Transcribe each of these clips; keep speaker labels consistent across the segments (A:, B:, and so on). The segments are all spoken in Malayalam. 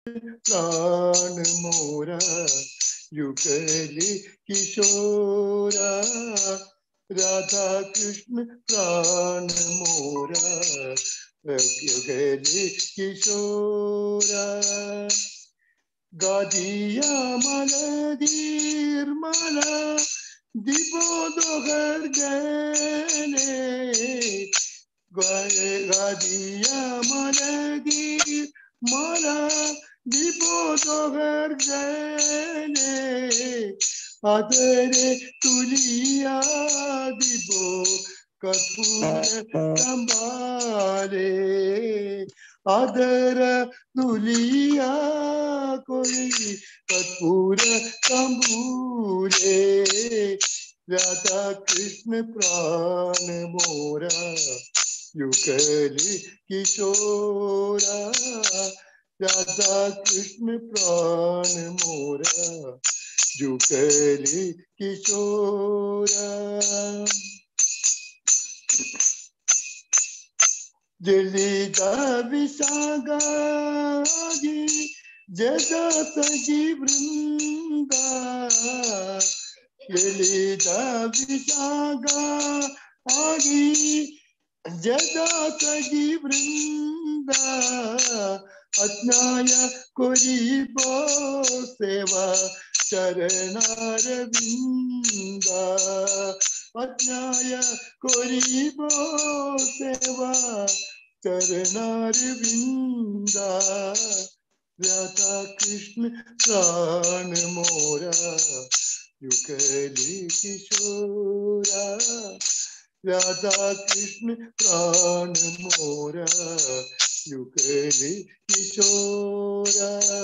A: प्राण मोरा युगली किशोरा राधा कृष्ण प्राण मोरा युगली किशोरा गादिया मलदीर्मला दीपोदोगर गने गादिया मलदीर मला दीपोदोगर गने അതരെ തുലിയാദിബോ കർപ്പൂര കമ്പാലേ അതര തുലിയാ കൊയ് കർപ്പൂര കമ്പൂലേ രാധാ കൃഷ്ണ പ്രാണ മോര യുഗലി കിശോര രാധാ കൃഷ്ണ പ്രാണ മോര जुगली किशोरा जलिदा विसागागी जदा सजी वृंदा जलिदा विसागा आगी जदा सजी वृंदा अज्ञाय कोरीबो सेवा ചരണാരവിന്ദ അജ്ഞായ കൊരീബോ സേവ ചരണാരവിന്ദ രാധാ കൃഷ്ണ പ്രാണ മോര യുഗലി കിശോര രാധാ കൃഷ്ണ പ്രാണ മോര യുഗലി കിശോര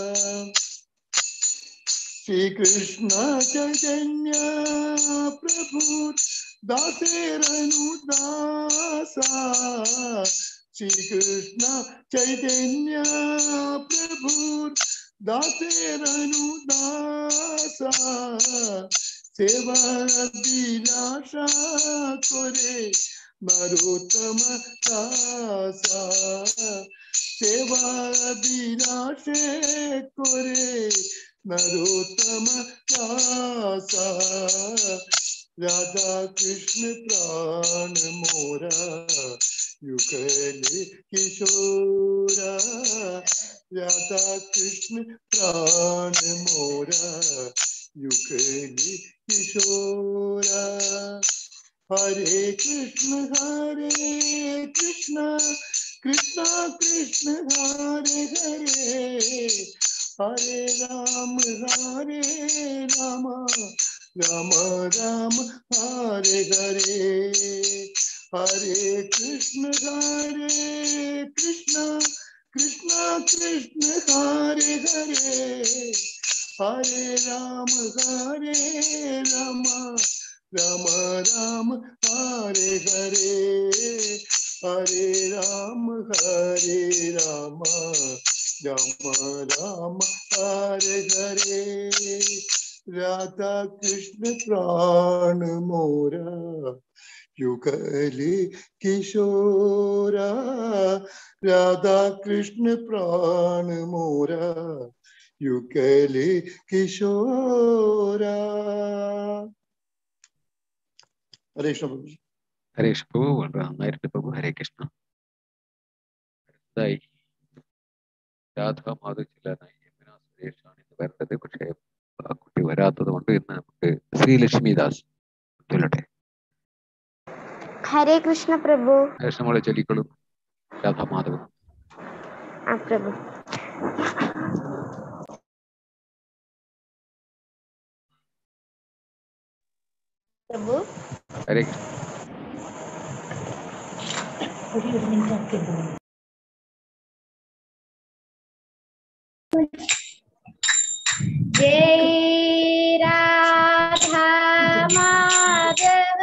A: श्री कृष्ण चैतन्य प्रभु दासेरनु दासा श्री कृष्ण चैतन्य प्रभु दासेरनु दासा सेवा विलासा करे नरोत्तम दासा सेवा विलासे करे नरोत्तम दासा राधा कृष्ण प्राण मोरा युगले किशोरा राधा कृष्ण प्राण मोरा युगले किशोरा हरे कृष्ण हरे कृष्ण कृष्ण कृष्ण हरे हरे हरे राम हरे राम राम राम हरे हरे हरे कृष्ण हरे कृष्ण कृष्ण कृष्ण हरे हरे हरे राम हरे राम राम राम हरे हरे हरे राम हरे राम राम राम हरे हरे राधा कृष्ण प्राण मोरा युगली किशोरा राधा कृष्ण प्राण मोरा युगली किशोरा हरे कृष्ण प्रभु जी
B: ഹരേ കൃഷ്ണ പ്രഭു വളരെ നന്നായിട്ട് പ്രഭു ഹരേ കൃഷ്ണ അടുത്തതായി രാധാ മാധവ് ചെല്ലാനായി യമുന സുരേഷാണ് ഇന്ന് വരേണ്ടത് പക്ഷേ ആ കുട്ടി വരാത്തത് കൊണ്ട് ഇന്ന് നമുക്ക് ശ്രീലക്ഷ്മി ദാസ് ചൊല്ലട്ടെ
C: ഹരേ കൃഷ്ണ പ്രഭു
B: കൃഷ്ണമോളെ ചൊല്ലിക്കൊള്ളും രാധാ മാധവ്
C: ആ പ്രഭു പ്രഭു
B: ഹരേ കൃഷ്ണ
C: जय राधा माधव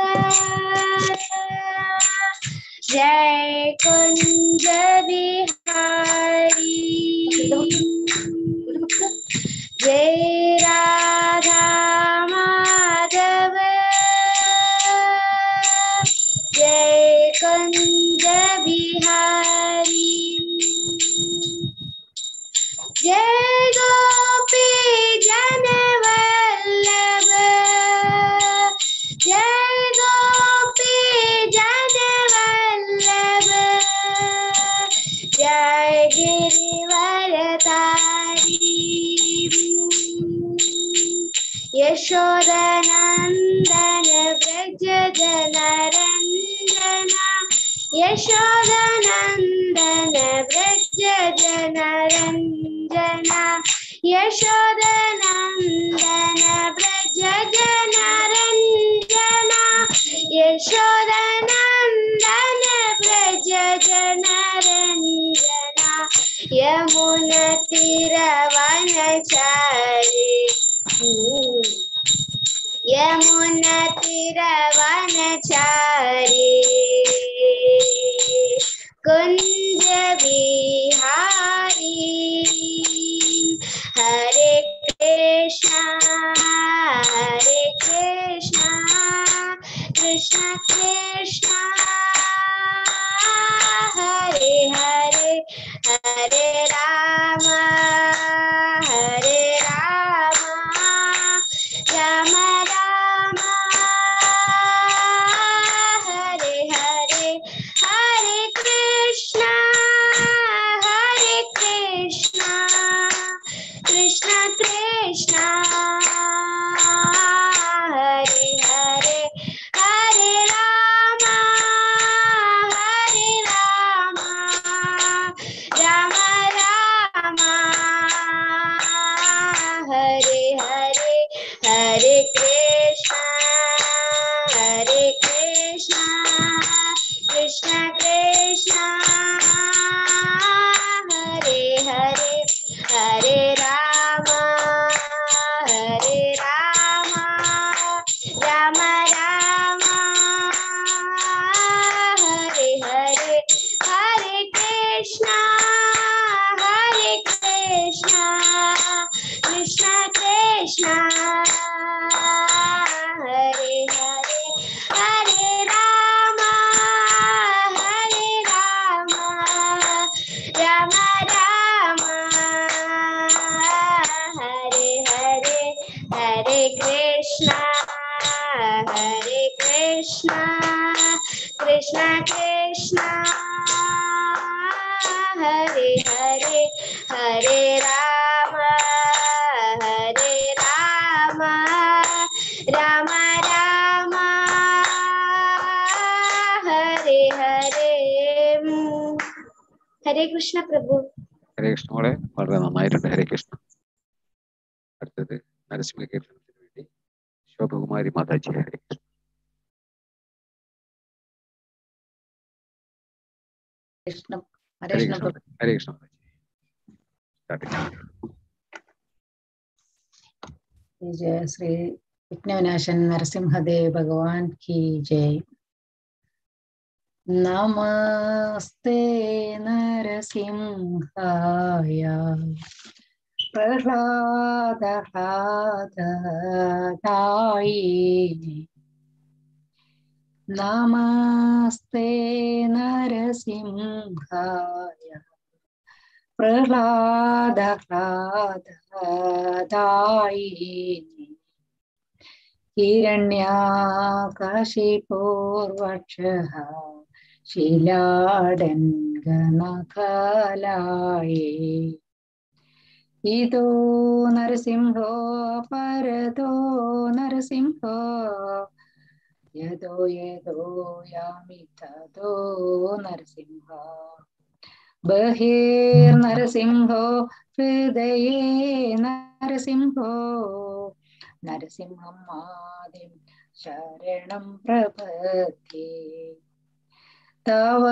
C: जय कुंज बिहारी जय राधा माधव जय कुंज बिहारी जय यशोदनन्दन व्रज जनरञ्जन यशोदनन्दन व्रज जनरञ्जन यशोदनन्दन व्रज जनरञ्जन यशोदनन्दन व्रज जनरञ्जन यमुनतिरवनचारि यमुनतिरवनचारि कुञ्ज विहारी हरे कृष्णा हरे कृष्णा कृष्ण कृष्णा हरे हरे हरे राम हरे राम राम राम हरे हरे हरे कृष्णा हरे कृष्णा कृष्ण कृष्णा हरे हरे हरे राम हरे राम राम राम हरे हरे हरे कृष्णा हरे कृष्णा कृष्ण कृष्णा हरे हरे हरे राम हरे राम राम राम हरे हरे हरे कृष्णा हरे कृष्णा कृष्ण कृष्णा हरे हरे हरे राम हरे राम राम राम हरे हरे हरे कृष्णा हरे कृष्णा कृष्ण कृष्णा हरे हरे हरे राम हरे राम राम राम हरे हरे ഹരേ കൃഷ്ണ പ്രഭു
B: ഹരേ കൃഷ്ണ മോളെ വളരെ നന്നായിട്ടുണ്ട് ഹരേ കൃഷ്ണ അടുത്തത് നരസിംഹ കീർത്തനത്തിന് വേണ്ടി ശോഭകുമാരി മാതാജി ഹരേ കൃഷ്ണ
D: കൃഷ്ണ
B: ഹരേ
D: ഹരേ
B: കൃഷ്ണ
D: കൃഷ്ണ
B: ഹരേ കൃഷ്ണ മാതാജി സ്റ്റാർട്ട് ചെയ്യാം
D: जय श्री विघ्नविनाशन नरसिंहदेव भगवान की जय नमस्ते नरसिंहाय प्रह्लादहाददायिने नमस्ते नरसिंहाय प्रह्लादहाददायिने हिरण्याकाशिपूर्वक्षः शिलाडङ्गनकलाये इदो नरसिंहो परतो नरसिंहो यदो यदो यामि तदो नरसिंह बहिर्नरसिंहो हृदये नरसिंहो नरसिंहम् आदिं शरणं प्रपद्ये तव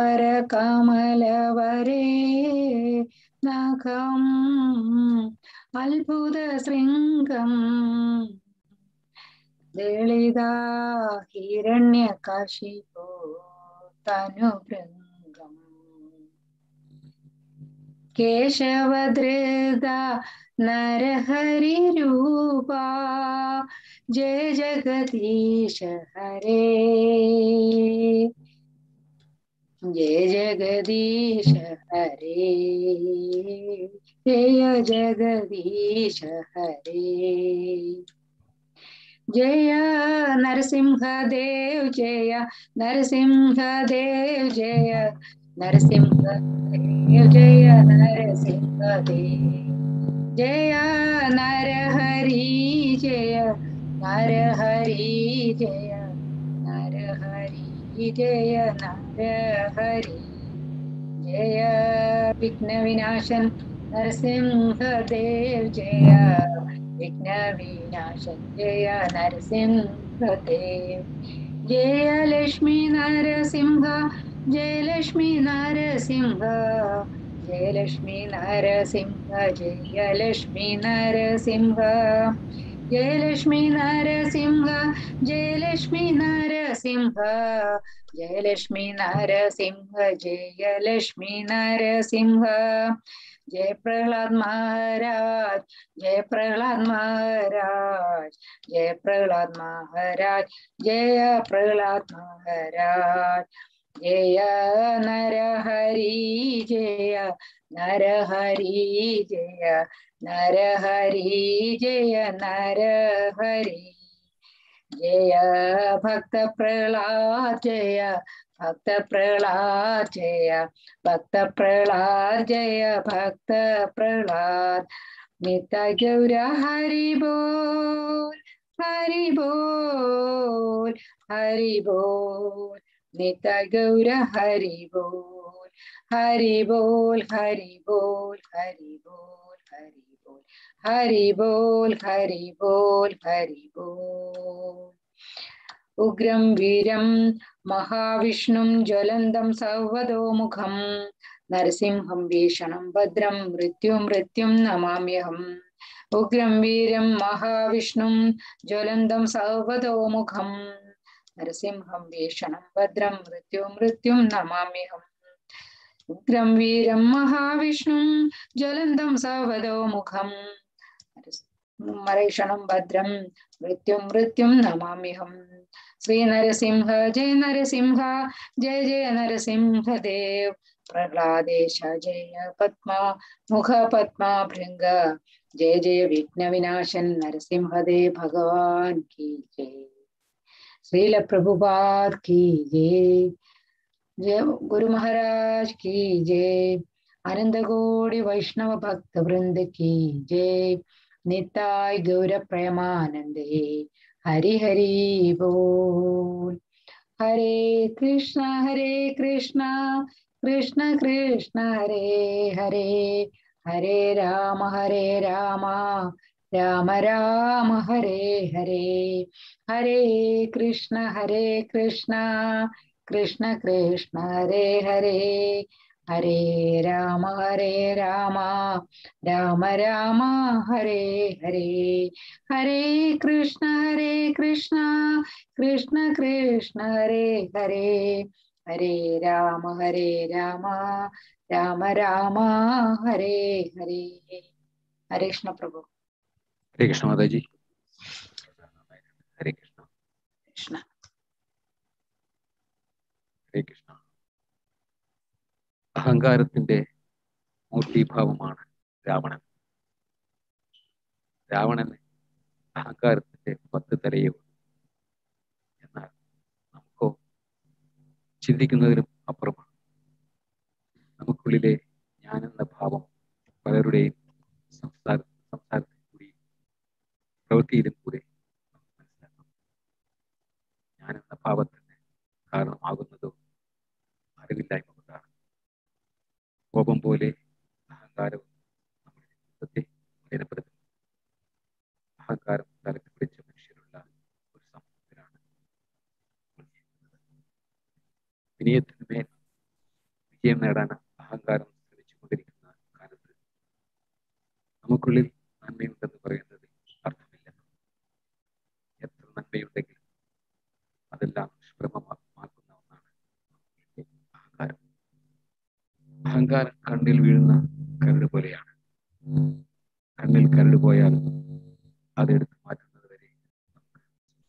D: करकमलवरे नखम् अद्भुतशृङ्गम् दलिता हिरण्यकाशिपो तनुभृङ्गम् केशवधृता नरहरिरूपा जय जगदीश हरे जय जगदीश हरे जय जगदीश हरे जय नरसिंहदेव जय नरसिंहदेव जय नरसिंहदेव जय नरसिंहदेव जय नरहरि जय നരഹരി ജയ നരഹരി ജയ നരഹരി ജയ വിഘ്നവിനാശൻ നരസിംഹദേവ് ജയ വിഘ്നവിനാശൻ ജയ നരസിംഹദേവ് ജയ ലക്ഷ്മി നരസിംഹ ജയലക്ഷ്മി നരസിംഹ ജയലക്ഷ്മി നരസിംഹ ജയലക്ഷ്മി നരസിംഹ ജയലക്ഷ്മി നരസിംഹ ജയലക്ഷ്മി നരസിംഹ ജയലക്ഷ്മി നരസിംഹ ജയലക്ഷ്മി നരസിംഹ ജയ പ്രഹ്ലാദ് മഹാരാജ് ജയ പ്രഹ്ലാദ് മഹാരാജ് ജയ പ്രഹ്ലാദ് മഹാരാജ് ജയ പ്രഹ്ലാദ് മഹാരാജ് ജയ നരഹരി ജയ നരഹരി ജയ നരഹരി ജയ നരഹരി ജയ ഭക്ത പ്രഹ്ലാദ് ജയ ഭക്ത പ്രഹ്ലാദ് ജയ ഭക്ത പ്രഹ്ലാദ് ജയ ഭക്ത പ്രഹ്ലാദ് നിത ഗൗര ഹരി ബോൽ ഹരി ബോൽ ഹരി ബോൽ നിത ഗൗര ഹരി ബോൽ ഹരി ബോൽ ഹരി ബോൽ ഹരി ബോൽ ഹരി ബോൽ ഹരി ബോൽ ഹരി ബോൽ ഹരി ബോൽ ഉഗ്രം വീരം മഹാവിഷ്ണും ജ്വലന്തം സർവതോമുഖം നരസിംഹം ഭീഷണം ഭദ്രം മൃത്യു മൃത്യും നമാമ്യഹം ഉഗ്രം വീരം മഹാവിഷ്ണും ജ്വലന്തം സർവതോമുഖം നരസിംഹം ഭീഷണം ഭദ്രം മൃത്യു മൃത്യും നമാമ്യഹം ഉഗ്രം വീരം മഹാവിഷ്ണും ജ്വലന്തം സർവതോമുഖം മരീഷണം ഭദ്രം മൃത്യും മൃത്യും നമാമ്യഹം ശ്രീ നരസിംഹ ജയ നരസിംഹ ജയ ജയ നരസിംഹദേവ് പ്രഹ്ലാദേശ ജയ പത്മ മുഖ പത്മ ഭൃംഗ ജയ ജയ വിഘ്ന വിനാശൻ നരസിംഹദേ ഭഗവാൻ കി ജയ ശ്രീല പ്രഭുപാദ് കി ജയ जय गुरु महाराज की जय आनंद गोड़ी वैष्णव भक्त वृंद की जय निताय गौर प्रेमानंदे हरि हरि बोल हरे कृष्ण हरे कृष्ण कृष्ण कृष्ण हरे हरे हरे राम हरे राम राम राम हरे हरे हरे कृष्ण हरे कृष्ण कृष्ण कृष्ण हरे हरे हरे राम हरे राम राम राम हरे हरे हरे कृष्ण हरे कृष्ण कृष्ण कृष्ण हरे हरे हरे राम हरे राम राम राम हरे हरे हरे कृष्ण प्रभु
B: ഹരേ കൃഷ്ണ മാതാജി ഹരേ കൃഷ്ണ
D: कृष्ण
B: ഹരേ കൃഷ്ണ അഹങ്കാരത്തിന്റെ മൂർത്തിഭാവമാണ് രാവണൻ രാവണന് അഹങ്കാരത്തിന്റെ പത്ത് തലയും എന്നാൽ നമുക്കോ ചിന്തിക്കുന്നതിലും അപ്പുറമാണ് നമുക്കുള്ളിലെ ഞാനെന്ന ഭാവം പലരുടെയും സംസാര സംസാരത്തിൽ കൂടി പ്രവൃത്തിയിലും കൂടെ നമുക്ക് മനസ്സിലാക്കാം ഞാനെന്ന ഭാവത്തിന് കാരണമാകുന്നതോ അറിവില്ലായ്മ കൊണ്ടാണ് കോപം പോലെ അഹങ്കാരവും നമ്മുടെ ജീവിതത്തെ മലിനപ്പെടുത്തുന്നു അഹങ്കാരം തലക്ക് പിടിച്ച മനുഷ്യരുള്ള ഒരു സമൂഹത്തിലാണ് നമ്മൾ ജീവിക്കുന്നത് വിനയത്തിന് മേൽ വിജയം നേടാൻ അഹങ്കാരം ശ്രമിച്ചുകൊണ്ടിരിക്കുന്ന കാലത്ത് നമുക്കുള്ളിൽ നന്മയുണ്ടെന്ന് പറയുന്നത് അർത്ഥമില്ല എത്ര നന്മയുണ്ടെങ്കിലും അതെല്ലാം നിഷ്പ്രഭമാക്കുന്ന ഒന്നാണ് നമുക്കുള്ളിലെ അഹങ്കാരം അഹങ്കാരം കണ്ണിൽ വീഴുന്ന കരട് പോലെയാണ് കണ്ണിൽ കരട് പോയാൽ അതെടുത്ത് മാറ്റുന്നത് വരെ നമുക്ക്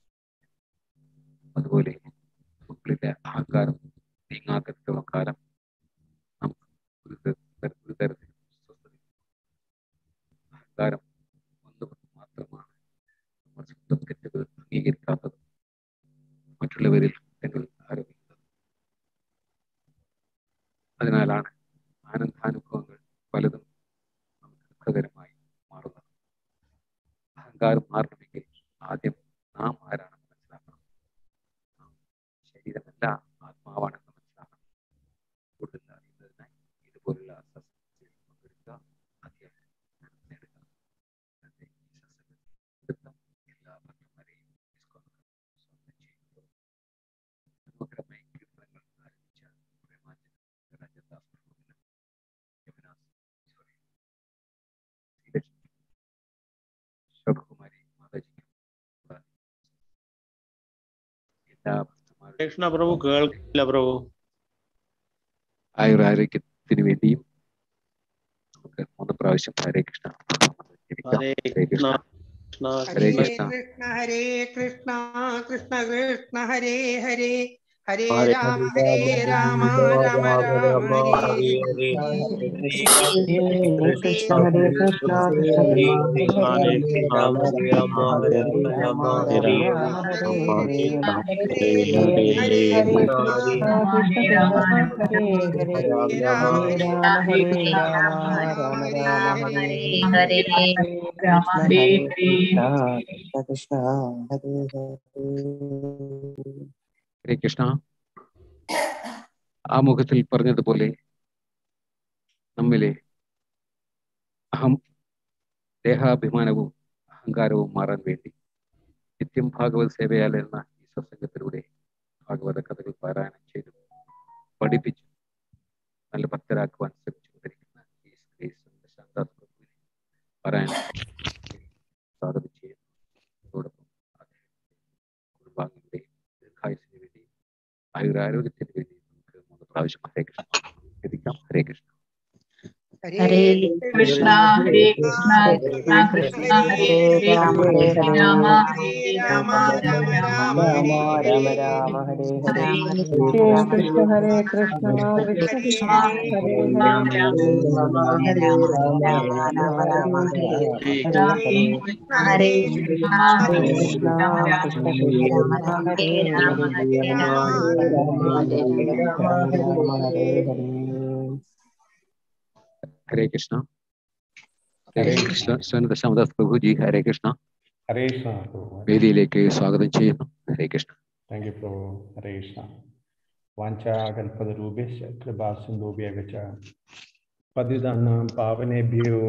B: അതുപോലെ നമുക്കുള്ളിലെ അഹങ്കാരം നീങ്ങാത്തിടത്തോളം കാലം നമുക്ക് ഒരു തര- ഒരു തരത്തിലും സ്വസ്ഥത അഹങ്കാരം ഒന്നുകൊണ്ട് മാത്രമാണ് നമ്മൾ സ്വന്തം തെറ്റുകൾ അംഗീകരിക്കാത്തത് മറ്റുള്ളവരിൽ കുറ്റങ്ങൾ ആരോപിക്കുന്നത് അതിനാലാണ് ആനന്ദാനുഭവങ്ങൾ പലതും നമുക്ക് ദുഃഖകരമായി മാറുന്നത് അഹങ്കാരം മാറണമെങ്കിൽ ആദ്യം നാം ആരാണെന്ന് മനസ്സിലാക്കണം നാം ശരീരമല്ല ആത്മാവാണെന്ന് മനസ്സിലാക്കണം കൂടുതൽ അറിയുന്നതിനായി ഇതുപോലുള്ള സത്സംഗത്തിൽ പങ്കെടുക്കുക അധികം ജ്ഞാനം നേടുക ഇന്നത്തെ ഈ സത്സംഗം എടുത്ത എല്ലാ ഭക്തന്മാരെയും ഇസ്കോൺ സ്വാഗതം ചെയ്യുന്നു മനോഹരമായി കീർത്തനങ്ങൾ ആരംഭിച്ച പ്രേമാനന്ദ രാജദാസ് പ്രഭുവിനും യമുനാസ് ഈശ്വരി ശ്രീലക്ഷ്മി ശോഭകുമാരി മാതാജിക്കും കൂടാതെ എല്ലാ ഭക്തന്മാരും
E: കൃഷ്ണ പ്രഭു കേൾക്കില്ല പ്രഭു
B: ആയുരാരോഗ്യത്തിന് വേണ്ടിയും നമുക്ക് മൂന്ന് പ്രാവശ്യം ഹരേ കൃഷ്ണ ജപിക്കാം.
E: ഹരേ
B: ഹരേ കൃഷ്ണ
E: കൃഷ്ണ
B: ഹരേ
F: ഹരേ
B: കൃഷ്ണ
F: കൃഷ്ണ ഹരേ കൃഷ്ണ കൃഷ്ണ കൃഷ്ണ ഹരേ ഹരേ ഹരേ
E: ഹരേ
F: രാമ ഹരേ രാമ രാമ രാമ ഹരേ
G: കൃഷ്ണ ഹരേ കൃഷ്ണ
E: ഹരേ കൃഷ്ണ ഹരേ കൃഷ്ണ ഹരേ രാമ ഹരേ രാമ ഹരേ രാമ ഹരേ രാമ ഹരേ ഹരേ
G: കൃഷ്ണ രാമ ഹരേ ഹരേ രാമ രാമ ഹരേ രാമ രാമ രാമ ഹരേ ഹരേ കൃഷ്ണ ഹരേ കൃഷ്ണ കൃഷ്ണ ഹരേ ഹരേ
B: ഹരേ കൃഷ്ണ ആ മുഖത്തിൽ പറഞ്ഞതുപോലെ നമ്മിലെ അഹം ദേഹാഭിമാനവും അഹങ്കാരവും മാറാൻ വേണ്ടി നിത്യം ഭാഗവത് സേവയാൽ എന്ന ഈ സത്സംഗത്തിലൂടെ ഭാഗവത കഥകൾ പാരായണം ചെയ്തു പഠിപ്പിച്ചു നല്ല ഭക്തരാക്കുവാൻ ശ്രമിച്ചുകൊണ്ടിരിക്കുന്ന ഈ ശ്രീ ശാന്താസ് പ്രഭുവിനെ പാരായണം സ്വാഗതം ചെയ്യുന്നു അതോടൊപ്പം അദ്ദേഹത്തിന്റെ കുടുംബാംഗങ്ങളുടെയും ദീർഘായുസിന് വേണ്ടി ആയുരാരോഗ്യത്തിന് വേണ്ടി നമുക്ക് മൂന്ന് പ്രാവശ്യം ഹരേ കൃഷ്ണ ജപിക്കാം ഹരേ കൃഷ്ണ
D: ഹരേ കൃഷ്ണ ഹരേ കൃഷ്ണ കൃഷ്ണ കൃഷ്ണ ഹരേ ഹരേ രാമ ഹരേ രാമ രാമ രാമ
G: രാമ രാമ രാമ ഹരേ ഹരേ ഹരേ കൃഷ്ണ ഹരേ കൃഷ്ണ കൃഷ്ണ കൃഷ്ണ ഹരേ ഹരേ
D: ഹരേ കൃഷ്ണ
G: ഹരേ കൃഷ്ണ കൃഷ്ണ കൃഷ്ണ ഹരേ രാമ ഹരേ രാമ ഹരേ ഹരേ
B: ഹരേ കൃഷ്ണ ഹരേ കൃഷ്ണ സ്വന ദശാമദാസ് പ്രഭുജി ഹരേ കൃഷ്ണ
H: ഹരേ കൃഷ്ണ പ്രഭു
B: വേദിയിലേക്ക് സ്വാഗതം ചെയ്യുന്നു ഹരേ കൃഷ്ണ
H: താങ്ക് യു പ്രഭു ഹരേ കൃഷ്ണ വാഞ്ചാകൽപതരൂപേശ കൃപാസിന്ധൂഭ്യः च പതിതാനാം പാവനേഭ്യോ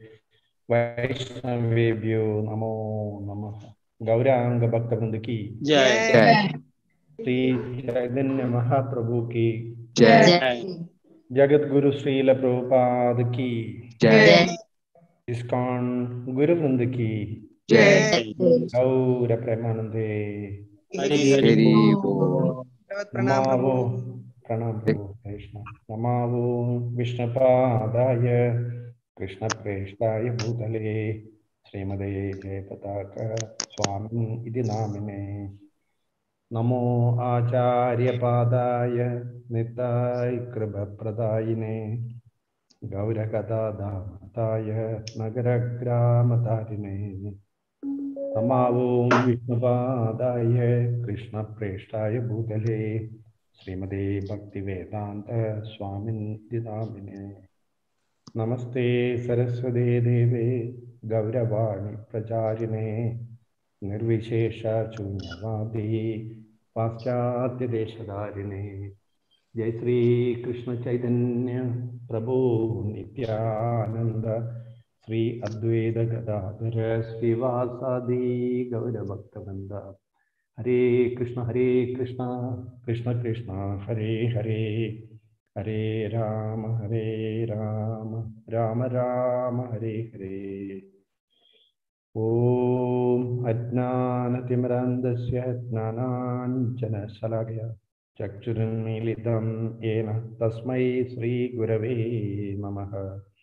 H: വൈഷ്ണവേഭ്യോ നമോ നമഃ ഗൗരാംഗ ഭക്തവൃന്ദ की
E: ജയ
B: ജയ
H: श्री चैतन्य महाप्रभु की
B: ജയ
H: जगत गुरु श्रील प्रभुपाद की
B: ജയ
H: इस्कॉन गुरु वृंद की
B: ജയ
H: गौर प्रेमानंदे
E: ഹരി
B: ഹരി ബോൾ
F: പ്രണാമ
H: नमावो प्रणाम प्रभु कृष्ण नमावो विष्णुपादाय कृष्णप्रेष्ठाय भूतले श्रीमदे जयपताक स्वामी इति नामिने नमो आचार्यपादाय निताय कृपप्रदायिने गौरकथादाताय नगरग्रामतारिणे नमावो विष्णुपादाय कृष्णप्रेष्ठाय भूतले श्रीमदे भक्तिवेदान्त स्वामिनिति नामिने नमस्ते सरस्वते देवे गौरवाणि प्रचारिणे निर्विशेषशून्यवादी पाश्चात्यदेशधारिणे जय श्री कृष्ण चैतन्य प्रभु नित्यानंद श्री अद्वैत गदाधर श्रीवासादि गौरभक्तवृंद हरे कृष्ण हरे कृष्ण कृष्ण कृष्ण हरे हरे हरे राम हरे राम राम राम हरे हरे ॐ अज्ञानतिमिरान्धस्य ज्ञानाञ्जनशलाकया चक्षुरुन्मीलितं येन तस्मै श्रीगुरवे नमः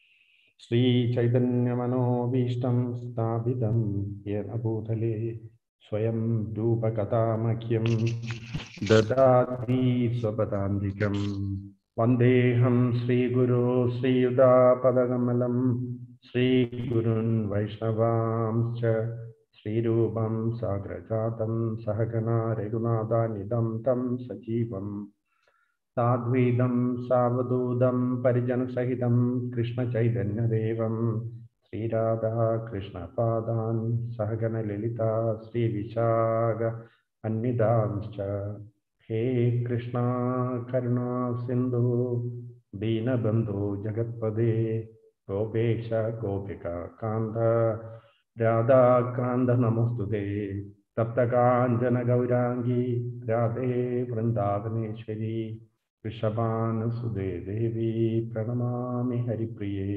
H: श्रीचैतन्यमनोभीष्टं स्थापितं येन भूतले स्वयं रूपकथामख्यं ददाति स्वपदान्तिकं वन्देऽहं श्रीगुरो श्रीयुतापदकमलं श्रीगुरुन् वैष्णवांश्च श्रीरूपं साग्रजातं सहगना रघुनाथानिदं तं सजीवम् साद्वैदं सावधूतं परिजनसहितं कृष्णचैतन्यदेवं ശ്രീരാധാ കൃഷ്ണപാദാൻ സഹഗണലളിത ശ്രീവിശാഖ അന്വിതാംശ്ച ഹേ കൃഷ്ണ കരുണാ സിന്ധു ദീനബന്ധു ജഗത്പദേ ഗോപേശ ഗോപിക കാന്ത രാധാകാന്ത നമസ്തുതേ തപ്തകാഞ്ചന ഗൗരാംഗി രാധേ വൃന്ദാവനേശ്വരി വൃഷഭാനുസുതേ ദേവി പ്രണമാമി ഹരിപ്രിയേ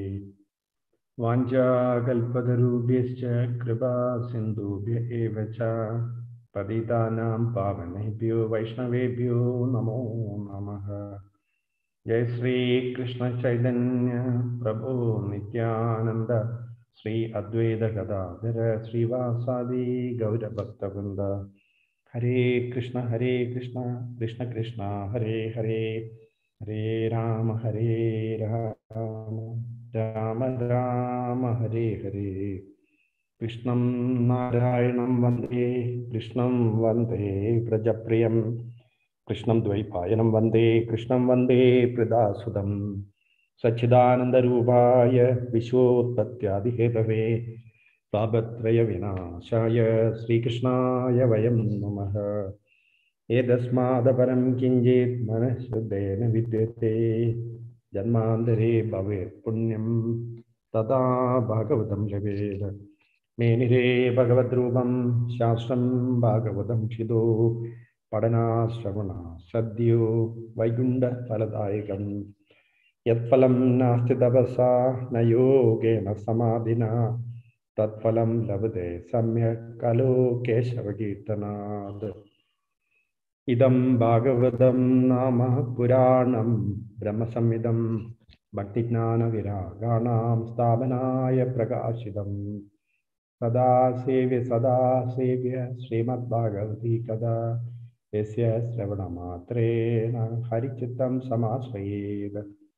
H: വാഞ്ചാകൽപതരൂഭ്യശ്ച കൃപാ സിന്ധുഭ്യ ഏവ ച പതിതാനാം പാവനേഭ്യോ വൈഷ്ണവേഭ്യോ നമോ നമഃ ജയ ശ്രീ കൃഷ്ണ ചൈതന്യ പ്രഭു നിത്യാനന്ദ ശ്രീ അദ്വൈത ഗദാധര ശ്രീവാസാദി ഗൗരഭക്തവൃന്ദ ഹരേ കൃഷ്ണ ഹരേ കൃഷ്ണ കൃഷ്ണ കൃഷ്ണ ഹരേ ഹരേ ഹരേ രാമ ഹരേ രാമ രാമ രാമ ഹരേ ഹരേ കൃഷ്ണം നാരായണം വന്ദേ കൃഷ്ണം വന്ദേ വ്രജപ്രിയം കൃഷ്ണം ദ്വൈപായനം വന്ദേ കൃഷ്ണം വന്ദേ പ്രദാസുതം സച്ചിദാനന്ദരൂപായ വിശ്വോത്പത്യാദിഹേതവേ താപത്രയ വിനാശായ ശ്രീകൃഷ്ണായ വയം നമഃ ഏതസ്മാദപരം കിഞ്ചിത് മനഃശുദ്ധേന വിദ്യത്തെ ജന്മാന്തരേ ഭവേത് പുണ്യം തഥാ ഭാഗവതം ലഭേത് മേനിരേ ഭഗവദ്രൂപം ശാസ്ത്രം ഭാഗവതം ക്ഷിതോ പഠനാശ്രവണ സദ്യോ വൈകുണ്ഠ ഫലദായകം യത്ഫലം നാസ്തി തപസാ ന യോഗേന സമാധിന തത്ഫലം ലഭത്തെ സമ്യക് കലോ കേശവകീർത്തനാത് ഇതം ഭാഗവതം നാമ പുരാണം ബ്രഹ്മസംഹിതം ഭക്തിജ്ഞാനവിരാഗാണാം സ്ഥാപനായ പ്രകാശിതം സദാ സേവ്യ സദാ സേവ്യ ശ്രീമദ്ഭാഗവതി കഥാ യസ്യ ശ്രവണമാത്രേണ ഹരിചിത്തം സമാശ്രയേത്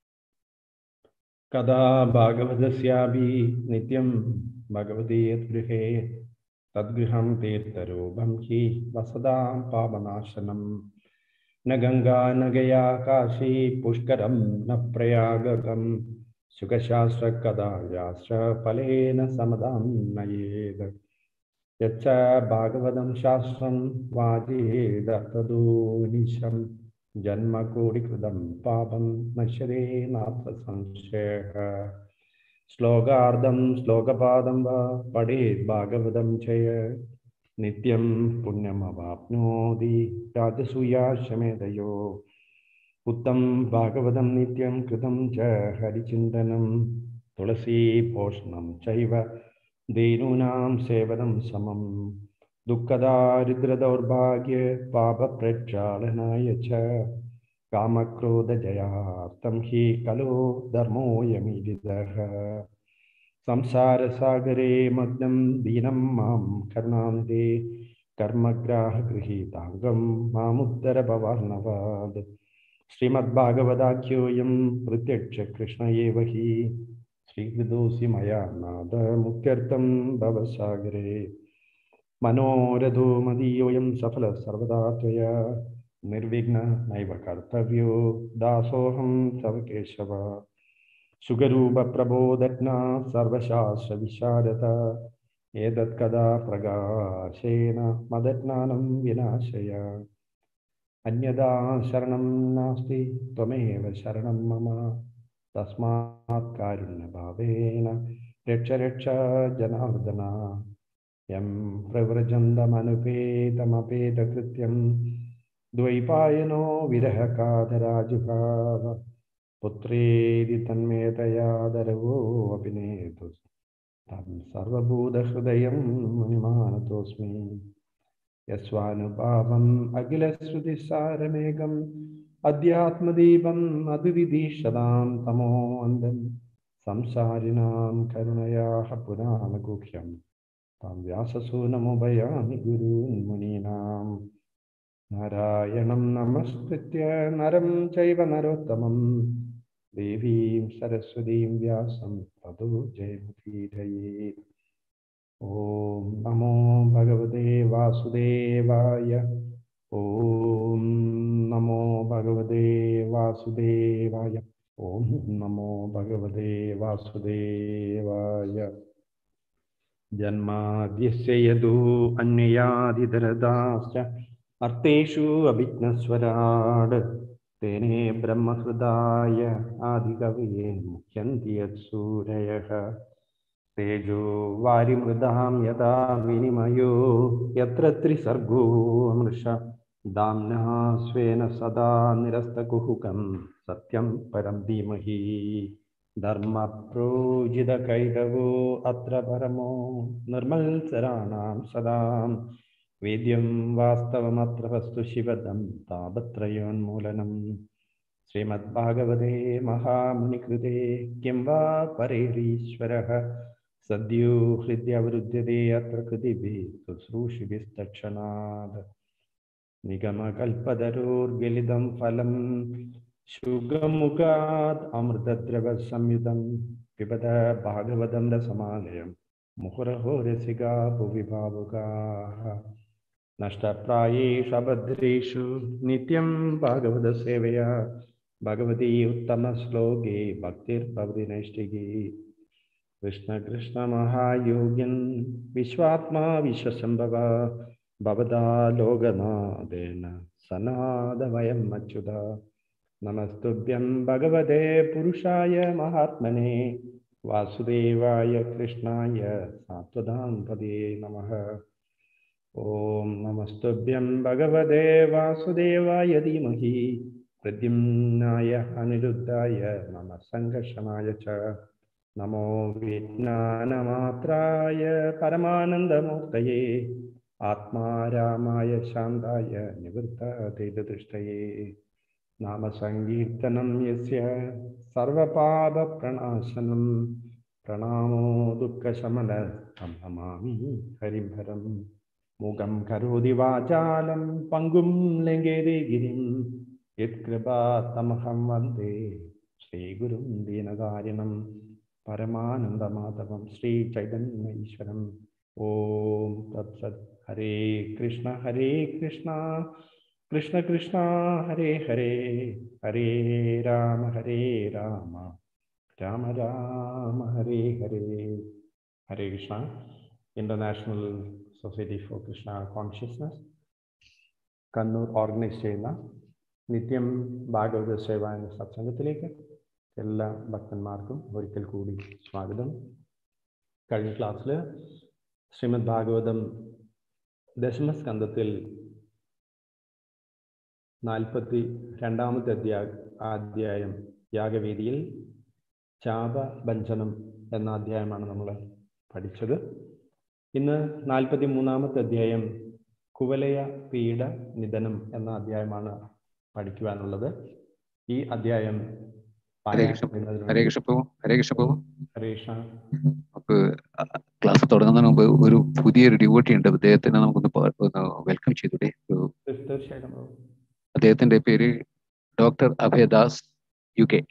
H: കഥാ ഭാഗവതസ്യാപി നിത്യം ഭഗവതി ഗൃഹേ തദ്ഗൃഹം തീർത്ഥരൂപം ഹി വസതാം പാപനാശനം ന ഗംഗാ ന ഗയാ കാശി പുഷ്കരം ന പ്രയാഗകം സുഖശാസ്ത്രകഥാശാസ്ത്ര ഫലേന സമതാം നയേത് യച്ച ഭാഗവതം ശാസ്ത്രം വാചേത തദോനിശം ജന്മകൂടികൃതം പാപം നശ്യതേ നാഥ സംശയ ശ്ലോകാർദ്ധം ശ്ലോകപാദം വാ പഠേത് ഭാഗവതം ചയ നിത്യം പുണ്യമവാപ്നോതി രാജസൂയാശമേതയോ ഉത്തം ഭാഗവതം നിത്യം കൃതം ച ഹരിചിന്തനം തുളസീഭോഷണം ചൈവ ദീനൂനാം സേവനം സമം ദുഃഖദാരിദ്രദൗർഭാഗ്യ പാപപ്രക്ഷാളനായ ച കാമക്രോധജയാർത്ഥം ഹി കലോ ധർമ്മോയമിതിതഃ സംസാരസാഗരേ മഗ്നം ദീനം മാം കരുണാന്തി കർമ്മഗ്രാഹഗൃഹീതാംഗം മാമുത്തരഭവാർണവാദ് ശ്രീമദ്ഭാഗവതാഖ്യോയം പ്രത്യക്ഷ കൃഷ്ണ ഏവ ഹി ശ്രീകൃതോസി മയാ നാഥ മുക്ത്യർത്ഥം ഭവസാഗരേ മനോരഥോ മദീയോയം സഫല സർവദാ ത്വയാ നിർവിഘ്ന നൈവ കർത്തവ്യോ ദാസോഹം തവ കേശവ സുഖരൂപ പ്രബോധജ്ഞ സർവശാസ്ത്ര വിശാരദ ഏതത് കഥാ പ്രകാശേന മദജ്ഞാനം വിനാശയ അന്യഥാ ശരണം നാസ്തി ത്വമേവ ശരണം മമ തസ്മാത് കാരുണ്യഭാവേന രക്ഷ രക്ഷ ജനാർദ്ദന യം പ്രവ്രജന്തമനുപേതമപേതകൃത്യം ദ്വൈപായനോ വിരഹകാതരാജുഭാവ പുത്രേതി തന്മേതയാദരവോऽपि नेतु तं सर्वभूतहृदयं मुनिमानतोऽस्मि यस्वानुभावम् अखिलश्रुतिसारमेकम् अध्यात्मदीपम् अद्विदीशदां तमोऽन्धं संसारिणां करुणयाः पुराणगुह्यं तं व्याससूनमुभयामि गुरून् मुनीनाम् नारायणं नमस्कृत्य नरं चैव नरोत्तमं देवीं सरस्वतीं व्यासं ततो जयमुदीरये ॐ नमो भगवते वासुदेवाय ॐ नमो भगवते वासुदेवाय ॐ ഓം നമോ ഭഗവതേ വാസുദേവായ ജന്മാദ്യസ്യ യദു അന്വയാദിതരദാശ്ച അർത്ഥേഷു അഭിജ്ഞസ്വരാട് തേനേ ബ്രഹ്മഹൃദായ ആദികവയേ മുഖ്യന്തി യത്സൂരയഃ തേജോ വാരിമൃതാം യഥാ വിനിമയോ യത്ര ത്രിസർഗോ അമൃഷ ദാംനാ സ്വേന സദാ നിരസ്തകുഹുകം സത്യം പരം ധീമഹി ധർമ്മപ്രോജിതകൈതവോ അത്ര പരമോ നിർമ്മത്സരാണാം സദാം വേദ്യം വാസ്തവമത്ര വസ്തു ശിവദം താപത്രയോന്മൂലനം ശ്രീമദ്ഭാഗവതേ മഹാമുനികൃതേ കിം വാ പരൈരീശ്വരः സദ്യോ ഹൃദ്യവരുദ്ധ്യത്തെ അത്ര കൃതിഭിः ശുശ്രൂഷിभिस्तक्षणात् നിഗമകൽപ്പതരോർഗലിതം ഫലം ശുഗമുഖാത് അമൃതദ്രവസംയുതം പിബത ഭാഗവതം രസമാലയം മുഹുരഹോ രസികാ ഭുവി ഭാവുകാः നഷ്ടപ്രായേഷു അഭദ്രേഷു നിത്യം ഭാഗവത സേവയാ ഭഗവതി ഉത്തമശ്ലോകേ ഭക്തിർഭവതി നൈഷ്ഠികേ കൃഷ്ണ കൃഷ്ണ മഹായോഗ്യൻ വിശ്വാത്മാ വിശ്വസംഭവ ഭവതാ ലോകനാഥേന സനാതമയം അച്യുത നമസ്തുഭ്യം ഭഗവതേ പുരുഷായ മഹാത്മനെ വാസുദേവായ കൃഷ്ണായ സാത്വതാംപതേ നമഃ ഓം നമസ്തുഭ്യം ഭഗവതേ വാസുദേവായ ധീമഹി പ്രദ്യുമ്നായ അനിരുദ്ധായ നമ സംഘർഷണായ ച നമോ വിജ്ഞാനമാത്രായ പരമാനന്ദമൂർത്തയേ ആത്മാരാമായ ശാന്തായ നിവൃത്തതേജദൃഷ്ടയേ നാമസങ്കീർത്തനം യസ്യ സർവപാപപ്രണാശനം പ്രണാമോ ദുഃഖശമന നമാമി ഹരിഭരം മുഖം കരോതി വാചാലം പങ്കും ലംഘേതി ഗിരിം യത്കൃപാത്തമഹം വന്ദേ ശ്രീഗുരും ദീനകാരിണം പരമാനന്ദമാധവം ശ്രീ ചൈതന്യ ഈശ്വരം ഓം തത്സത് Hare Krishna Hare Krishna Krishna Krishna Hare Hare Hare Rama Hare Rama Rama Rama Hare Hare Hare Krishna international society for Krishna consciousness Kannur organise ചെയ്യുന്ന നിത്യം ഭാഗവത സേവ എന്ന സത്സംഗത്തിലേക്ക് എല്ലാ ഭക്തന്മാർക്കും ഒരിക്കൽ കൂടി സ്വാഗതം കഴിഞ്ഞ ക്ലാസ്സിൽ ശ്രീമദ് ഭാഗവതം ദശമസ്കന്ധത്തിൽ നാൽപ്പത്തി രണ്ടാമത്തെ അധ്യാ അധ്യായം യാഗവേദിയിൽ ചാപഭഞ്ജനം എന്ന അധ്യായമാണ് നമ്മൾ പഠിച്ചത് ഇന്ന് നാൽപ്പത്തി മൂന്നാമത്തെ അധ്യായം കുവലയ പീഡ നിധനം എന്ന അധ്യായമാണ് പഠിക്കുവാനുള്ളത് ഈ അധ്യായം
B: ഹരേ കൃഷ്ണ ഹരേ കൃഷ്ണ പ്രഭു ഹരേ കൃഷ്ണ പ്രഭു
H: ഹരേ കൃഷ്ണ
B: നമുക്ക് ക്ലാസ് തുടങ്ങുന്നതിന് മുമ്പ് ഒരു പുതിയൊരു ഡ്യൂട്ടി ഉണ്ട് അദ്ദേഹത്തിനെ നമുക്കൊന്ന് പാ- ഒന്ന് വെൽക്കം ചെയ്തൂടെ ഒരു
H: തീർച്ചയായിട്ടും പ്രഭു.
B: അദ്ദേഹത്തിന്റെ പേര് doctor Abhaydas U K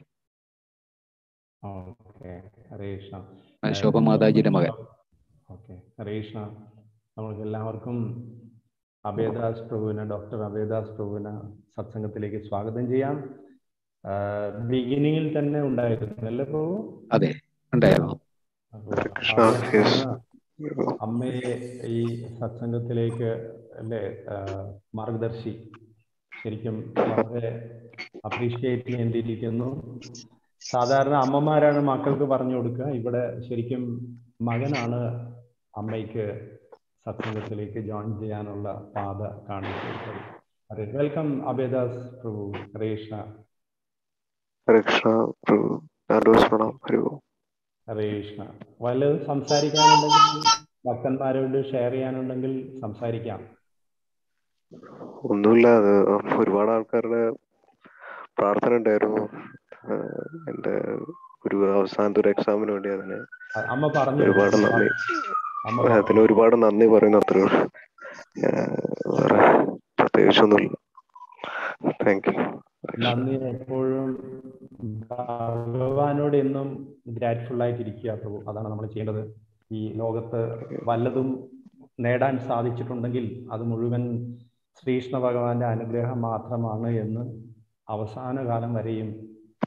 H: okay Hare Krishna
B: Shobha മാതാജിയുടെ മകൻ
H: ഓക്കെ ഹരേ കൃഷ്ണ നമ്മൾക്ക് എല്ലാവർക്കും അഭയദാസ് പ്രഭുവിനെ ഡോക്ടർ അഭയദാസ് പ്രഭുവിനെ സത്സംഗത്തിലേക്ക് സ്വാഗതം ചെയ്യാം ബിഗിനിങ്ങിൽ തന്നെ ഉണ്ടായിരുന്നു അല്ലേ പ്രഭു
B: അതെ ഉണ്ടായിരുന്നു
H: അപ്പൊ
E: കൃഷ്ണ,
H: ആദ്യമാണ്
E: yes.
H: അമ്മയെ ഈ സത്സംഗത്തിലേക്ക് അല്ലേ ആ, മാർഗദർശി ശരിക്കും വളരെ അപ്രീഷിയേറ്റ് ചെയ്യേണ്ടിയിരിക്കുന്നു സാധാരണ അമ്മമാരാണ് മക്കൾക്ക് പറഞ്ഞു കൊടുക്കുക ഇവിടെ ശരിക്കും മകനാണ് അമ്മയ്ക്ക് സത്സംഗത്തിലേക്ക് ജോയിൻ ചെയ്യാനുള്ള പാത കാണിക്കുന്നത് അതെ വെൽക്കം അബേദാസ് പ്രഭു ഹരേഷ
E: ഹരേ കൃഷ്ണ പ്രഭു രണ്ടു പ്രണാം ഹരി ഓം
H: ഹരേഷ്ണ വല്ലതും സംസാരിക്കാനുണ്ടെങ്കിൽ ഭക്തന്മാരോട് ഷെയർ ചെയ്യാനുണ്ടെങ്കിൽ സംസാരിക്കാം
E: ഒന്നുമില്ല അത് ഒരുപാട് ആൾക്കാരുടെ പ്രാർത്ഥന ഉണ്ടായിരുന്നു ആഹ് എന്റെ ഒരു അവസാനത്തെ ഒരു എക്സാമിന് വേണ്ടി അതിന്
H: അ- അമ്മ പറഞ്ഞു
E: ഒരുപാട് നന്ദി
H: അമ്മ
E: അതിന്
H: പറഞ്ഞു
E: ഒരുപാട് നന്ദി പറയുന്നു അത്രേ ഉള്ളൂ ആഹ് വേറെ പ്രത്യേകിച്ചൊന്നുമില്ല താങ്ക് യു
H: നന്ദി എപ്പോഴും ഭഗവാനോട് എന്നും ഗ്രാറ്റ്ഫുൾ ആയിട്ടിരിക്കുക പ്രഭു അതാണ് നമ്മൾ ചെയ്യേണ്ടത് ഈ ലോകത്ത് വല്ലതും നേടാൻ സാധിച്ചിട്ടുണ്ടെങ്കിൽ അത് മുഴുവൻ ശ്രീകൃഷ്ണ ഭഗവാന്റെ അനുഗ്രഹം മാത്രമാണ് എന്ന് അവസാന കാലം വരെയും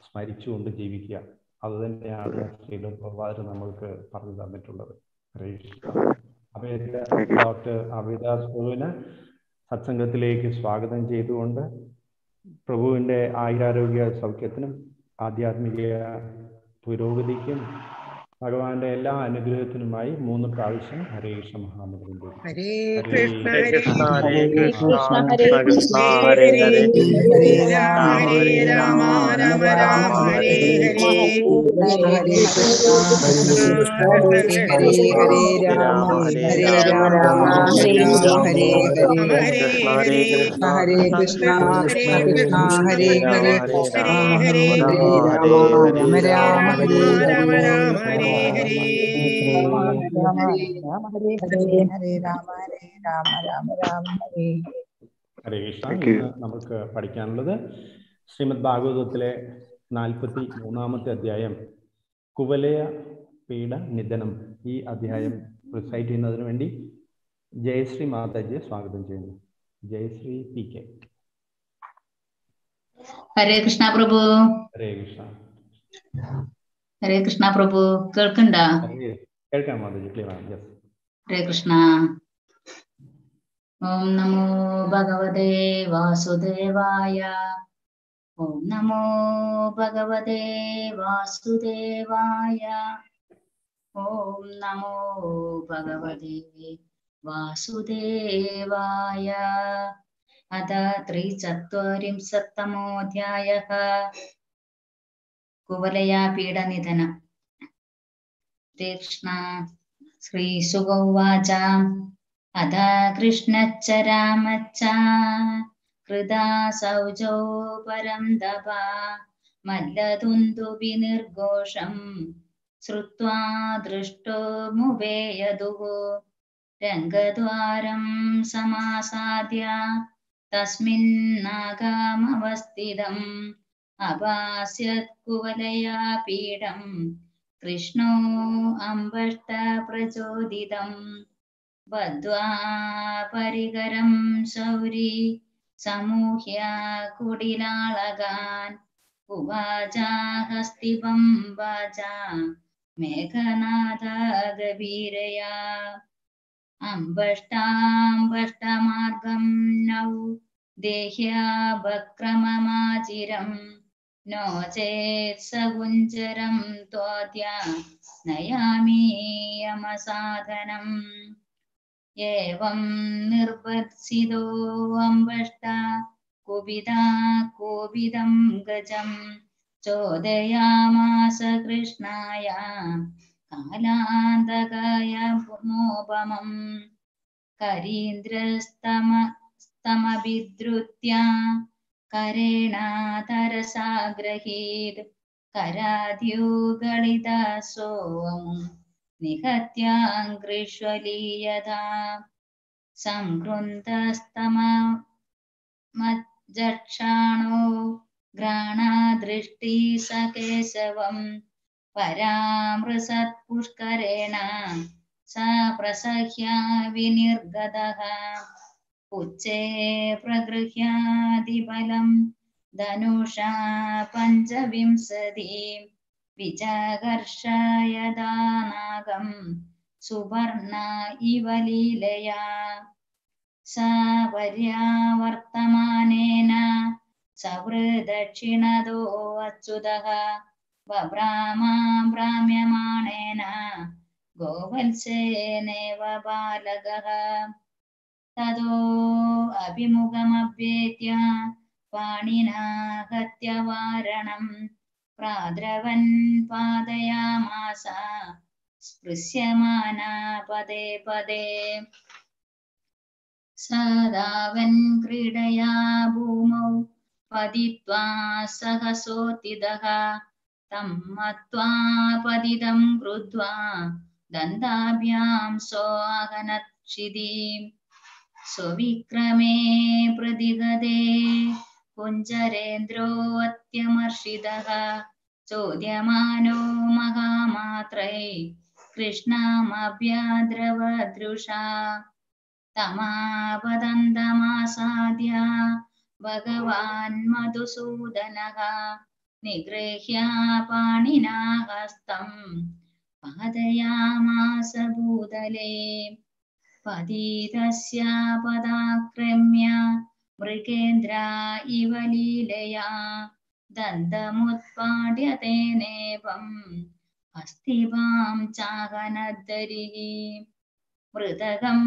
H: സ്മരിച്ചുകൊണ്ട് ജീവിക്കുക അത് തന്നെയാണ് ശ്രീല പ്രഭാകർ നമ്മൾക്ക് പറഞ്ഞു തന്നിട്ടുള്ളത് ഹരേ കൃഷ്ണ അഭേദ ഡോക്ടർ അഭിദാസ് പ്രഭുവിന് സത്സംഗത്തിലേക്ക് സ്വാഗതം ചെയ്തുകൊണ്ട് പ്രഭുവിൻ്റെ ആയുരാരോഗ്യ സൗഖ്യത്തിനും ആധ്യാത്മിക പുരോഗതിക്കും ഭഗവാന്റെ എല്ലാ അനുഗ്രഹത്തിനുമായി മൂന്ന് പ്രാവശ്യം ഹരേ കൃഷ്ണ മഹാമന്ത്രം ചൊല്ലും.
F: ഹരേ
H: ഹരേ
F: കൃഷ്ണ ഹരേ
E: കൃഷ്ണ
F: കൃഷ്ണ
E: ഹരേ കൃഷ്ണ ഹരേ കൃഷ്ണ ഹരേ ഹരേ
F: ഹരേ രാമ ഹരേ രാമ രാമ രാമ ഹരേ ഹരേ
I: ഹരേ കൃഷ്ണ ഹരേ ഹരേ രാമ ഹരേ രാമ ഹരേ ഹരേ ഹരേ
E: കൃഷ്ണ ഹരേ കൃഷ്ണ
I: ഹരേ കൃഷ്ണ ഹരേ കൃഷ്ണ ഹരേ ഹരേ
F: ഹരേ ഹരേ
I: ഹരേ രാമ രാമ ഹരേ
F: രാമ
I: ഹരേ
F: രാമ ഹരേ ഹരേ
H: ഹരേ കൃഷ്ണ ഇന്ന് നമുക്ക് പഠിക്കാനുള്ളത് ശ്രീമദ് ഭാഗവതത്തിലെ നാൽപ്പത്തി മൂന്നാമത്തെ അധ്യായം കുവലയ പീഡ നിധനം ഈ അധ്യായം റിസൈറ്റ് ചെയ്യുന്നതിന് വേണ്ടി ജയശ്രീ മാതാജിയെ സ്വാഗതം ചെയ്യുന്നു ജയശ്രീ പി കെ
D: ഹരേ കൃഷ്ണ പ്രഭു
H: ഹരേ കൃഷ്ണ
D: ഹരേ കൃഷ്ണ പ്രഭു കേൾക്കണ്ട
H: ഹരേ കേൾക്കാം മാതാജി ക്ലിയർ ആണ് യെസ്
D: ഹരേ കൃഷ്ണ ഓം നമോ ഭഗവതേ വാസുദേവായ ഓം നമോ ഭഗവതേ വാസുദേവായ ഓം നമോ ഭഗവതേ വാസുദേവായ അത ത്രിചത്വരിംശത്തമോऽध्यायः കുവലയാ പീഡനിധന കൃഷ്ണ ശ്രീസുക ഉവാച അത കൃഷ്ണശ്ച രാമശ്ച കൃതാ സൗജോ പരം തപ മല്ലതുന്ദുഭി നിർഘോഷം ശ്രുത്വാ ദൃഷ്ടോ മുവേയതുः രംഗദ്വാരം സമാസാദ്യ തസ്മിന്നാഗാമവസ്ഥിതम् അപാസ്യത് കുവലയാ പീഡം കൃഷ്ണോ അമ്പഷ്ട പ്രചോദിതം ബദ്ധ്വാ പരികരം ശൗരി സമൂഹ്യ കുടിലാളകാൻ ഉവാചാ ഹസ്തിപം വാചാ മേഘനാഥ ഗഭീരയാ അമ്പഷ്ടാമ്പഷ്ടമാർഗം നൗ ദേഹ്യാപക്രമമാചിരം नो चेत् सगुञ्जरं त्वद्या नयामि यमसाधनम् एवं निर्भत्सितोऽम्बष्टा कुपिता कोपितं गजं चोदयामास कृष्णाय कालान्तकाय मोपमम् करीन्द्रस्तम स्तमभिद्रुत्य करेणातरसाग्रहीत् कराद्युगलिता सोऽम् निहत्याङ्कृष्वलीयता संकृन्तस्तमज्जक्षाणो घ्राणादृष्टि स केशवम् परामृसत्पुष्करेण स प्रसह्य विनिर्गतः उच्चे प्रगृह्यादिबलं धनुषा पञ्चविंशति विचकर्षयदा नागं सुवर्ण इव लीलया स पर्यावर्तमानेन सवृदक्षिणदो अच्युतः बभ्रामा भ्राम्यमाणेन गोवत्सेनेव बालकः ततो अभिमुखमभ्येत्य पाणिना हत्यवारणम् प्राद्रवन् पादयामास स्पृश्यमाना पदे पदे सदावन् क्रीडया भूमौ पतित्वा सहसोत्थितः तं मत्वा पतितं क्रुद्ध्वा दन्ताभ्यां सोऽहनक्षितिम् स्वविक्रमे प्रतिगते कुञ्जरेन्द्रोऽत्यमर्षितः चोद्यमानो महामात्रै कृष्णमभ्याद्रवदृशा तमापदन्तमासाद्य भगवान् मधुसूदनः निगृह्य पाणिना हस्तं पादयामास भूतले पतितस्य पदाक्रम्य मृगेन्द्रा इव लीलया दन्तमुत्पाट्य तेनेवम् अस्तिवां चाहनद्धरिः मृदगं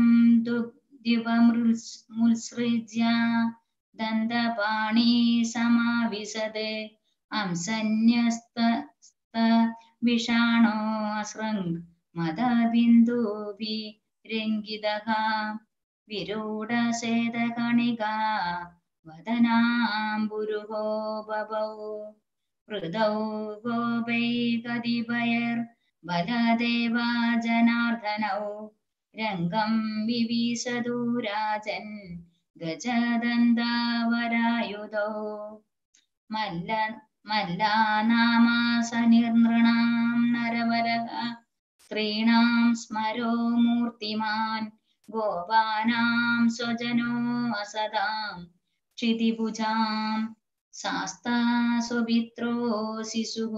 D: दुग्दिवमुत्सृज्य दन्तपाणी समाविशत् अंसन्यस्त विषाणो असृङ् मदबिन्दुभिरङ्गितः विरूढसेदकणिका वदनाम्बुरुहो बभौ हृदौ गोपैकदिभयर्बलदेवा जनार्दनौ रङ्गं विविशदु राजन् गजदन्तावरायुधौ मल्ल मल्लानामासनिर्नृणां नरवरः स्त्रीणां स्मरो मूर्तिमान् गोपानां स्वजनो असदां क्षितिभुजां शास्ता सुमित्रो शिशुः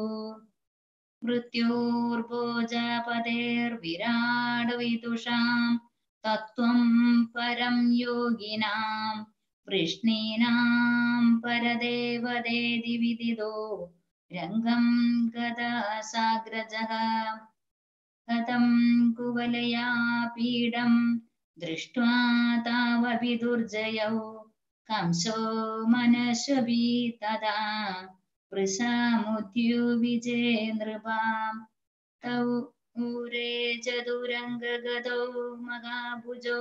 D: मृत्योर्भोजपदेर्विराडविदुषां तत्त्वं परं योगिनां वृष्णीनां परदेवदेदि विदिदो रङ्गं गदासाग्रजः कथं कुवलया पीडं दृष्ट्वा तावपि दुर्जयौ कंसो मनस्वपि तदा वृषामुद्युविजे नृपां तौ ऊरे चतुरङ्गगतौ महाभुजो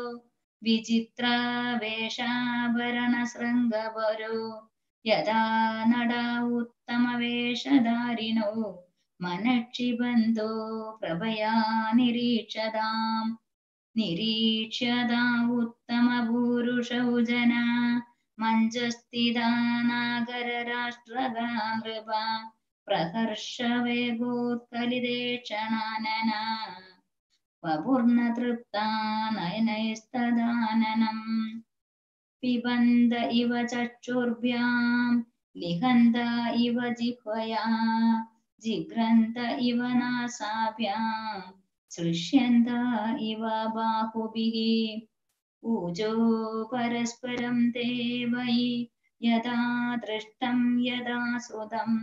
D: विचित्रवेषाभरणशृङ्गवरो यदा नडा उत्तमवेषधारिणौ मनक्षिबन्धो प्रभया निरीक्षताम् निरीक्ष्यता उत्तमपूरुषौ जना मञ्चस्थिता नागरराष्ट्रगा नृपा प्रहर्षवेगोत्कलिते क्षणानना वपुर्नतृप्ता नयनैस्तदाननम् पिबन्द इव चक्षुर्भ्यां लिहन्त इव जिह्वया जिघ्रन्त इव नासाभ्यां सृष्यन्त इव बाहुभिः ऊजो परस्परं ते वै यदा दृष्टं यदा श्रुतं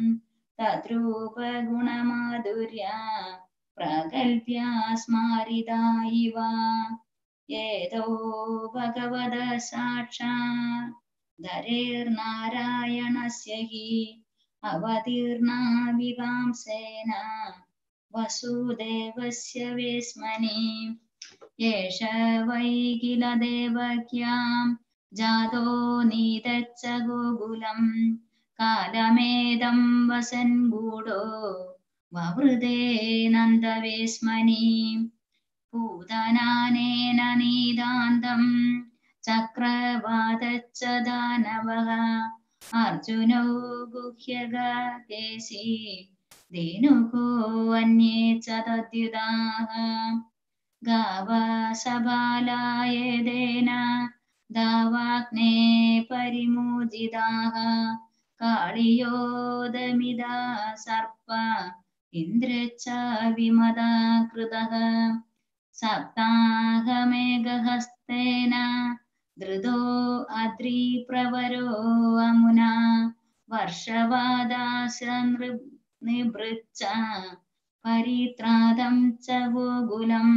D: तद्रूपगुणमाधुर्या प्रागल्भ्या स्मारिता इव येदो भगवद साक्षात् धरेर्नारायणस्य हि अवतीर्णा विवांसेन वसुदेवस्य वेस्मनि एष वै किल देवक्यां जातो नीतच्च गोकुलं कालमेदं वसन् गूढो ववृदे नन्दवेस्मनि पूतनानेन नीदान्तं चक्रवातच्च दानवः अर्जुनो गुह्यगकेशी धेनुको अन्ये च तद्युताः गाव सबालायदेन दावाग्ने परिमोजिताः काळियोदमिदा सर्प इन्द्रच्च विमदा कृतः सप्ताहमेघहस्तेन धृतो अद्रिप्रवरो अमुना वर्षवादास निभृच्च परित्रादं च गोकुलम्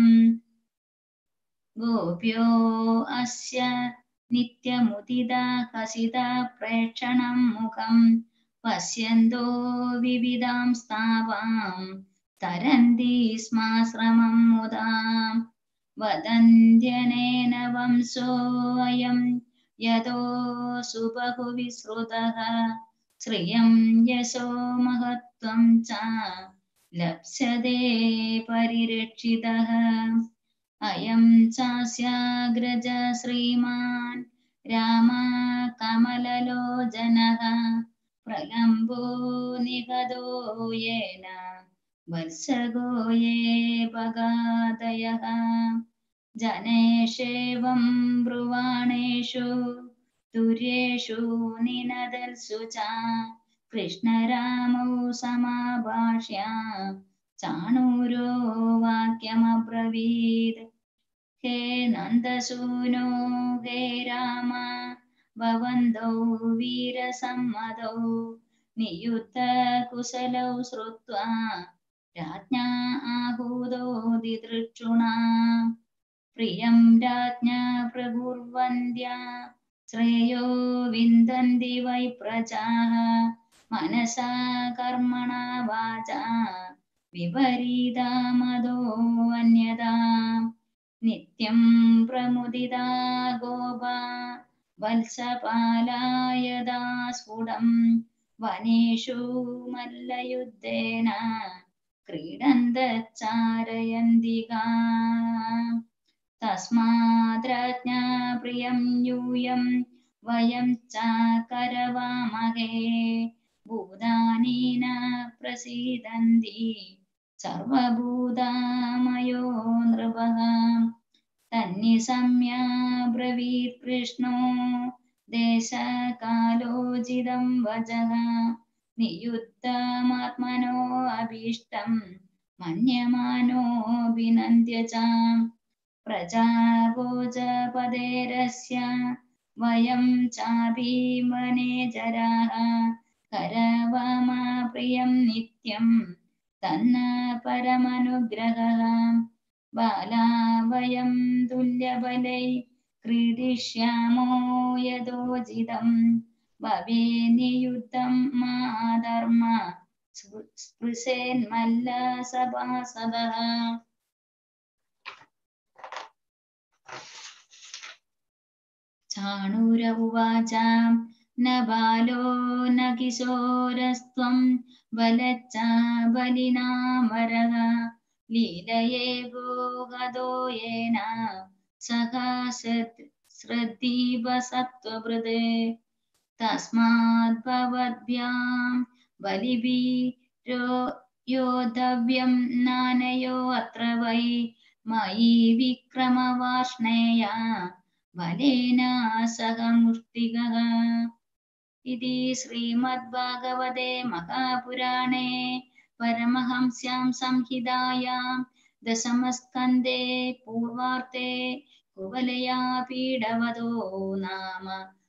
D: गोप्यो अस्य नित्यमुदिता हसिता प्रेक्षणं मुखं पश्यन्तो विविधां स्थावां तरन्ति स्माश्रमं मुदा वदन्त्यनेन वंशोऽयं यतो सुबहुविश्रुतः श्रियं यशो महत्त्वं च लप्स्यते परिरक्षितः अयं चास्याग्रज श्रीमान् राम कमललोचनः प्रलम्बो निगदो येन वत्सगो ये भगादयः जनेषेवं ब्रुवाणेषु तुर्येषु निनदल्सु च കൃഷ്ണരാമौ സമാഭാഷ്യ ചാണൂരോ വാക്യമബ്രവീത് ഹേ നന്ദസൂനോ ഹേ രാമ ഭവന്തौ വീരസമ്മതौ നിയുദ്ധകുശലौ ശ്രുത്വാ രാജ്ഞാ आहूतो दिदृक्षुणा प्रियं राज्ञा प्रकुर्वन्द्या श्रेयो विन्दन्ति वै प्रजाः मनसा कर्मणा वाचा विपरीता मदो अन्यदा नित्यं प्रमुदिता गोपा वत्सपालायदा स्फुटं वनेषु मल्लयुद्धेन क्रीडन्तच्चारयन्तिका तस्माद्रज्ञा प्रियं यूयं वयं च करवामहे भूतानि न प्रसीदन्ति सर्वभूतामयो नृपः तन्निसम्या ब्रवीत् कृष्णो देशकालोचितं वचः नियुद्धमात्मनो अभीष्टं मन्यमानोऽभिनन्द्य च प्रजागोचपदेरस्य वयं चाभिमनेजराः करवाम प्रियं नित्यं तन्न परमनुग्रहः बाला वयं तुल्यबलै क्रीडिष्यामो यदोचितं भवेनियुद्धं मा धर्म स्पृशेन्मल्लसभासदः चाणूर उवाच न बालो न किशोरस्त्वं बलच्च बलिनामरः लीलये गोगदो येन सह श्रद्धीवसत्त्वभृदे तस्मात् भवद्भ्यां बलिभिरो योद्धव्यं नानयो अत्र वै मयि विक्रमवार्ष्णेया बलेन सह मुष्टिकः इति श्रीमद्भागवते महापुराणे परमहंस्यां संहितायां दशमस्कन्धे पूर्वार्थे कुवलया पीडवतो नाम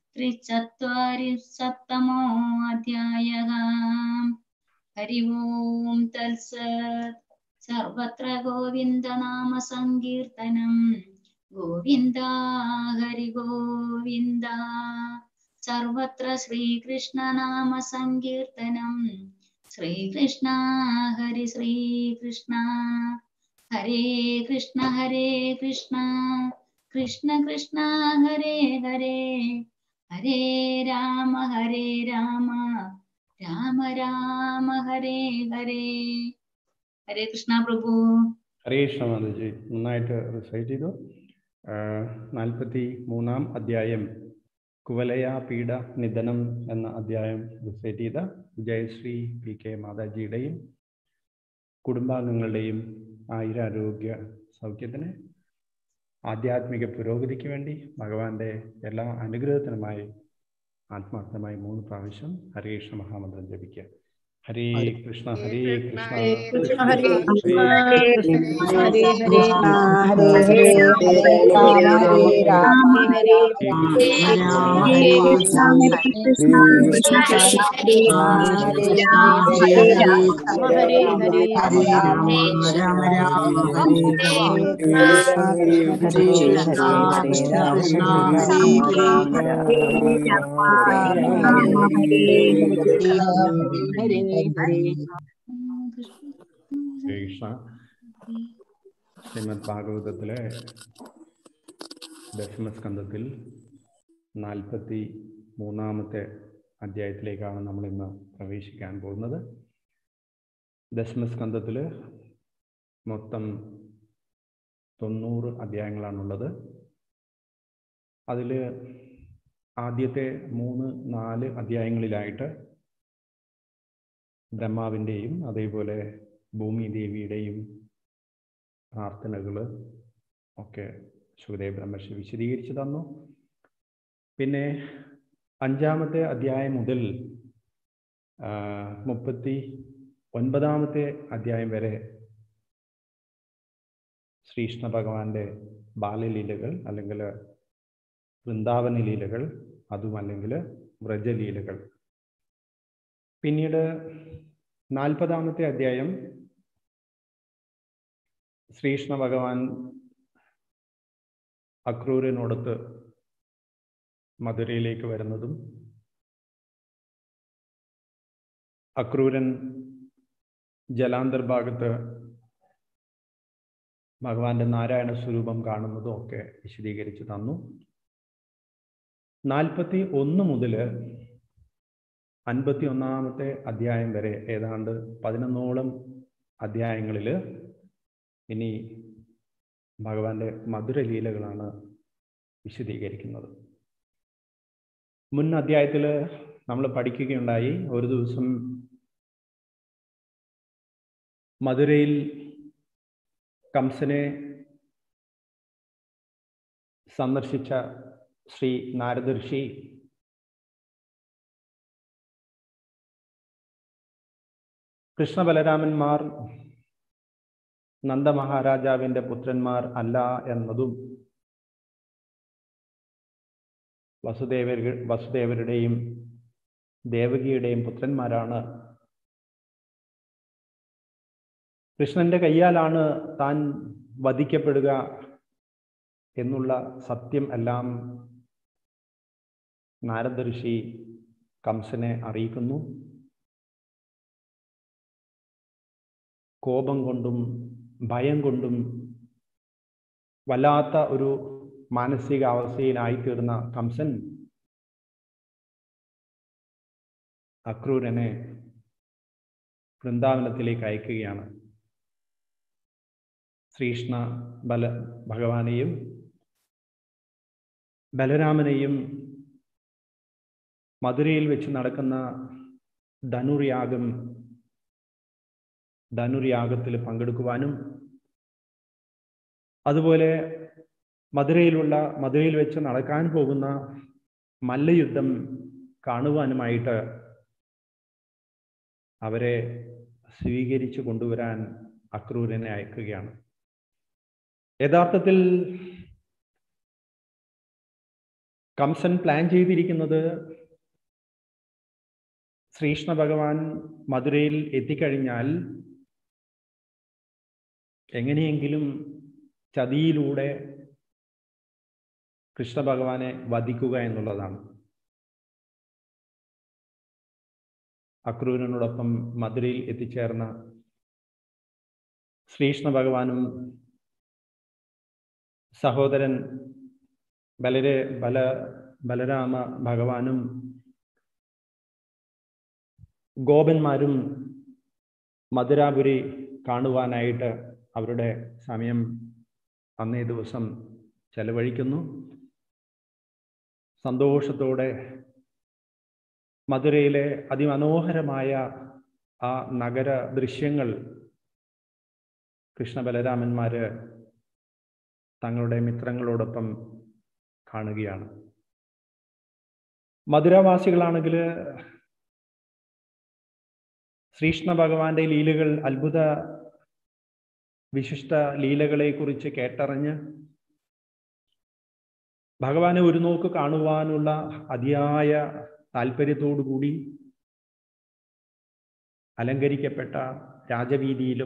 D: त्रिचत्वारिंशत्तमोऽध्यायः हरि ओं तत्सत् सर्वत्र गोविन्दनाम सङ्कीर्तनम् गोविन्द हरि गोविन्द सर्वत्र श्रीकृष्णनाम सङ्कीर्तनम् श्रीकृष्ण हरि श्रीकृष्ण हरे कृष्ण हरे कृष्ण कृष्ण कृष्ण हरे हरे हरे राम हरे राम രാമ രാമ ഹരേ ഹരേ ഹരേ കൃഷ്ണ പ്രഭു
H: ഹരേ കൃഷ്ണ മാതാജി നന്നായിട്ട് റിസൈറ്റ് ചെയ്തു നാൽപ്പത്തി മൂന്നാം അധ്യായം കുവലയ പീഡ നിധനം എന്ന അധ്യായം റിസൈറ്റ് ചെയ്ത ജയശ്രീ പി കെ മാതാജിയുടെയും കുടുംബാംഗങ്ങളുടെയും ആയുരാരോഗ്യ സൗഖ്യത്തിന് ആധ്യാത്മിക പുരോഗതിക്ക് വേണ്ടി ഭഗവാന്റെ എല്ലാ അനുഗ്രഹത്തിനുമായി ആത്മാർത്ഥമായി മൂന്ന് പ്രാവശ്യം ഹരേ കൃഷ്ണ മഹാമന്ത്രം ജപിക്കുക ഹരേ കൃഷ്ണ ഹരേ കൃഷ്ണ
F: കൃഷ്ണ
I: ഹരേ
F: കൃഷ്ണ
I: കൃഷ്ണ
F: ഹരേ
I: ഹരേ
F: ഹരേ
I: ഹരേ ഹരേ രാമ ഹരേ രാമ
F: ഹരേ
I: രാമ ഹരേ കൃഷ്ണ
C: കൃഷ്ണ
I: കൃഷ്ണ
C: കൃഷ്ണ
I: ഹരേ
C: ഹരേ
I: ഹരേ
C: ഹരേ
I: രാമ
C: ഹരേ
I: ഹരേ
C: രാമ
I: രാമ
C: ഹരേ
I: ഹരേ
C: ഹരേ
I: രാമ രാമ രാമ ഹരേ ഹരേ ഹരേ
H: ഹരേ കൃഷ്ണ ശ്രീമദ് ഭാഗവതത്തിലെ ദശമസ്കന്ധത്തിൽ നാൽപ്പത്തി മൂന്നാമത്തെ അധ്യായത്തിലേക്കാണ് നമ്മൾ ഇന്ന് പ്രവേശിക്കാൻ പോകുന്നത് ദശമസ്കന്ധത്തിൽ മൊത്തം തൊണ്ണൂറ് അധ്യായങ്ങളാണുള്ളത് അതിൽ ആദ്യത്തെ മൂന്ന് നാല് അധ്യായങ്ങളിലായിട്ട് ബ്രഹ്മാവിൻ്റെയും അതേപോലെ ഭൂമി ദേവിയുടെയും പ്രാർത്ഥനകൾ ഒക്കെ സുഖദേവ് ബ്രഹ്മർഷി വിശദീകരിച്ചു തന്നു പിന്നെ അഞ്ചാമത്തെ അധ്യായം മുതൽ ആ, മുപ്പത്തി ഒൻപതാമത്തെ അധ്യായം വരെ ശ്രീകൃഷ്ണ ഭഗവാന്റെ ബാലലീലകൾ അല്ലെങ്കിൽ വൃന്ദാവന ലീലകൾ അതും അല്ലെങ്കിൽ വ്രജലീലകൾ പിന്നീട് നാൽപ്പതാമത്തെ അധ്യായം ശ്രീകൃഷ്ണ ഭഗവാൻ അക്രൂരനോടൊത്ത് മധുരയിലേക്ക് വരുന്നതും അക്രൂരൻ ജലാന്തർഭാഗത്ത് ഭഗവാന്റെ നാരായണ സ്വരൂപം കാണുന്നതും ഒക്കെ വിശദീകരിച്ചു തന്നു നാൽപ്പത്തി ഒന്ന് മുതൽ അൻപത്തി ഒന്നാമത്തെ അധ്യായം വരെ ഏതാണ്ട് പതിനൊന്നോളം അധ്യായങ്ങളിൽ ഇനി ഭഗവാന്റെ മധുരലീലകളാണ് വിശദീകരിക്കുന്നത് മുൻ അധ്യായത്തിൽ നമ്മൾ പഠിക്കുകയുണ്ടായി ഒരു ദിവസം മധുരയിൽ കംസനെ സന്ദർശിച്ച ശ്രീ നാരദർഷി കൃഷ്ണബലരാമന്മാർ നന്ദമഹാരാജാവിൻ്റെ പുത്രന്മാർ അല്ല എന്നതും വസുദേവർ വസുദേവരുടെയും ദേവകിയുടെയും പുത്രന്മാരാണ് കൃഷ്ണന്റെ കയ്യാലാണ് താൻ വധിക്കപ്പെടുക എന്നുള്ള സത്യം എല്ലാം നാരദ ഋഷി കംസനെ അറിയിക്കുന്നു കോപം കൊണ്ടും ഭയം കൊണ്ടും വല്ലാത്ത ഒരു മാനസികാവസ്ഥയിലായിത്തീർന്ന കംസൻ അക്രൂരനെ വൃന്ദാവനത്തിലേക്ക് അയക്കുകയാണ് ശ്രീകൃഷ്ണ ബല ഭഗവാനെയും ബലരാമനെയും മധുരയിൽ വെച്ച് നടക്കുന്ന ധനുർയാഗം ധനുർയാഗത്തിൽ പങ്കെടുക്കുവാനും അതുപോലെ മധുരയിലുള്ള മധുരയിൽ വെച്ച് നടക്കാൻ പോകുന്ന മല്ലയുദ്ധം കാണുവാനുമായിട്ട് അവരെ സ്വീകരിച്ചു കൊണ്ടുവരാൻ അക്രൂരനെ അയക്കുകയാണ് യഥാർത്ഥത്തിൽ കംസൻ പ്ലാൻ ചെയ്തിരിക്കുന്നത് ശ്രീകൃഷ്ണ ഭഗവാൻ മധുരയിൽ എത്തിക്കഴിഞ്ഞാൽ എങ്ങനെയെങ്കിലും ചതിയിലൂടെ കൃഷ്ണ ഭഗവാനെ വധിക്കുക എന്നുള്ളതാണ് അക്രൂരനോടൊപ്പം മധുരയിൽ എത്തിച്ചേർന്ന ശ്രീകൃഷ്ണ ഭഗവാനും സഹോദരൻ ബലരെ ബല ബലരാമ ഭഗവാനും ഗോപന്മാരും മധുരാപുരി കാണുവാനായിട്ട് അവരുടെ സമയം അന്നേ ദിവസം ചെലവഴിക്കുന്നു സന്തോഷത്തോടെ മധുരയിലെ അതിമനോഹരമായ ആ നഗര ദൃശ്യങ്ങൾ കൃഷ്ണ ബലരാമന്മാര് തങ്ങളുടെ മിത്രങ്ങളോടൊപ്പം കാണുകയാണ് മധുരവാസികളാണെങ്കിൽ ശ്രീകൃഷ്ണ ഭഗവാന്റെ ലീലകൾ അത്ഭുത വിശിഷ്ട ലീലകളെ കുറിച്ച് കേട്ടറിഞ്ഞ് ഭഗവാനെ ഒരു നോക്ക് കാണുവാനുള്ള അതിയായ താല്പര്യത്തോടുകൂടി അലങ്കരിക്കപ്പെട്ട രാജവീതിയിലും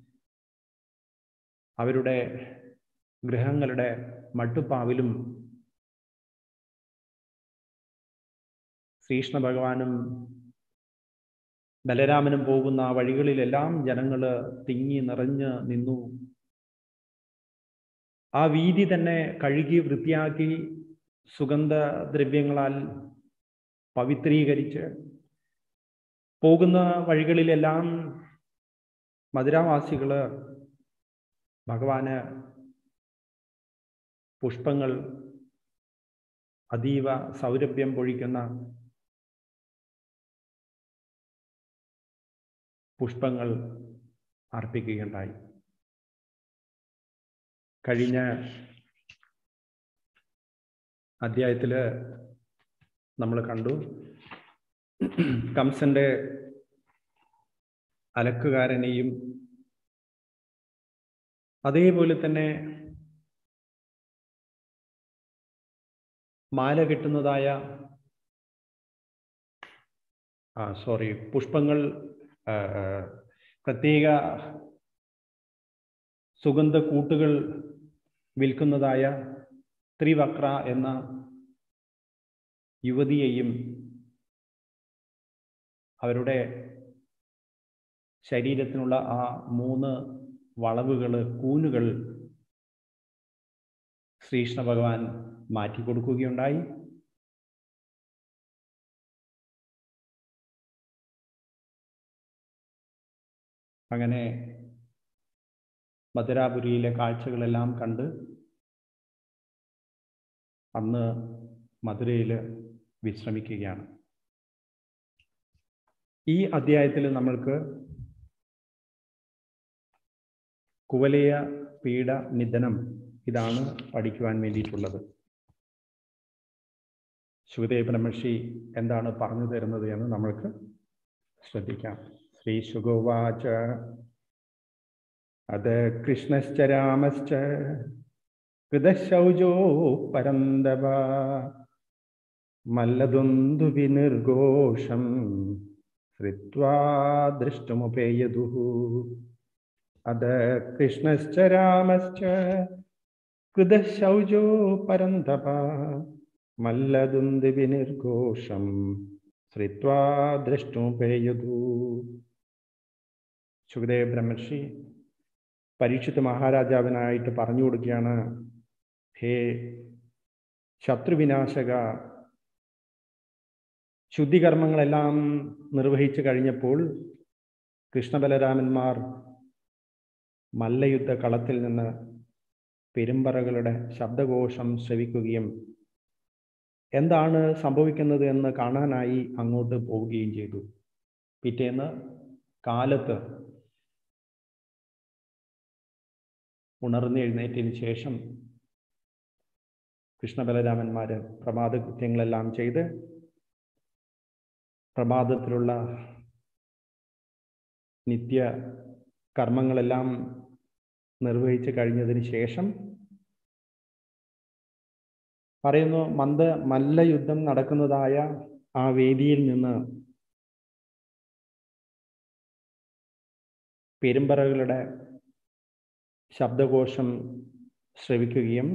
H: അവരുടെ ഗൃഹങ്ങളുടെ മട്ടുപ്പാവിലും ശ്രീകൃഷ്ണ ഭഗവാനും ബലരാമനും പോകുന്ന വഴികളിലെല്ലാം ജനങ്ങൾ തിങ്ങി നിറഞ്ഞ് നിന്നു ആ വീതി തന്നെ കഴുകി വൃത്തിയാക്കി സുഗന്ധ ദ്രവ്യങ്ങളാൽ പവിത്രീകരിച്ച് പോകുന്ന വഴികളിലെല്ലാം മധുരാവാസികള് ഭഗവാന് പുഷ്പങ്ങൾ അതീവ സൗരഭ്യം പൊഴിക്കുന്ന പുഷ്പങ്ങൾ അർപ്പിക്കുകയുണ്ടായി കഴിഞ്ഞ അധ്യായത്തിൽ നമ്മൾ കണ്ടു കംസന്റെ അലക്കുകാരനെയും അതേപോലെ തന്നെ മാല കെട്ടുന്നതായ ആ സോറി പുഷ്പങ്ങൾ ആ, ആ, പ്രത്യേക സുഗന്ധ കൂട്ടുകൾ വിൽക്കുന്നതായ ത്രിവക്ര എന്ന യുവതിയെയും അവരുടെ ശരീരത്തിനുള്ള ആ മൂന്ന് വളവുകൾ കൂനുകൾ ശ്രീകൃഷ്ണ ഭഗവാൻ മാറ്റിക്കൊടുക്കുകയുണ്ടായി അങ്ങനെ മധുരാപുരിയിലെ കാഴ്ചകളെല്ലാം കണ്ട് അന്ന് മധുരയിൽ വിശ്രമിക്കുകയാണ് ഈ അധ്യായത്തിൽ നമ്മൾക്ക് കുവലയ പീഡ നിധനം ഇതാണ് പഠിക്കുവാൻ വേണ്ടിയിട്ടുള്ളത് ശുഗദേവ ബ്രഹ്മർഷി എന്താണ് പറഞ്ഞു തരുന്നത് എന്ന് നമ്മൾക്ക് ശ്രദ്ധിക്കാം ശ്രീ ശുഗോവാച അത് കൃഷ്ണശ്ച രാമശ്ച കൃതശൗചോ പരന്തവ മല്ലദുന്ദു വിനിർഘോഷം ശ്രുത്വാ ദൃഷ്ടമുപേയതു അത് കൃഷ്ണശ്ച രാമശ്ച കൃതശൗചോ പരന്തപ മല്ലദുന്ദു വിനിർഘോഷം ശ്രുത്വാ ദൃഷ്ടമുപേയതു സുഖദേവ് ബ്രഹ്മർഷി പരീക്ഷിത് മഹാരാജാവിനായിട്ട് പറഞ്ഞു കൊടുക്കുകയാണ് ഹേ ശത്രുവിനാശക ശുദ്ധികർമ്മങ്ങളെല്ലാം നിർവഹിച്ചു കഴിഞ്ഞപ്പോൾ കൃഷ്ണബലരാമന്മാർ മല്ലയുദ്ധ കളത്തിൽ നിന്ന് പെരുമ്പറകളുടെ ശബ്ദഘോഷം ശ്രവിക്കുകയും എന്താണ് സംഭവിക്കുന്നത് എന്ന് കാണാനായി അങ്ങോട്ട് പോവുകയും ചെയ്തു പിറ്റേന്ന് കാലത്ത് ഉണർന്നെഴുന്നേറ്റതിന് ശേഷം കൃഷ്ണബലരാമന്മാര് പ്രമാദ കൃത്യങ്ങളെല്ലാം ചെയ്ത് പ്രമാദത്തിലുള്ള നിത്യ കർമ്മങ്ങളെല്ലാം നിർവഹിച്ചു കഴിഞ്ഞതിന് ശേഷം പറയുന്നു മന്ദ മല്ലയുദ്ധം നടക്കുന്നതായ ആ വേദിയിൽ നിന്ന് പെരുമ്പറകളുടെ ശബ്ദകോശം ശ്രവിക്കുകയും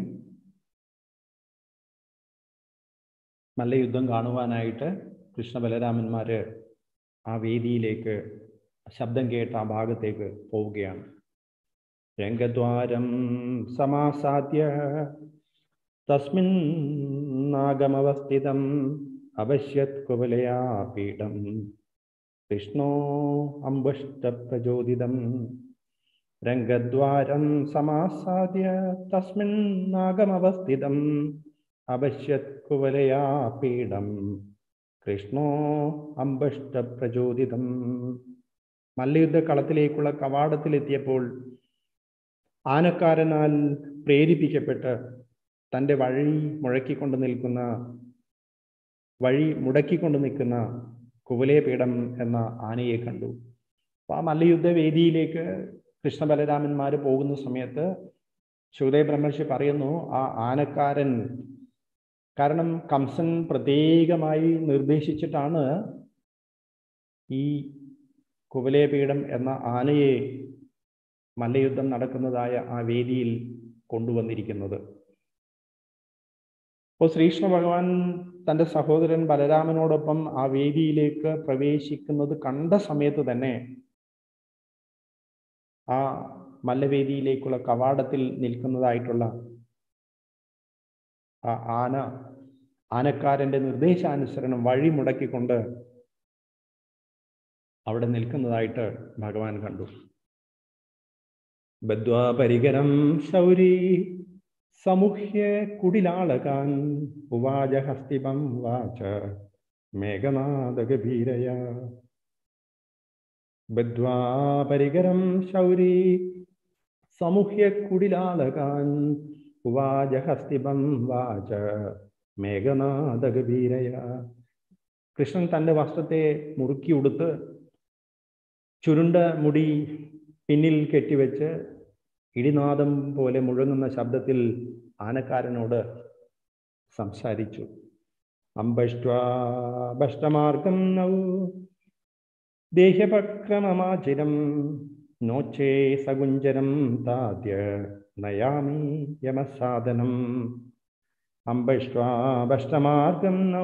H: മല്ലയുദ്ധം കാണുവാനായിട്ട് കൃഷ്ണ ബലരാമന്മാര് ആ വേദിയിലേക്ക് ശബ്ദം കേട്ട ആ ഭാഗത്തേക്ക് പോവുകയാണ് രംഗദ്വാരം സമാസാദ്യ തസ്മിന്നാഗമവസ്ഥിതം അപശ്യത് കുവലയാ പീഠം കൃഷ്ണോ അമ്പഷ്ടപ്രചോദിതം രംഗദ്വാരം സമാസാദ്യ തസ്മിന്നാഗമവസ്ഥിതം അപശ്യത് കുവലയാ പീഠം കൃഷ്ണോ അമ്പഷ്ടപ്രചോദിതം മല്ലയുദ്ധ കളത്തിലേക്കുള്ള കവാടത്തിലെത്തിയപ്പോൾ ആനക്കാരനാൽ പ്രേരിപ്പിക്കപ്പെട്ട് തൻ്റെ വഴി മുഴക്കിക്കൊണ്ട് നിൽക്കുന്ന വഴി മുടക്കിക്കൊണ്ട് നിൽക്കുന്ന കുവലയപീഠം എന്ന ആനയെ കണ്ടു അപ്പൊ ആ മല്ലയുദ്ധ വേദിയിലേക്ക് കൃഷ്ണ ബലരാമന്മാർ പോകുന്ന സമയത്ത് ശുഭദേവ് ബ്രഹ്മർഷി പറയുന്നു ആ ആനക്കാരൻ കാരണം കംസൻ പ്രത്യേകമായി നിർദ്ദേശിച്ചിട്ടാണ് ഈ കുവലയപീഠം എന്ന ആനയെ മല്ലയുദ്ധം നടക്കുന്നതായ ആ വേദിയിൽ കൊണ്ടുവന്നിരിക്കുന്നത് അപ്പോൾ ശ്രീകൃഷ്ണ ഭഗവാൻ തൻ്റെ സഹോദരൻ ബലരാമനോടൊപ്പം ആ വേദിയിലേക്ക് പ്രവേശിക്കുന്നത് കണ്ട സമയത്ത് തന്നെ ആ മല്ലവേദിയിലേക്കുള്ള കവാടത്തിൽ നിൽക്കുന്നതായിട്ടുള്ള ആ ആന ആനക്കാരന്റെ നിർദ്ദേശാനുസരണം വഴി മുടക്കിക്കൊണ്ട് അവിടെ നിൽക്കുന്നതായിട്ട് ഭഗവാൻ കണ്ടു ബദ്വാപരികരം ശൗരി സമുഹ്യ കുടിലാളകാൻ ഉവാച ഹസ്തിപം വാച മേഘനാദഗഭീരയ ബദ്വാപരികരം ശൗരി സമുഹ്യ കുടിലാളകാൻ ഉവാച ഹസ്തിപം വാച മേഘനാദഗഭീരയ കൃഷ്ണൻ തൻ്റെ വസ്ത്രത്തെ മുറുക്കി ഉടുത്ത് ചുരുണ്ട മുടി പിന്നിൽ കെട്ടിവെച്ച് ഇടിനാദം പോലെ മുഴങ്ങുന്ന ശബ്ദത്തിൽ ആനക്കാരനോട് സംസാരിച്ചു അമ്പഷ്ടാഭഷ്ടമാർഗം നൗ ദേഹ്യപക്രമമാചിരം നോച്ചേ സകുഞ്ചരം താദ്യ നയാമി യമസാധനം അമ്പഷ്ടാഭഷ്ടമാർഗം നൗ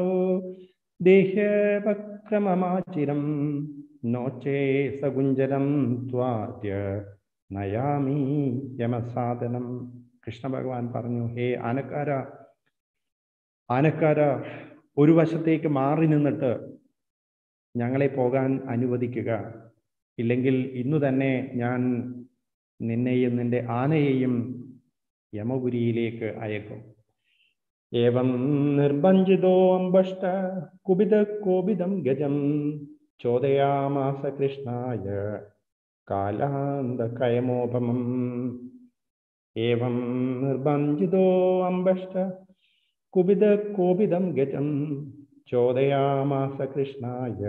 H: ദേഹ്യപക്രമമാചിരം നോച്ചേ സകുഞ്ചരം ത്വാദ്യ നയാമി യമസാധനം കൃഷ്ണ ഭഗവാൻ പറഞ്ഞു ഹേ ആനക്കാര ആനക്കാര ഒരു വശത്തേക്ക് മാറി നിന്നിട്ട് ഞങ്ങളെ പോകാൻ അനുവദിക്കുക ഇല്ലെങ്കിൽ ഇന്നു തന്നെ ഞാൻ നിന്നെയും നിന്റെ ആനയെയും യമപുരിയിലേക്ക് അയക്കും ഏവം നിർഭഞ്ജിതോ അമ്പഷ്ട കുപിത കോപിതം ഗജം ചോദയാമാസ കൃഷ്ണായ കാലാന്തകയമോപമം ഏവം നിർഭഞ്ജിതോ അമ്പഷ്ട കുപിത കോപിതം ഗജം ചോദയാമാസ കൃഷ്ണായ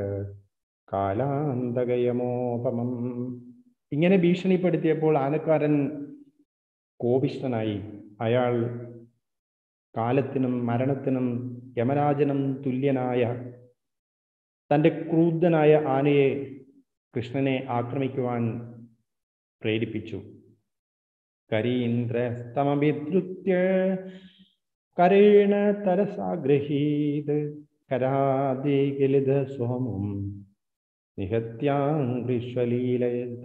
H: കാലാന്തകയമോപമം ഇങ്ങനെ ഭീഷണിപ്പെടുത്തിയപ്പോൾ ആനക്കാരൻ കോപിഷ്ഠനായി അയാൾ കാലത്തിനും മരണത്തിനും യമരാജനും തുല്യനായ തൻ്റെ ക്രൂദ്ധനായ ആനയെ കൃഷ്ണനെ ആക്രമിക്കുവാൻ പ്രേരിപ്പിച്ചു കരീന്ദ്രസ്തമഭിധൃത്യ കരേണ തരസാഗ്രഹീത് കരാദിഗലിത സോമം നിഹത്യാംഗ്രീശ്വലീലയത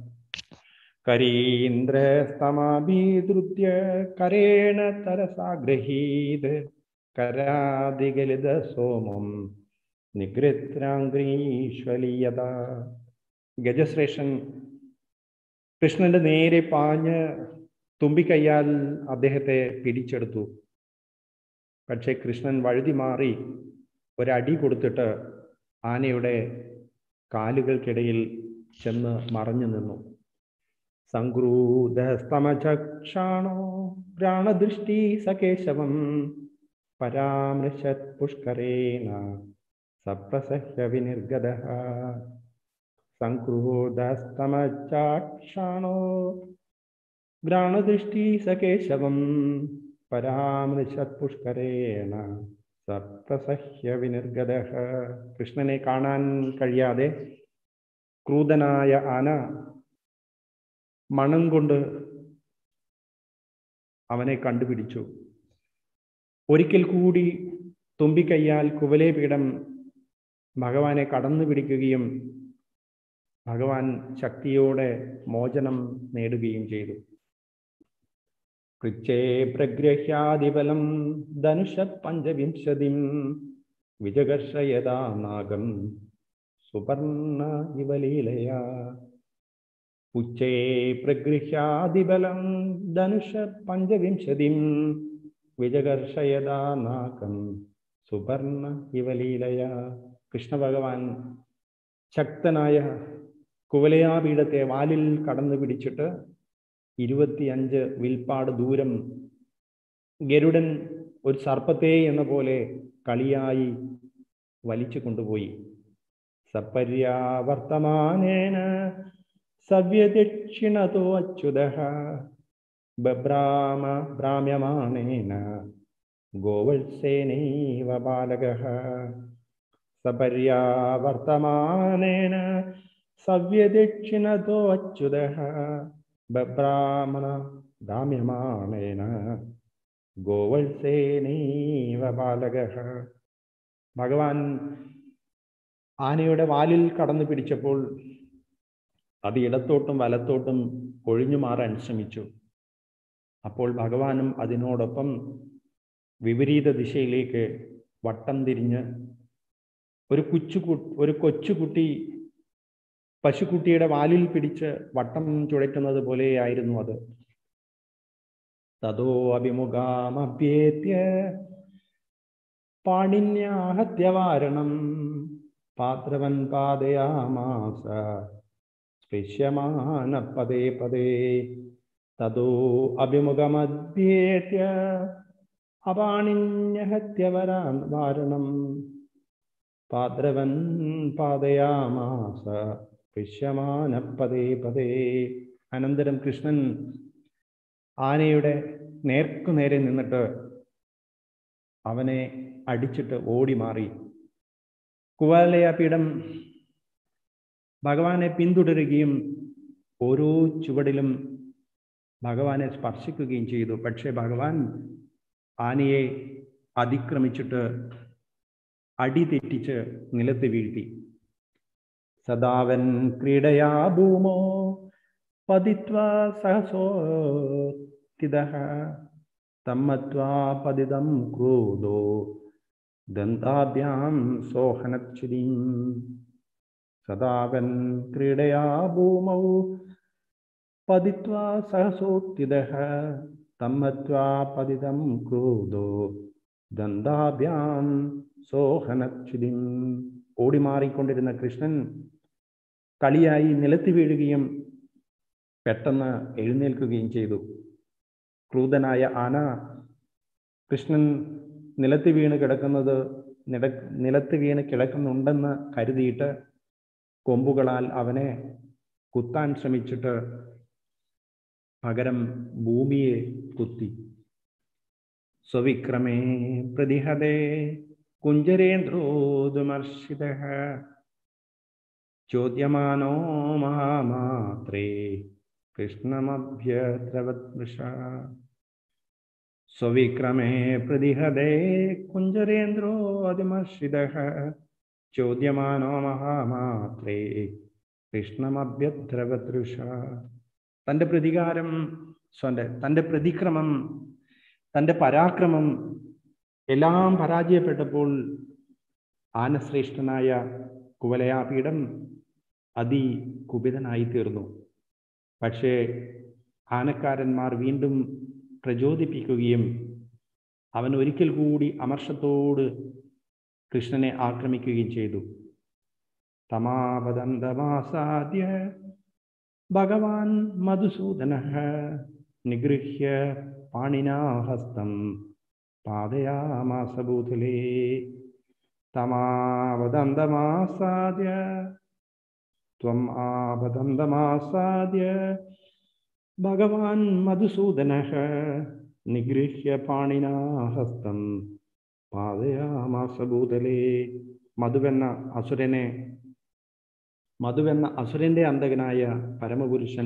H: കരീന്ദ്രസ്തമാഭിധൃത്യ കരേണ തരസാഗ്രഹീത് കരാദിഗലിത സോമം നിഗ്രത്രാംഗ്രീശ്വലീയത ഗജശ്രേഷ്ഠൻ കൃഷ്ണന്റെ നേരെ പാഞ്ഞ് തുമ്പിക്കൈയാൽ അദ്ദേഹത്തെ പിടിച്ചെടുത്തു പക്ഷേ കൃഷ്ണൻ വഴുതി മാറി ഒരടി കൊടുത്തിട്ട് ആനയുടെ കാലുകൾക്കിടയിൽ ചെന്ന് മറഞ്ഞു നിന്നു സംക്രൂതസ്തമചക്ഷാണോ പ്രാണദൃഷ്ടി സകേശവം പരാമൃശത് പുഷ്കരേണ സപ്രസഹ്യ വിനിർഗത സംക്രൂതസ്തമചാക്ഷാണോ ഘ്രാണദൃഷ്ടി സകേശവം പരാമൃശത് പുഷ്കരേണ സപ്രസഹ്യ വിനിർഗത കൃഷ്ണനെ കാണാൻ കഴിയാതെ ക്രൂതനായ ആന മണം കൊണ്ട് അവനെ കണ്ടുപിടിച്ചു ഒരിക്കൽ കൂടി തുമ്പിക്കയ്യാൽ കുവലേപീഠം ഭഗവാനെ കടന്നു പിടിക്കുകയും ഭഗവാൻ ശക്തിയോടെ മോചനം നേടുകയും ചെയ്തു പൃച്ഛേ പ്രഗ്രഹ്യാദിബലം ധനുഷ പഞ്ചവിംശതിം വിജകർഷയതാ നാഗം സുപർണ ഇവലീലയാ ഉച്ചേ പ്രഗൃഹ്യാദിബലം ധനുഷ പഞ്ചവിംശതിം വിജകർഷയതാ നാഗം സുപർണ ഇവലീലയ കൃഷ്ണ ഭഗവാൻ ശക്തനായ കുവലയാപീഠത്തെ വാലിൽ കടന്നു പിടിച്ചിട്ട് ഇരുപത്തിയഞ്ച് വിൽപ്പാട് ദൂരം ഗരുഡൻ ഒരു സർപ്പത്തെ എന്ന പോലെ കളിയായി വലിച്ചു കൊണ്ടുപോയി സപര്യാവർത്തമാനേന സവ്യദക്ഷിണതോ അച്യുത ബഭ്രാമ ഭ്രാമ്യമാണേന ഗോവത്സേനൈവ ബാലക സപര്യാവർത്തമാനേന സവ്യദക്ഷിണതോ അച്യുത ബഭ്രാമണ ഭ്രാമ്യമാണേന ഗോവത്സേനൈവ ബാലക ഭഗവാൻ ആനയുടെ വാലിൽ കടന്നു പിടിച്ചപ്പോൾ അത് ഇടത്തോട്ടും വലത്തോട്ടും ഒഴിഞ്ഞു മാറാൻ ശ്രമിച്ചു അപ്പോൾ ഭഗവാനും അതിനോടൊപ്പം വിപരീത ദിശയിലേക്ക് വട്ടം തിരിഞ്ഞ് ഒരു കൊച്ചു ഒരു കൊച്ചുകുട്ടി പശുക്കുട്ടിയുടെ വാലിൽ പിടിച്ച് വട്ടം ചുഴറ്റുന്നത് പോലെയായിരുന്നു അത് തതോ അഭിമുഖാമഭ്യേത്യ പാണിന്യാഹത്യവാരണം പാത്രവൻ പാതയാമാസ സ്പൃശ്യമാന പദേ പദേ തതോ അഭിമുഖമധ്യേത്യ അപാണിന്യഹത്യവരാൻ വാരണം പാദ്രവൻ പാതയാമാസ പൃശ്യമാന പതേ പതേ അനന്തരം കൃഷ്ണൻ ആനയുടെ നേർക്കു നേരെ നിന്നിട്ട് അവനെ അടിച്ചിട്ട് ഓടി മാറി കുവാലയ പീഠം ഭഗവാനെ പിന്തുടരുകയും ഓരോ ചുവടിലും ഭഗവാനെ സ്പർശിക്കുകയും ചെയ്തു പക്ഷേ ഭഗവാൻ ആനയെ അതിക്രമിച്ചിട്ട് അടി തെറ്റിച്ച് നിലത്ത് വീഴ്ത്തി സദാവൻ ക്രീഡയാ ഭൂമോ പതിത്വാ സഹസോത്തിത തമ്മത്വാ പതിതം ക്രോധോ ദന്താഭ്യാം സോഹനച്യുതിം സദാവൻ ക്രീഡയാ ഭൂമൗ പതിത്വാ സഹസോത്തിത തമ്മത്വാ പതിതം ക്രോധോ ദന്താഭ്യാം സോഹനച്യുതിം ഓടിമാറിക്കൊണ്ടിരുന്ന കൃഷ്ണൻ കളിയായി നിലത്ത് വീഴുകയും പെട്ടെന്ന് എഴുന്നേൽക്കുകയും ചെയ്തു ക്രൂതനായ ആന കൃഷ്ണൻ നിലത്ത് വീണ് കിടക്കുന്നത് നിട നിലത്ത് വീണ് കിടക്കുന്നുണ്ടെന്ന് കരുതിയിട്ട് കൊമ്പുകളാൽ അവനെ കുത്താൻ ശ്രമിച്ചിട്ട് പകരം ഭൂമിയെ കുത്തി സ്വവിക്രമേ പ്രതിഹതേ കുഞ്ചരേന്ദ്രോദുമർഷിത ചോദ്യമാനോ മഹാമാത്രേ കൃഷ്ണമഭ്യദ്രവദ്മൃഷ സ്വവിക്രമേ പ്രതിഹതേ കുഞ്ചരേന്ദ്രോ അതിമർഷിത ചോദ്യമാനോ മഹാമാത്രേ കൃഷ്ണമഭ്യദ്രവദൃഷ തൻ്റെ പ്രതികാരം സ്വന്റെ തൻ്റെ പ്രതിക്രമം തൻ്റെ പരാക്രമം എല്ലാം പരാജയപ്പെട്ടപ്പോൾ ആനശ്രേഷ്ഠനായ കുവലയാപീഠം അതി കുപിതനായി തീർന്നു പക്ഷേ ആനക്കാരന്മാർ വീണ്ടും പ്രചോദിപ്പിക്കുകയും അവൻ ഒരിക്കൽ കൂടി അമർഷത്തോട് കൃഷ്ണനെ ആക്രമിക്കുകയും ചെയ്തു തമാപദന്തമാസാദ്യ ഭഗവാൻ മധുസൂദന നിഗൃഹ്യ പാണിനാഹസ്തം പാതയാമാസഭൂതലേ തമാവദന്തമാസാദ്യ ത്വം ആപദന്തമാസാദ്യ ഭഗവാൻ മധുസൂദന നിഗൃഹ്യ പാണിനാഹസ്തം പാതയാമാസഭൂതലേ മധുവെന്ന അസുരനെ മധുവെന്ന അസുരന്റെ അന്തകനായ പരമപുരുഷൻ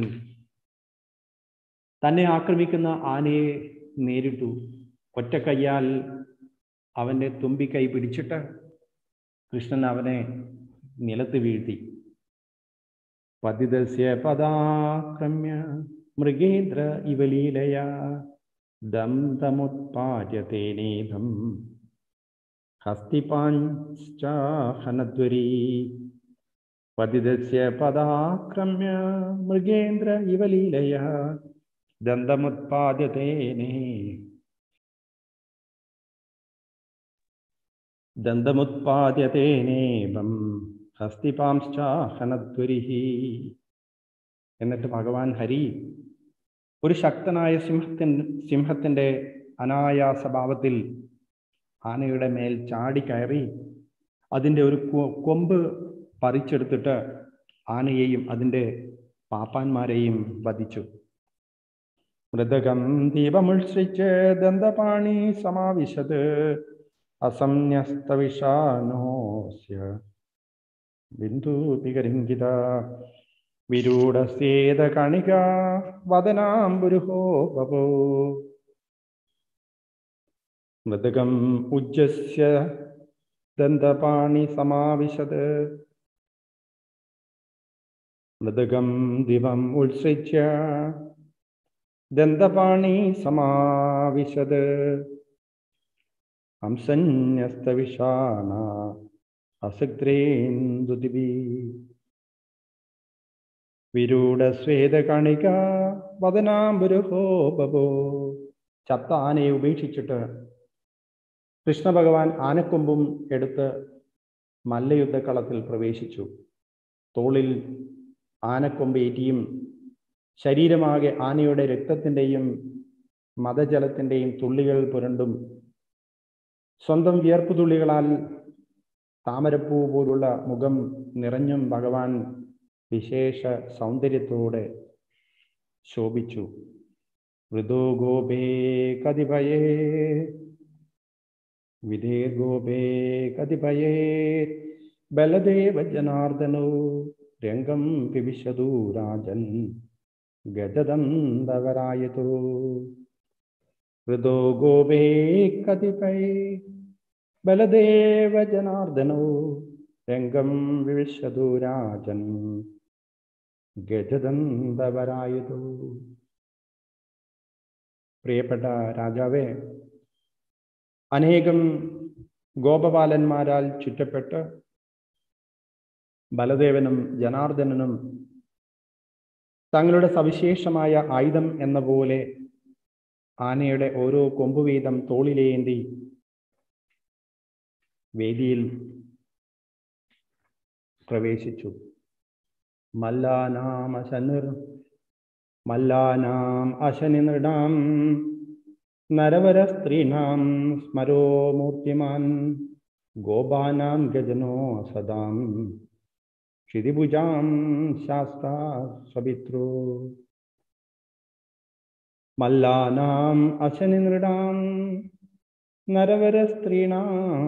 H: തന്നെ ആക്രമിക്കുന്ന ആനയെ നേരിട്ടു ഒറ്റക്കയ്യാൽ അവന്റെ തുമ്പിക്കൈ പിടിച്ചിട്ട് കൃഷ്ണൻ അവനെ നിലത്ത് വീഴ്ത്തി പതിതസ്യ പദാക്രമ്യ മൃഗേന്ദ്ര ഇവലീലയ ദന്തമുത്പാദ്യതേനേധം ഹസ്തിപാഞ്ചാഹനദ്വരീ പതിതസ്യ പദാക്രമ്യ മൃഗേന്ദ്ര ഇവലീലയ ദന്തമുത്പാദ്യതേനേ ദന്തമുത്പാദ്യതേനേവം ഹസ്തിപാംശ്ചാഹനദ്വരിഹി എന്നിട്ട് ഭഗവാൻ ഹരി ഒരു ശക്തനായ സിംഹത്തിൻ സിംഹത്തിന്റെ അനായാസ ഭാവത്തിൽ ആനയുടെ മേൽ ചാടി കയറി അതിൻ്റെ ഒരു കൊ- കൊമ്പ് പറിച്ചെടുത്തിട്ട് ആനയെയും അതിൻ്റെ പാപ്പാന്മാരെയും വധിച്ചു മൃതകം ദീപമുത്സൃച്ച് ദന്തപാണി സമാവിശത് അസംന്യസ്തവിഷാനോസ്യ ബിന്ദുപികരിങ്കിത വിരൂഢസ്യേതകണിക വദനാംബുരുഹോ ബഭോ മൃതകം ഉജ്ജസ്യ ദന്തപാണി സമാവിശത് മൃതകം ദിവം ഉത്സൃജ്യ ദന്തപാണി സമാവിശത് ഹംസന്യസ്തവിഷാണ അസക്രേന്ദുതിഭി വിരൂഢസ്വേദകണിക വദനാംബുരുഹോ ബഭോ ചത്ത ആനയെ ഉപേക്ഷിച്ചിട്ട് കൃഷ്ണ ഭഗവാൻ ആനക്കൊമ്പും എടുത്ത് മല്ലയുദ്ധക്കളത്തിൽ പ്രവേശിച്ചു തോളിൽ ആനക്കൊമ്പേറ്റിയും ശരീരമാകെ ആനയുടെ രക്തത്തിൻ്റെയും മതജലത്തിൻ്റെയും തുള്ളികൾ പുരണ്ടും സ്വന്തം വിയർപ്പ് തുള്ളികളാൽ താമരപ്പൂ പോലുള്ള മുഖം നിറഞ്ഞും ഭഗവാൻ വിശേഷ സൗന്ദര്യത്തോടെ ശോഭിച്ചു മൃദോ ഗോപേ കതിഭയേ വിധേർഗോപേ കതിഭയേ ബലദേവ ജനാർദ്ദനോ രംഗം പിവിശതു രാജൻ ഗജദന്തവരായതോ ഹൃദോ ഗോപേ കതിപയേ ബലദേവ ജനാർദ്ദനോ രംഗം വിവിശതു രാജൻ ഗജദന്തവരായതോ പ്രിയപ്പെട്ട രാജാവേ അനേകം ഗോപബാലന്മാരാൽ ചുറ്റപ്പെട്ട് ബലദേവനും ജനാർദ്ദനനും തങ്ങളുടെ സവിശേഷമായ ആയുധം എന്ന പോലെ ആനയുടെ ഓരോ കൊമ്പുവീതം തോളിലേന്തി വേദിയിൽ പ്രവേശിച്ചു മല്ലാനാം അശനിർ മല്ലാനാം അശനി നൃടാം നരവര സ്ത്രീണാം സ്മരോ മൂർത്തിമാൻ ഗോപാനാം ഗജനോ സദാം ക്ഷിതിഭുജാം ശാസ്താ സ്വപിത്രോ മല്ലാനാം അശനി നൃടാം നരവര സ്ത്രീണാം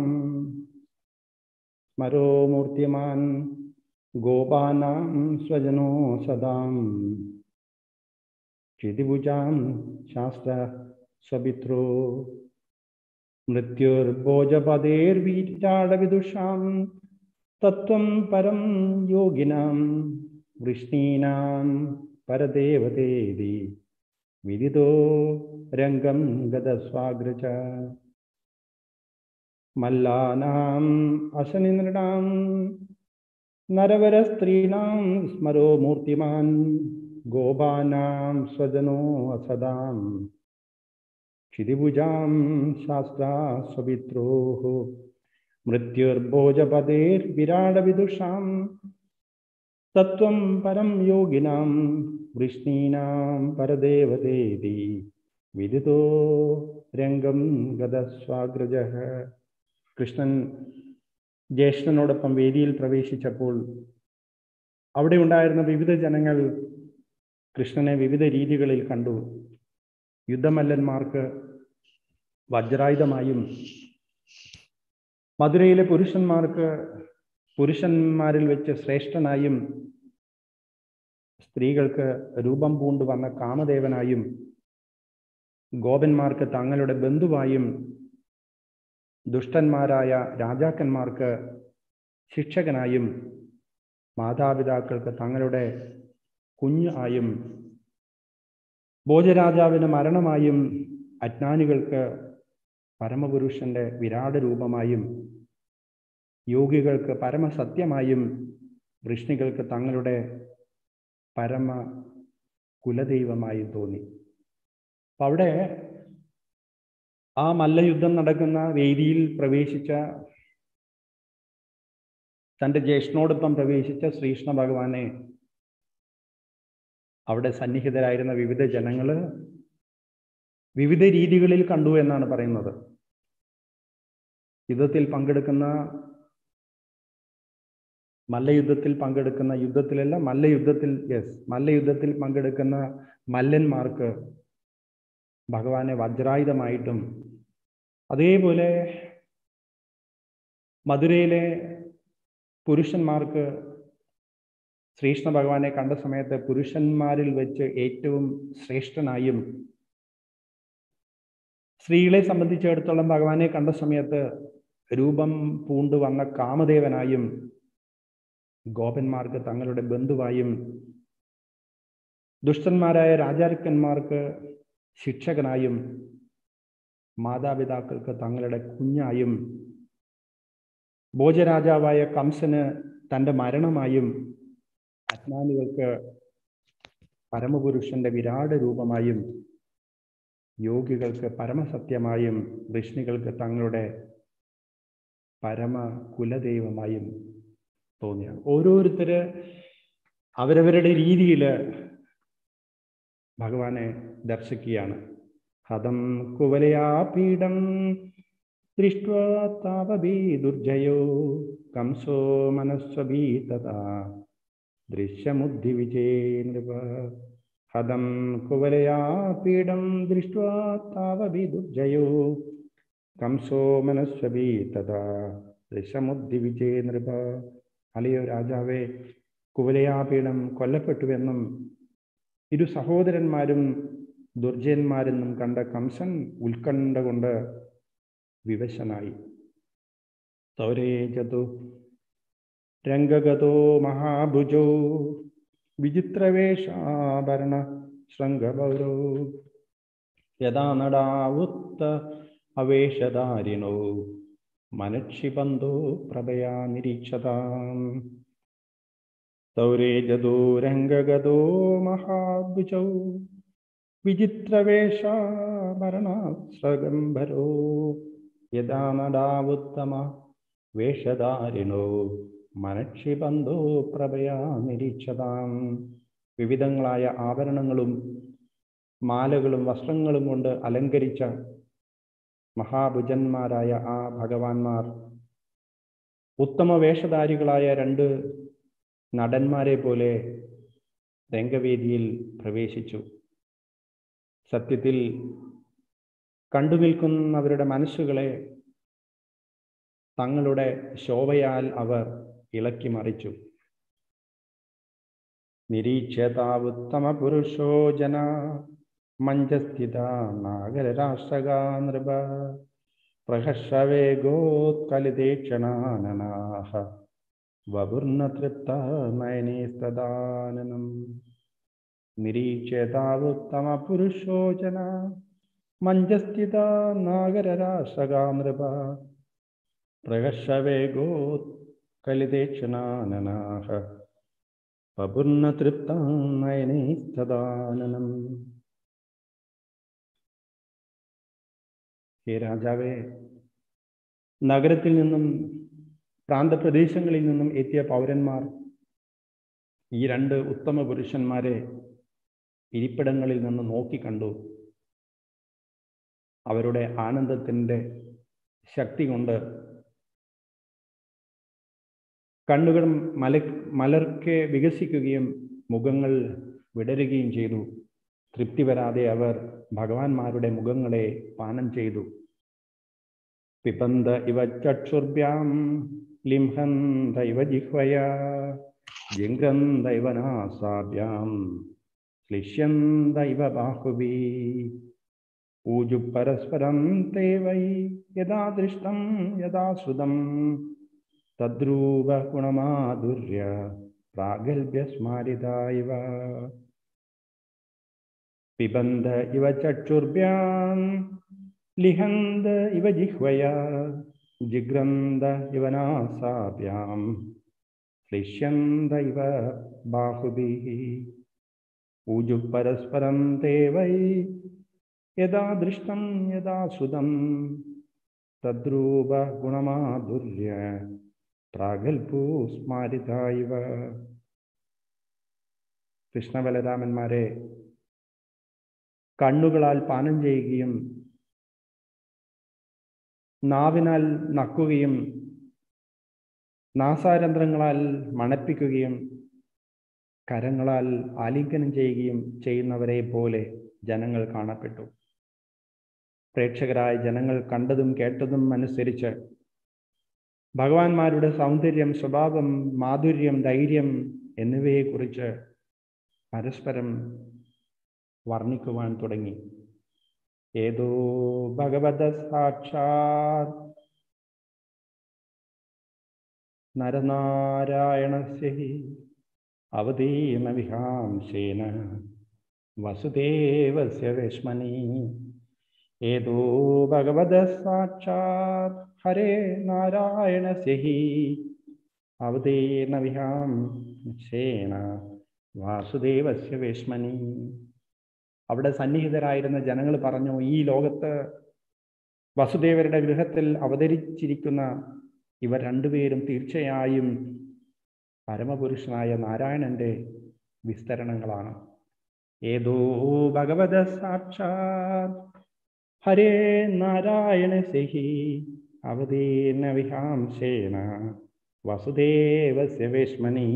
H: സ്മരോ മൂർത്തിമാൻ ഗോപാനാം സ്വജനോ സദാം ക്ഷിതിഭുജാം ശാസ്ത്ര സ്വപിത്രോ മൃത്യുർഭോജപദേർവീറ്റാടവിദുഷാം തത്വം പരം യോഗിനാം വൃഷ്ണീനാം പരദേവതേതി വിദിതോ രംഗം ഗതസ്വാഗ്രച മല്ലാനാം അശനി നൃടാം നരവരസ്ത്രീണാം സ്മരോ മൂർത്തിമാൻ ഗോപാനാം സ്വജനോ അസദാം ക്ഷിതിഭുജാം ശാസ്ത്രാ സ്വപിത്രോः മൃത്യുർഭോജപദേർവിരാടവിദുഷാം തത്വം പരം യോഗിനാം വൃഷ്ണീനാം പരദേവതേതി വിദിതോ രംഗം ഗതസ്വാഗ്രജ കൃഷ്ണൻ ജ്യേഷ്ഠനോടൊപ്പം വേദിയിൽ പ്രവേശിച്ചപ്പോൾ അവിടെ ഉണ്ടായിരുന്ന വിവിധ ജനങ്ങൾ കൃഷ്ണനെ വിവിധ രീതികളിൽ കണ്ടു യുദ്ധമല്ലന്മാർക്ക് വജ്രായുധമായും മധുരയിലെ പുരുഷന്മാർക്ക് പുരുഷന്മാരിൽ വെച്ച് ശ്രേഷ്ഠനായും സ്ത്രീകൾക്ക് രൂപം പൂണ്ടു വന്ന കാമദേവനായും ഗോപന്മാർക്ക് തങ്ങളുടെ ബന്ധുവായും ദുഷ്ടന്മാരായ രാജാക്കന്മാർക്ക് ശിക്ഷകനായും മാതാപിതാക്കൾക്ക് തങ്ങളുടെ കുഞ്ഞു ആയും ഭോജരാജാവിന് മരണമായും അജ്ഞാനികൾക്ക് പരമപുരുഷന്റെ വിരാട രൂപമായും യോഗികൾക്ക് പരമസത്യമായും വൃഷ്ണികൾക്ക് തങ്ങളുടെ പരമ കുലദൈവമായും തോന്നി അപ്പൊ അവിടെ ആ മല്ലയുദ്ധം നടക്കുന്ന വേദിയിൽ പ്രവേശിച്ച തൻ്റെ ജ്യേഷ്ഠനോടൊപ്പം പ്രവേശിച്ച ശ്രീകൃഷ്ണ ഭഗവാനെ അവിടെ സന്നിഹിതരായിരുന്ന വിവിധ ജനങ്ങള് വിവിധ രീതികളിൽ കണ്ടു എന്നാണ് പറയുന്നത് യുദ്ധത്തിൽ പങ്കെടുക്കുന്ന മല്ലയുദ്ധത്തിൽ പങ്കെടുക്കുന്ന യുദ്ധത്തിലല്ല മല്ലയുദ്ധത്തിൽ യെസ് മല്ലയുദ്ധത്തിൽ പങ്കെടുക്കുന്ന മല്ലന്മാർക്ക് ഭഗവാനെ വജ്രായുധമായിട്ടും അതേപോലെ മധുരയിലെ പുരുഷന്മാർക്ക് ശ്രീകൃഷ്ണ ഭഗവാനെ കണ്ട സമയത്ത് പുരുഷന്മാരിൽ വെച്ച് ഏറ്റവും ശ്രേഷ്ഠനായും സ്ത്രീകളെ സംബന്ധിച്ചിടത്തോളം ഭഗവാനെ കണ്ട സമയത്ത് രൂപം പൂണ്ടു വന്ന കാമദേവനായും ഗോപന്മാർക്ക് തങ്ങളുടെ ബന്ധുവായും ദുഷ്ടന്മാരായ രാജാക്കന്മാർക്ക് ശിക്ഷകനായും മാതാപിതാക്കൾക്ക് തങ്ങളുടെ കുഞ്ഞായും ഭോജരാജാവായ കംസന് തൻ്റെ മരണമായും അജ്ഞാനികൾക്ക് പരമപുരുഷന്റെ വിരാട് രൂപമായും യോഗികൾക്ക് പരമസത്യമായും വൃഷ്ണികൾക്ക് തങ്ങളുടെ പരമ കുലദൈവമായും തോന്നിയാണ് ഓരോരുത്തര് അവരവരുടെ രീതിയിൽ ഭഗവാനെ ദർശിക്കുകയാണ് ഹതം കുവലയാ പീഠം ദൃഷ്ട്വാ താപഭീ ദുർജയോ കംസോ മനസ്വഭീ തഥാ ദൃശ്യമുദ്ധിവിജേ നൃപ ഹതം കുവലയാ പീഡം ദൃഷ്ട്വാ താവഭി ദുർജയോ കംസോ മനസ്വഭീ തഥാ ദൃശ്യമുദ്ധിവിജേ നൃപ അലയോ രാജാവേ കുവലയാപീഠം കൊല്ലപ്പെട്ടുവെന്നും ഇരു സഹോദരന്മാരും ദുർജയന്മാരെന്നും കണ്ട കംസൻ ഉത്കണ്ഠ കൊണ്ട് വിവശനായി സൗരേജതു രംഗഗതോ മഹാഭുജോ വിചിത്രവേഷാഭരണ ശൃംഗഭൗരോ യഥാ നടാവുത്ത അവേഷധാരിണോ മനക്ഷിബന്ധോ പ്രഭയാ നിരീക്ഷതാം സൗരേജതോ രംഗഗതോ മഹാഭുജൗ വിചിത്രവേഷാഭരണശ്രഗംഭരോ യഥാ നടാവുത്തമ വേഷധാരിണോ മനക്ഷിബന്ധോ പ്രഭയാ നിരീക്ഷതാം വിവിധങ്ങളായ ആഭരണങ്ങളും മാലകളും വസ്ത്രങ്ങളും കൊണ്ട് അലങ്കരിച്ച മഹാഭുജന്മാരായ ആ ഭഗവാന്മാർ ഉത്തമ വേഷധാരികളായ രണ്ട് നടന്മാരെ പോലെ രംഗവേദിയിൽ പ്രവേശിച്ചു സത്യത്തിൽ കണ്ടു നിൽക്കുന്നവരുടെ മനസ്സുകളെ തങ്ങളുടെ ശോഭയാൽ അവർ ഇളക്കി മറിച്ചു നിരീക്ഷതാവുത്തമ പുരുഷോ ജന മഞ്ചസ്ഥിത നാഗരരാഷ്ട്രകാ നൃപ പ്രഹർഷവേഗോത്കലിതേക്ഷണാനനാഹ വപുർന തൃപ്ത നയനേസ്തദാനനം നിരീക്ഷതാവുത്തമ പുരുഷോ ജന മഞ്ചസ്ഥിത നാഗരരാഷ്ട്രകാ നൃപ പ്രകർഷവേഗോത്കലിതേക്ഷണാനനാഹ വപുർന തൃപ്ത നയനേസ്തദാനനം ഹേ രാജാവേ നഗരത്തിൽ നിന്നും പ്രാന്തപ്രദേശങ്ങളിൽ നിന്നും എത്തിയ പൗരന്മാർ ഈ രണ്ട് ഉത്തമ പുരുഷന്മാരെ ഇരിപ്പിടങ്ങളിൽ നിന്ന് നോക്കിക്കണ്ടു അവരുടെ ആനന്ദത്തിൻ്റെ ശക്തി കൊണ്ട് കണ്ണുകൾ മല മലർക്കെ വികസിക്കുകയും മുഖങ്ങൾ വിടരുകയും ചെയ്തു തൃപ്തി വരാതെ അവർ ഭഗവാന്മാരുടെ മുഖങ്ങളെ പാനം ചെയ്തു പിബന്ധ ഇവ ചക്ഷുർഭ്യാം ലിംഹന്ത ഇവ ജിഹ്വയ ജിംഗ്രന്ത ഇവ നാസാഭ്യാം ശ്ലിഷ്യന്ത ഇവ ബാഹുബി ഊജു പരസ്പരം തേ വൈ യഥാ ദൃഷ്ടം യഥാ ശ്രുതം തദ്രൂപ ഗുണമാധുര്യ പ്രാഗൽഭ്യ സ്മാരിത ഇവ പിബന്ധ ഇവ ചക്ഷുർഭ്യാം ലിഹന്ത ഇവ ജിഹ്വയ ജിഗ്രന്ത ഇവ നാസാഭ്യാം ശ്ലിഷ്യന്ത ഇവ ബാഹുഭിः ഊജു പരസ്പരം തേ വൈ യഥാ ദൃഷ്ടം യഥാ ശ്രുതം തദ്രൂപ ഗുണമാധുര്യ പ്രാഗൽഭൂ സ്മാരിത ഇവ കൃഷ്ണബലരാമന്മാരെ കണ്ണുകളാൽ പാനം ചെയ്യുകയും നാവിനാൽ നക്കുകയും നാസാരന്ധ്രങ്ങളാൽ മണപ്പിക്കുകയും കരങ്ങളാൽ ആലിംഗനം ചെയ്യുകയും ചെയ്യുന്നവരെ പോലെ ജനങ്ങൾ കാണപ്പെട്ടു പ്രേക്ഷകരായ ജനങ്ങൾ കണ്ടതും കേട്ടതും അനുസരിച്ച് ഭഗവാന്മാരുടെ സൗന്ദര്യം സ്വഭാവം മാധുര്യം ധൈര്യം എന്നിവയെക്കുറിച്ച് പരസ്പരം വർണ്ണിക്കുവാൻ തുടങ്ങി ഏതോ ഭഗവത സാക്ഷാത് നരനാരായണസ്യ ഹി അവതീർണ വിഹാംശേന വസുദേവസ്യ വേശ്മനി ഏതോ ഭഗവത സാക്ഷാത് ഹരേ നാരായണസ്യ ഹി അവതീർണ വിഹാംശേന വാസുദേവസ്യ വേശ്മനി അവിടെ സന്നിഹിതരായിരുന്ന ജനങ്ങൾ പറഞ്ഞു ഈ ലോകത്ത് വസുദേവരുടെ ഗൃഹത്തിൽ അവതരിച്ചിരിക്കുന്ന ഇവർ രണ്ടുപേരും തീർച്ചയായും പരമപുരുഷനായ നാരായണന്റെ വിസ്തരണങ്ങളാണ് ഏതോ ഭഗവത സാക്ഷാത് ഹരേ നാരായണ സഹി അവതീർണ വിഹാംശേന വസുദേവസ്യ വേശ്മനി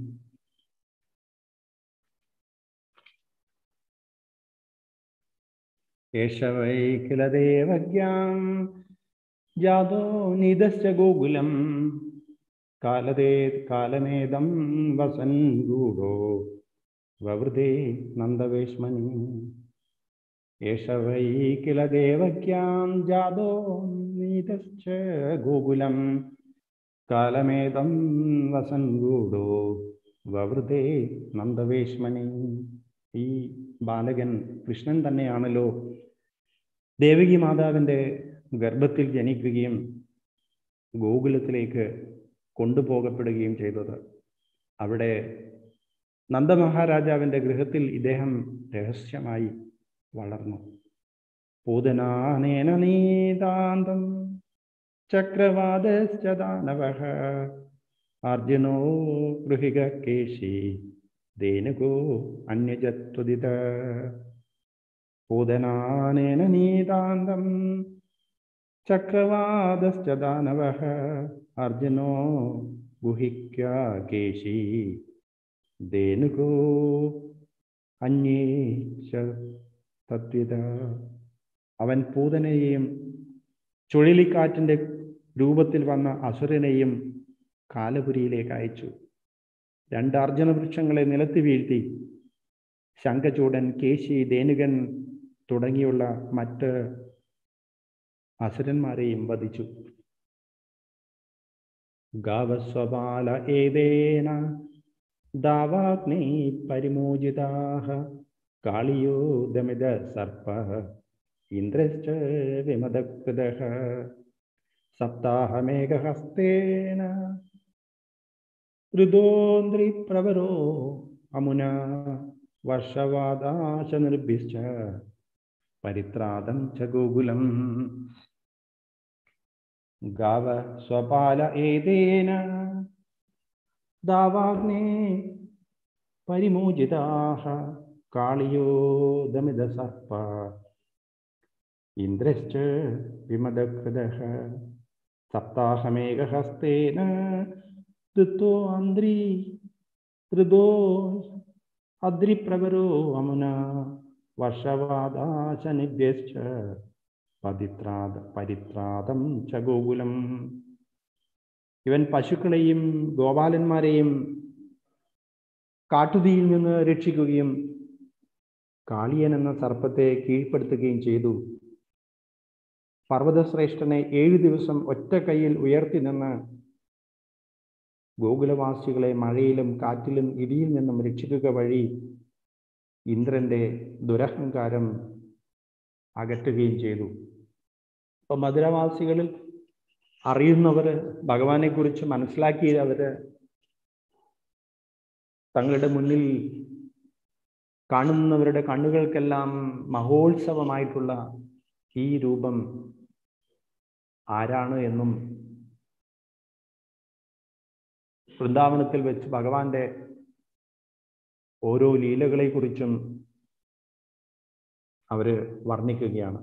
H: एष वै किल देवज्ञां जातो निधश्च गोकुलं कालदे कालनेदं वसन् गूढो ववृधे नन्दवेश्मनि एष वै किल देवज्ञां जातो निधश्च गोकुलं കാലമേതം വസൻ ഗൂഢോ വവൃതേ നന്ദവേശ്മനി ഈ ബാലകൻ കൃഷ്ണൻ തന്നെയാണല്ലോ ദേവകി മാതാവിൻ്റെ ഗർഭത്തിൽ ജനിക്കുകയും ഗോകുലത്തിലേക്ക് കൊണ്ടുപോകപ്പെടുകയും ചെയ്തത് അവിടെ നന്ദമഹാരാജാവിൻ്റെ ഗൃഹത്തിൽ ഇദ്ദേഹം രഹസ്യമായി വളർന്നു പൂതനാനേന നീതാന്തം ചക്രവാദശ്ച ദാനവഃ അർജുനോ ഗൃഹിക കേശി ധേനുകോ അന്യജത്വദിത പൂതനാനേന നീതാന്തം ചക്രവാദശ്ച ദാനവഃ അർജുനോ ഗുഹിക്യ കേശി ധേനുകോ അന്യേ ച തദ്വിത അവൻ പൂതനെയും ചുഴലിക്കാറ്റിൻ്റെ രൂപത്തിൽ വന്ന അസുരനെയും കാലപുരിയിലേക്ക് അയച്ചു രണ്ട് അർജുന വൃക്ഷങ്ങളെ നിലത്ത് വീഴ്ത്തി ശംഖചൂടൻ കേശി ധേനുകൻ തുടങ്ങിയുള്ള മറ്റ് അസുരന്മാരെയും വധിച്ചു ഗാവസ്വപാല ഏതേന ദാവാഗ്നി പരിമോചിതാഹ കാളിയോ ദമിത സർപ്പ ഇന്ദ്രശ്ച വിമതകൃതഃ സപ്താഹമേകഹസ്തേന ഋതോന്ദ്രിപ്രവരോ അമുന വർഷവാദാശ നിർഭിശ്ച പരിത്രാതം ച ഗോകുലം ഗാവ സ്വപാല ഏതേന ദാവാഗ്നേ പരിമോചിതാഹ കാളിയോ ദമിത സർപ്പ ഇന്ദ്രശ്ച വിമതകൃതഃ സപ്താഹമേകഹസ്തേന ഋത്തോ അന്ത്രി ഋതോ അദ്രിപ്രവരോ അമുന വർഷവാദാശനിഭ്യശ്ച പതിത്രാത പരിത്രാതം ച ഗോകുലം ഇവൻ പശുക്കളെയും ഗോപാലന്മാരെയും കാട്ടുതീയിൽ നിന്ന് രക്ഷിക്കുകയും കാളിയൻ എന്ന സർപ്പത്തെ കീഴ്പ്പെടുത്തുകയും ചെയ്തു പർവ്വതശ്രേഷ്ഠനെ ഏഴു ദിവസം ഒറ്റ കൈയിൽ ഉയർത്തി നിന്ന് ഗോകുലവാസികളെ മഴയിലും കാറ്റിലും ഇടിയിൽ നിന്നും രക്ഷിക്കുക വഴി ഇന്ദ്രന്റെ ദുരഹങ്കാരം അകറ്റുകയും ചെയ്തു അപ്പൊ മധുരവാസികളിൽ അറിയുന്നവര് ഭഗവാനെ കുറിച്ച് മനസ്സിലാക്കിയവര് തങ്ങളുടെ മുന്നിൽ കാണുന്നവരുടെ കണ്ണുകൾക്കെല്ലാം മഹോത്സവമായിട്ടുള്ള ഈ രൂപം ആരാണ് എന്നും വൃന്ദാവനത്തിൽ വെച്ച് ഭഗവാന്റെ ഓരോ ലീലകളെക്കുറിച്ചും അവര് വർണ്ണിക്കുകയാണ്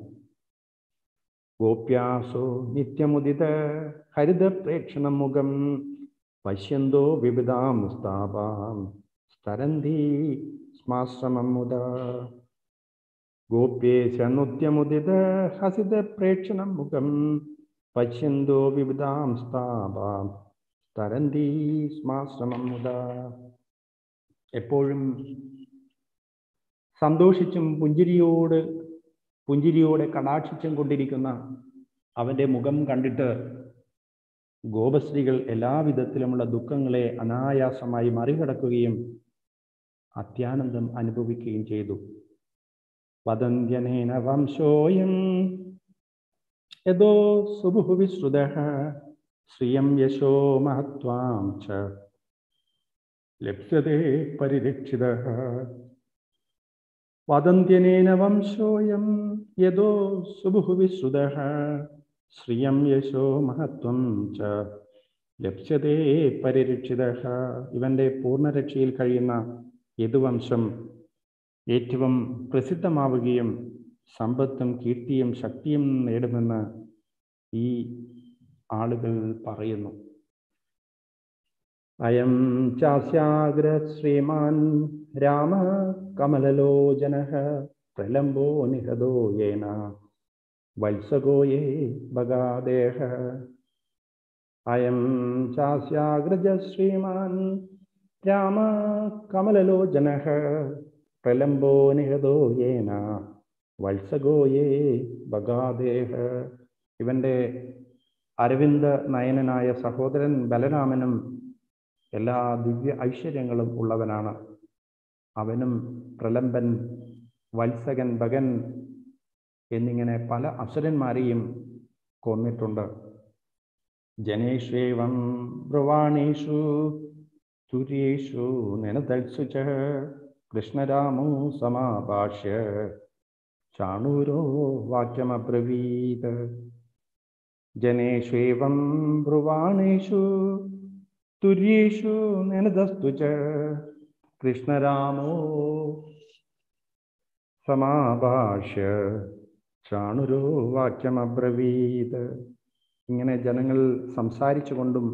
H: ഗോപ്യാസോ നിത്യമുദിത ഹരിത പ്രേക്ഷണം മുഖം പശ്യന്തോ വിവിധാം സ്ഥാപാം സ്തരന്തി സ്മാശ്രമം മുത ഗോപ്യേശ നൃത്യമുദിത ഹസിത പ്രേക്ഷണം മുഖം പശ്യന്തോ വിവിധാം സ്ഥാപാം തരന്തി സ്മാശ്രമം മുത എപ്പോഴും സന്തോഷിച്ചും പുഞ്ചിരിയോട് പുഞ്ചിരിയോടെ കടാക്ഷിച്ചും കൊണ്ടിരിക്കുന്ന അവൻ്റെ മുഖം കണ്ടിട്ട് ഗോപശ്രീകൾ എല്ലാവിധത്തിലുമുള്ള ദുഃഖങ്ങളെ അനായാസമായി മറികടക്കുകയും അത്യാനന്ദം അനുഭവിക്കുകയും ചെയ്തു വദന്ത്യനേന വംശോയം യഥോ സുബുഹു വിശ്രുത ശ്രിയം യശോ മഹത്വാം ച ലപ്യതേ പരിരക്ഷിത വദന്ത്യനേന വംശോയം യഥോ സുബുഹു വിശ്രുത ശ്രിയം യശോ മഹത്വം ച ലപ്യതേ പരിരക്ഷിത ഇവന്റെ പൂർണ്ണരക്ഷയിൽ കഴിയുന്ന യദുവംശം ഏറ്റവും പ്രസിദ്ധമാവുകയും സമ്പത്തും കീർത്തിയും ശക്തിയും നേടുമെന്ന് ഈ ആളുകൾ പറയുന്നു അയം ചാസ്യാഗ്ര ശ്രീമാൻ രാമ കമലലോചന പ്രലംബോ നിഹതോ യേന വത്സകോയേ ഭഗാദേഹ അയം ചാസ്യാഗ്രജ ശ്രീമാൻ രാമ കമലലോചന പ്രലംബോ നിഹതോ യേന വത്സകോയേ ഭഗാദേഹ ഇവന്റെ അരവിന്ദ നയനനായ സഹോദരൻ ബലരാമനും എല്ലാ ദിവ്യ ഐശ്വര്യങ്ങളും ഉള്ളവനാണ് അവനും പ്രലംബൻ വത്സകൻ ഭഗൻ എന്നിങ്ങനെ പല അസുരന്മാരെയും കൊന്നിട്ടുണ്ട് ജനേഷ്വേവം ബ്രുവാണീഷു തുര്യേഷു നിനതൽസു ച കൃഷ്ണരാമോ സമാഭാഷ്യ ചാണൂരോ വാക്യമബ്രവീത് ജനേഷ്വേവം ബ്രുവാണേഷു തുര്യേഷു നിനതസ്തു ച കൃഷ്ണരാമോ സമാഭാഷ്യ ചാണുരോ വാക്യമബ്രവീത് ഇങ്ങനെ ജനങ്ങൾ സംസാരിച്ചുകൊണ്ടും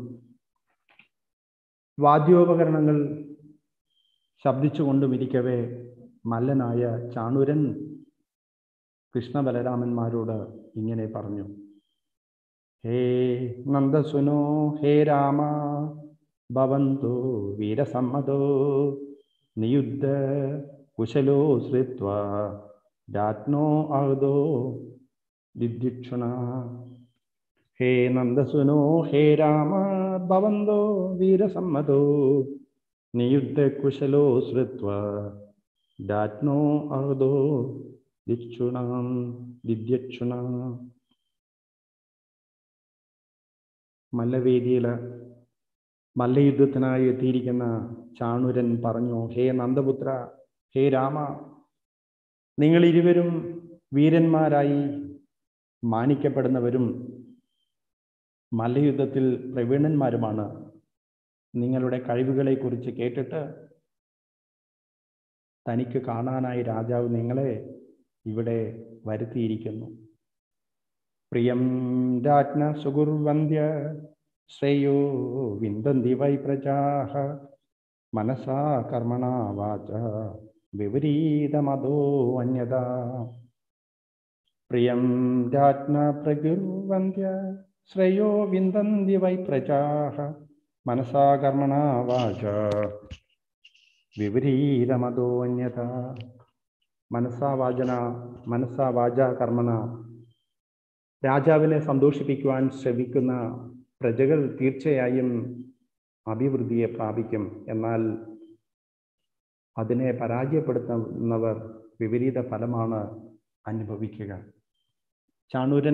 H: വാദ്യോപകരണങ്ങൾ ശബ്ദിച്ചുകൊണ്ടും ഇരിക്കവേ മല്ലനായ ചാണുരൻ കൃഷ്ണബലരാമന്മാരോട് ഇങ്ങനെ പറഞ്ഞു ഹേ നന്ദസുനോ ഹേ രാമ ഭവന്തു വീരസമ്മതോ നിയുദ്ധ കുശലോ ശ്രുത്വ രാജ്ഞോ ആഹുതോ ദിദ്യുക്ഷുണ ഹേ നന്ദസുനോ ഹേ രാമ ഭവന്തോ വീരസമ്മതോ നിയുദ്ധ കുശലോ ശ്രുത്വ രാജ്ഞോ ആഹുതോ ദിക്ഷുണാം ദിദ്യക്ഷുണ മല്ലവേദിയിൽ മല്ലയുദ്ധത്തിനായി എത്തിയിരിക്കുന്ന ചാണുരൻ പറഞ്ഞു ഹേ നന്ദപുത്ര ഹേ രാമ നിങ്ങൾ ഇരുവരും വീരന്മാരായി മാനിക്കപ്പെടുന്നവരും മല്ലയുദ്ധത്തിൽ പ്രവീണന്മാരുമാണ് നിങ്ങളുടെ കഴിവുകളെക്കുറിച്ച് കേട്ടിട്ട് തനിക്ക് കാണാനായി രാജാവ് നിങ്ങളെ ഇവിടെ വരുത്തിയിരിക്കുന്നു പ്രിയം രാജ്ഞ സുഗുർവന്ധ്യ ശ്രേയോ വിന്ദന്തി വൈ പ്രജാഹ മനസാ കർമ്മണ വാച വിപരീതമതോ അന്യത പ്രിയം രാജ്ഞ പ്രഗുർവന്ധ്യ ശ്രേയോ വിന്ദന്തി വൈ പ്രജാഹ മനസാ കർമ്മണ വാച വിപരീതമതോ അന്യത മനസാ വാചന മനസാ വാച കർമ്മണ രാജാവിനെ സന്തോഷിപ്പിക്കുവാൻ ശ്രമിക്കുന്ന പ്രജകൾ തീർച്ചയായും അഭിവൃദ്ധിയെ പ്രാപിക്കും എന്നാൽ അതിനെ പരാജയപ്പെടുത്തുന്നവർ വിപരീത ഫലമാണ് അനുഭവിക്കുക ചാണൂരൻ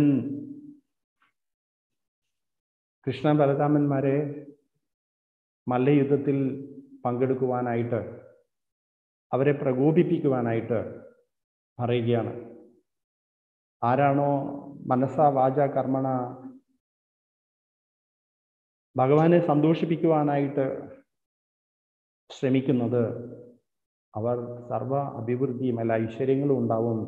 H: കൃഷ്ണ ബലരാമന്മാരെ മല്ലയുദ്ധത്തിൽ പങ്കെടുക്കുവാനായിട്ട് അവരെ പ്രകോപിപ്പിക്കുവാനായിട്ട് പറയുകയാണ് ആരാണോ മനസ്സാ വാച കർമ്മണ ഭഗവാനെ സന്തോഷിപ്പിക്കുവാനായിട്ട് ശ്രമിക്കുന്നത് അവർ സർവ അഭിവൃദ്ധിയും അല്ല ഐശ്വര്യങ്ങളും ഉണ്ടാവും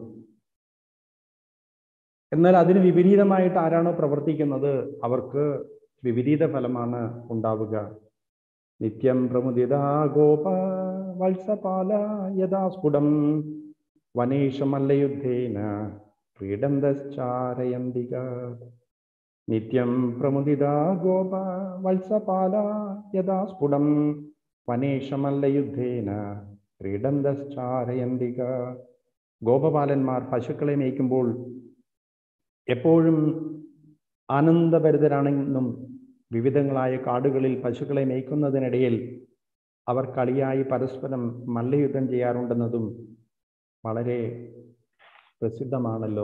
H: എന്നാൽ അതിന് വിപരീതമായിട്ട് ആരാണോ പ്രവർത്തിക്കുന്നത് അവർക്ക് വിപരീത ഫലമാണ് ഉണ്ടാവുക നിത്യം പ്രമുദിത ഗോപ വത്സപാല യഥാ സ്ഫുടം വനേഷമല്ലയുദ്ധേന ക്രീഡന്തശ്ചാരയന്തിക നിത്യം പ്രമുദിത ഗോപ വത്സപാല യഥാ സ്ഫുടം വനേഷമല്ലയുദ്ധേന ക്രീഡന്തശ്ചാരയന്തിക ഗോപപാലന്മാർ പശുക്കളെ മേയ്ക്കുമ്പോൾ എപ്പോഴും ആനന്ദഭരിതരാണെന്നും വിവിധങ്ങളായ കാടുകളിൽ പശുക്കളെ മേയ്ക്കുന്നതിനിടയിൽ അവർ കളിയായി പരസ്പരം മല്ലയുദ്ധം ചെയ്യാറുണ്ടെന്നതും വളരെ പ്രസിദ്ധമാണല്ലോ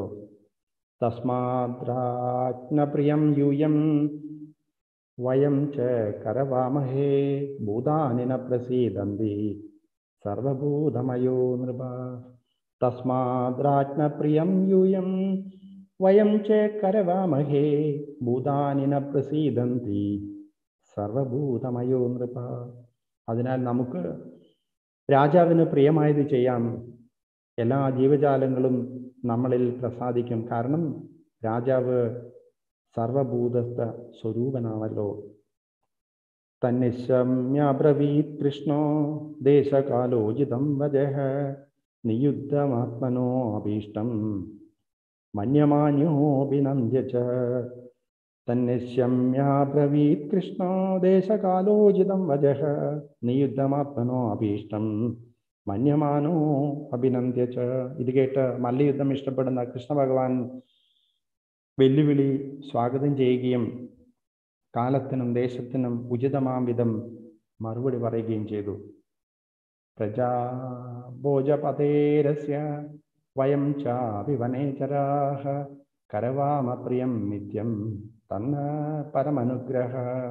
H: തസ്മാദ്രാജ്ഞപ്രിയം യൂയം വയം ച കരവാമഹേ ഭൂതാനിന പ്രസീദന്തി സർവഭൂതമയോ നൃപ തസ്മാദ്രാജ്ഞപ്രിയം യൂയം വയം ച കരവാമഹേ ഭൂതാനിന പ്രസീദന്തി സർവഭൂതമയോ നൃപ അതിനാൽ നമുക്ക് രാജാവിന് പ്രിയമായത് ചെയ്യാം എല്ലാ ജീവജാലങ്ങളും നമ്മളിൽ പ്രസാദിക്കും കാരണം രാജാവ് സർവഭൂതസ്ഥ സ്വരൂപനാണല്ലോ തന്നെ ശമ്യബ്രവീത് കൃഷ്ണോ ദേശകാലോചിതം വജഃ നിയുദ്ധമാത്മനോ അഭീഷ്ടം മന്യമാന്യോഭിനന്ദ്യ ച തന്നെ ശമ്യാബ്രവീത് കൃഷ്ണോ ദേശകാലോചിതം വജഃ നിയുദ്ധമാത്മനോ അഭീഷ്ടം മന്യമാനോ അഭിനന്ദ്യ ച ഇത് കേട്ട് മല്ലയുദ്ധം ഇഷ്ടപ്പെടുന്ന കൃഷ്ണ ഭഗവാൻ വെല്ലുവിളി സ്വാഗതം ചെയ്യുകയും കാലത്തിനും ദേശത്തിനും ഉചിതമാം വിധം മറുപടി പറയുകയും ചെയ്തു പ്രജാഭോജപതേരസ്യ വയം ചാവിവനേചരാഹ കരവാമ പ്രിയം നിത്യം തന്ന പരമനുഗ്രഹ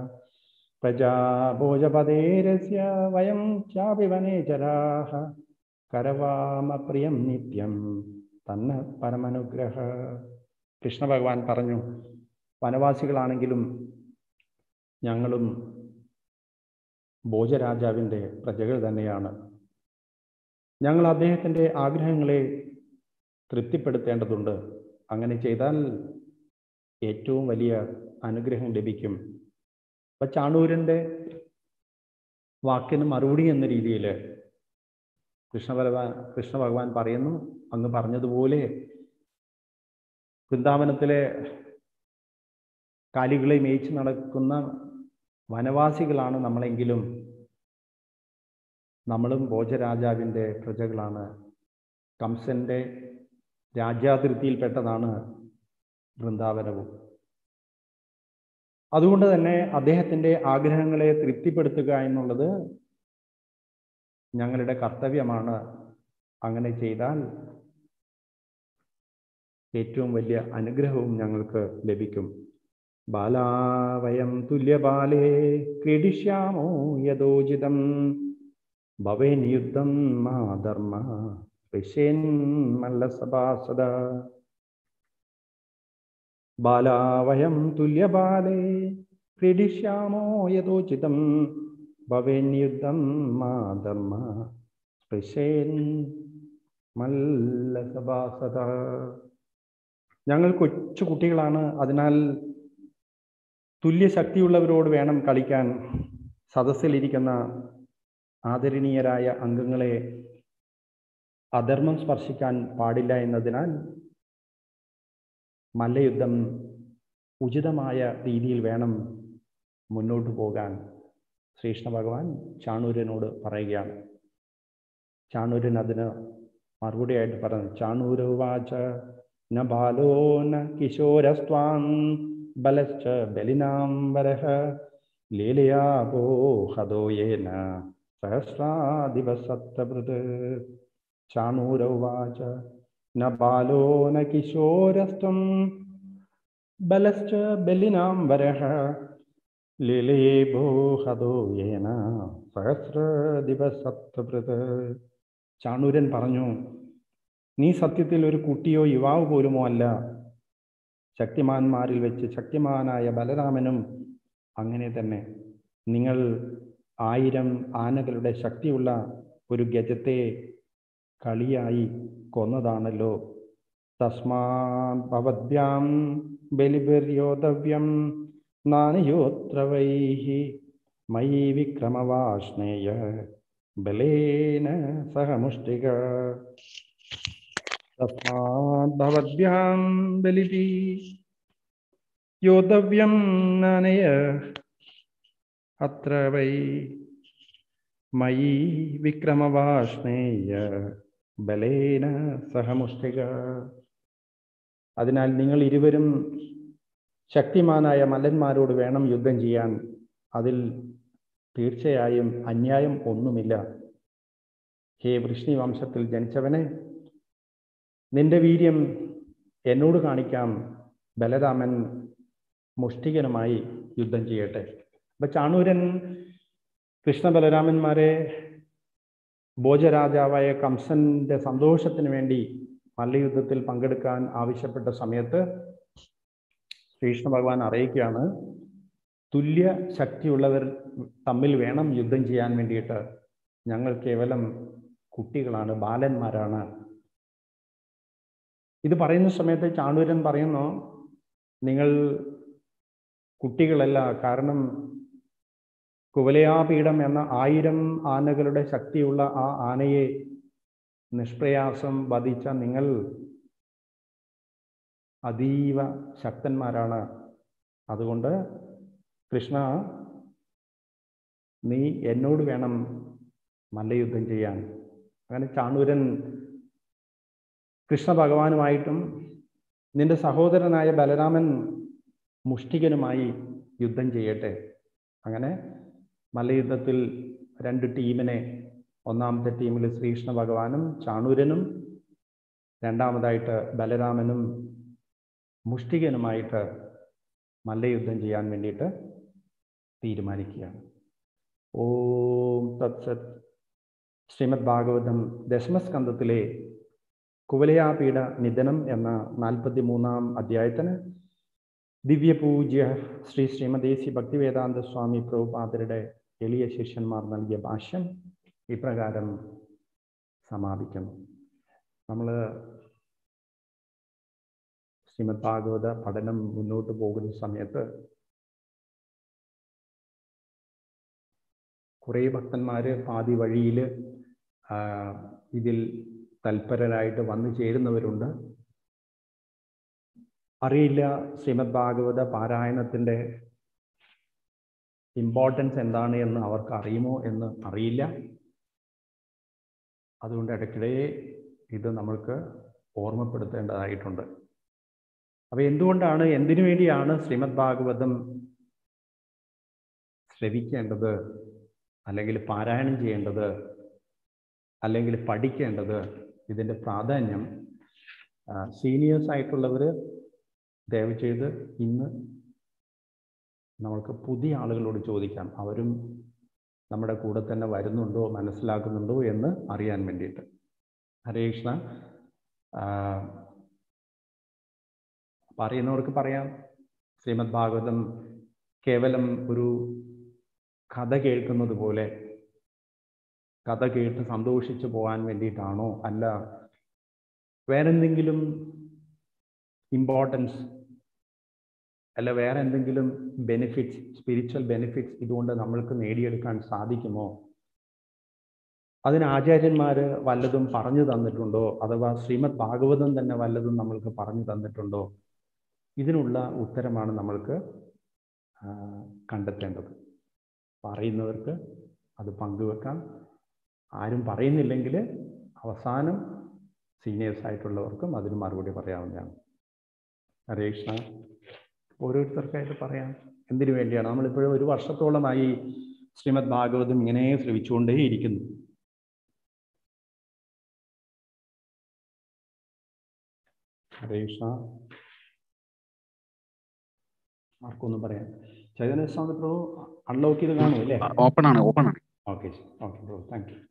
H: പ്രജാഭോജപതേരസ്യ വയം ചാവിവനേചരാഹ കരവാമ പ്രിയം നിത്യം തന്ന പരമനുഗ്രഹ കൃഷ്ണ ഭഗവാൻ പറഞ്ഞു വനവാസികളാണെങ്കിലും ഞങ്ങളും ഭോജരാജാവിൻ്റെ പ്രജകൾ തന്നെയാണ് ഞങ്ങൾ അദ്ദേഹത്തിൻ്റെ ആഗ്രഹങ്ങളെ തൃപ്തിപ്പെടുത്തേണ്ടതുണ്ട് അങ്ങനെ ചെയ്താൽ ഏറ്റവും വലിയ അനുഗ്രഹം ലഭിക്കും അപ്പം ചാണൂരൻ്റെ വാക്കിന് മറുപടി എന്ന രീതിയിൽ കൃഷ്ണ ഭഗവാൻ കൃഷ്ണ ഭഗവാൻ പറയുന്നു അങ്ങ് പറഞ്ഞതുപോലെ വൃന്ദാവനത്തിലെ കാലികളെ മേയിച്ച് നടക്കുന്ന വനവാസികളാണ് നമ്മളെങ്കിലും നമ്മളും ഭോജരാജാവിൻ്റെ പ്രജകളാണ് കംസന്റെ രാജ്യാതിർത്തിയിൽപ്പെട്ടതാണ് വൃന്ദാവനവും അതുകൊണ്ട് തന്നെ അദ്ദേഹത്തിൻ്റെ ആഗ്രഹങ്ങളെ തൃപ്തിപ്പെടുത്തുക എന്നുള്ളത് ഞങ്ങളുടെ കർത്തവ്യമാണ് അങ്ങനെ ചെയ്താൽ ഏറ്റവും വലിയ അനുഗ്രഹവും ഞങ്ങൾക്ക് ലഭിക്കും ബാലാവയം തുല്യബാലേ ക്രീഡിഷ്യാമോ യഥോചിതം ഭവേൻ യുദ്ധം മാ ധർമ്മ ഋഷേൻ മല്ലസഭാസദ ബാലാവയം തുല്യബാലേ ക്രീഡിഷ്യാമോ യഥോചിതം ഭവേൻ യുദ്ധം മാ ധർമ്മ ഋഷേൻ മല്ലസഭാസദ ഞങ്ങൾ കൊച്ചു കുട്ടികളാണ് അതിനാൽ തുല്യ ശക്തിയുള്ളവരോട് വേണം കളിക്കാൻ സദസ്സിലിരിക്കുന്ന ആദരണീയരായ അംഗങ്ങളെ അധർമ്മം സ്പർശിക്കാൻ പാടില്ല എന്നതിനാൽ മല്ലയുദ്ധം ഉചിതമായ രീതിയിൽ വേണം മുന്നോട്ട് പോകാൻ ശ്രീകൃഷ്ണ ഭഗവാൻ ചാണൂരനോട് പറയുകയാണ് ചാണൂരൻ അതിന് മറുപടിയായിട്ട് പറഞ്ഞു ചാണൂരവാച ന ബാലോ ന കിശോരസ്ത്വാൻ ബലശ്ച ബലിനാംബരഃ ലീലയാപോ ഹതോയേന സഹസ്രാദിവസത്തഭൃത് ചാണൂരവാച ന ബാലോ ന കിശോരസ്ത്വം ബലശ്ച ബലിനാംബരഃ ലീലയേഭോ ഹതോയേന സഹസ്രദിവസത്തഭൃത് ചാണൂരൻ പറഞ്ഞു നീ സത്യത്തിൽ ഒരു കുട്ടിയോ യുവാവ് പോലുമോ അല്ല ശക്തിമാന്മാരിൽ വെച്ച് ശക്തിമാനായ ബലരാമനും അങ്ങനെ തന്നെ നിങ്ങൾ ആയിരം ആനകളുടെ ശക്തിയുള്ള ഒരു ഗജത്തെ കളിയായി കൊന്നതാണല്ലോ തസ്മാത് ഭവദ്ഭ്യാം ബലിബിർയോധവ്യം നാനയോത്ര വൈഹി മയി വിക്രമവാഷ്ണേയ ബലേന സഹമുഷ്ടിക തസ്മാത് ഭവദ്ഭ്യാം ബലിഭി യോദ്ധവ്യം നനയ അത്ര വൈ മയി വിക്രമവാഷ്ണേയ ബലേന സഹമുഷ്ടിക അതിനാൽ നിങ്ങൾ ഇരുവരും ശക്തിമാനായ മല്ലന്മാരോട് വേണം യുദ്ധം ചെയ്യാൻ അതിൽ തീർച്ചയായും അന്യായം ഒന്നുമില്ല ഹേ വൃഷ്ണി വംശത്തിൽ ജനിച്ചവനെ നിന്റെ വീര്യം എന്നോട് കാണിക്കാം ബലരാമൻ മുഷ്ടികനുമായി യുദ്ധം ചെയ്യട്ടെ അപ്പൊ ചാണൂരൻ കൃഷ്ണ ബലരാമന്മാരെ ഭോജരാജാവായ കംസന്റെ സന്തോഷത്തിന് വേണ്ടി മല്ലയുദ്ധത്തിൽ പങ്കെടുക്കാൻ ആവശ്യപ്പെട്ട സമയത്ത് ശ്രീകൃഷ്ണ ഭഗവാൻ അറിയിക്കുകയാണ് തുല്യ ശക്തിയുള്ളവർ തമ്മിൽ വേണം യുദ്ധം ചെയ്യാൻ വേണ്ടിയിട്ട് ഞങ്ങൾ കേവലം കുട്ടികളാണ് ബാലന്മാരാണ് ഇത് പറയുന്ന സമയത്ത് ചാണൂരൻ പറയുന്നു നിങ്ങൾ കുട്ടികളല്ല കാരണം കുവലയാപീഠം എന്ന ആയിരം ആനകളുടെ ശക്തിയുള്ള ആ ആനയെ നിഷ്പ്രയാസം വധിച്ച നിങ്ങൾ അതീവ ശക്തന്മാരാണ് അതുകൊണ്ട് കൃഷ്ണ നീ എന്നോട് വേണം മല്ലയുദ്ധം ചെയ്യാൻ അങ്ങനെ ചാണൂരൻ കൃഷ്ണ ഭഗവാനുമായിട്ടും നിന്റെ സഹോദരനായ ബലരാമൻ മുഷ്ടികനുമായി യുദ്ധം ചെയ്യട്ടെ അങ്ങനെ മല്ലയുദ്ധത്തിൽ രണ്ട് ടീമിനെ ഒന്നാമത്തെ ടീമിൽ ശ്രീകൃഷ്ണ ഭഗവാനും ചാണൂരനും രണ്ടാമതായിട്ട് ബലരാമനും മുഷ്ടികനുമായിട്ട് മല്ലയുദ്ധം ചെയ്യാൻ വേണ്ടിയിട്ട് തീരുമാനിക്കുകയാണ് ഓം തത്സത് ശ്രീമദ് ഭാഗവതം ദശമസ്കന്ധത്തിലെ കുവലയാപീഠ നിധനം എന്ന നാൽപ്പത്തി മൂന്നാം അധ്യായത്തിന് ദിവ്യപൂജ്യ ശ്രീ ശ്രീമദേശി ഭക്തിവേദാന്ത സ്വാമി പ്രഭുപാദരുടെ എളിയ ശിഷ്യന്മാർ നൽകിയ ഭാഷ്യം ഇപ്രകാരം സമാപിക്കുന്നു നമ്മൾ ശ്രീമദ് ഭാഗവത പഠനം മുന്നോട്ട് പോകുന്ന സമയത്ത് കുറേ ഭക്തന്മാർ പാതി വഴിയിൽ ഇതിൽ തൽപരരായിട്ട് വന്നു ചേരുന്നവരുണ്ട് അറിയില്ല ശ്രീമദ് ഭാഗവത പാരായണത്തിൻ്റെ ഇമ്പോർട്ടൻസ് എന്താണ് എന്ന് അവർക്ക് അറിയുമോ എന്ന് അറിയില്ല അതുകൊണ്ട് ഇടയ്ക്കിടെ ഇത് നമ്മൾക്ക് ഓർമ്മപ്പെടുത്തേണ്ടതായിട്ടുണ്ട് അപ്പോൾ എന്തുകൊണ്ടാണ് എന്തിനു വേണ്ടിയാണ് ശ്രീമദ് ഭാഗവതം ശ്രവിക്കേണ്ടത് അല്ലെങ്കിൽ പാരായണം ചെയ്യേണ്ടത് അല്ലെങ്കിൽ പഠിക്കേണ്ടത് ഇതിൻ്റെ പ്രാധാന്യം സീനിയേഴ്സ് ആയിട്ടുള്ളവർ ദയവ് ചെയ്ത് ഇന്ന് നമ്മൾക്ക് പുതിയ ആളുകളോട് ചോദിക്കാം അവരും നമ്മുടെ കൂടെ തന്നെ വരുന്നുണ്ടോ മനസ്സിലാക്കുന്നുണ്ടോ എന്ന് അറിയാൻ വേണ്ടിയിട്ട് ഹരേ കൃഷ്ണ പറയുന്നവർക്ക് പറയാം ശ്രീമദ് ഭാഗവതം കേവലം ഒരു കഥ കേൾക്കുന്നത് പോലെ കഥ കേട്ട് സന്തോഷിച്ചു പോകാൻ വേണ്ടിയിട്ടാണോ അല്ല വേറെന്തെങ്കിലും ഇമ്പോർട്ടൻസ് അല്ല വേറെ എന്തെങ്കിലും ബെനിഫിറ്റ്സ് സ്പിരിച്വൽ ബെനിഫിറ്റ്സ് ഇതുകൊണ്ട് നമ്മൾക്ക് നേടിയെടുക്കാൻ സാധിക്കുമോ അതിന് ആചാര്യന്മാർ വല്ലതും പറഞ്ഞു തന്നിട്ടുണ്ടോ അഥവാ ശ്രീമദ് ഭാഗവതം തന്നെ വല്ലതും നമ്മൾക്ക് പറഞ്ഞു തന്നിട്ടുണ്ടോ ഇതിനുള്ള ഉത്തരമാണ് നമ്മൾക്ക് കണ്ടെത്തേണ്ടത് പറയുന്നവർക്ക് അത് പങ്കുവെക്കാം ആരും പറയുന്നില്ലെങ്കിൽ അവസാനം സീനിയേഴ്സ് ആയിട്ടുള്ളവർക്കും അതിന് മറുപടി പറയാവുന്നതാണ് ഹരേ കൃഷ്ണ ഓരോരുത്തർക്കായിട്ട് പറയാം എന്തിനു വേണ്ടിയാണ് നമ്മളിപ്പോഴും ഒരു വർഷത്തോളമായി ശ്രീമദ് ഭാഗവതം ഇങ്ങനെ ശ്രമിച്ചുകൊണ്ടേയിരിക്കുന്നു ഹരേ കൃഷ്ണ ആർക്കൊന്നും പറയാം ചൈതന്യ സ്വാമി പ്രഭു അൺലോക്ക് ചെയ്ത് കാണും അല്ലേ
B: ഓപ്പൺ ആണ് ഓപ്പൺ ആണ്
H: okay okay Prabhu thank you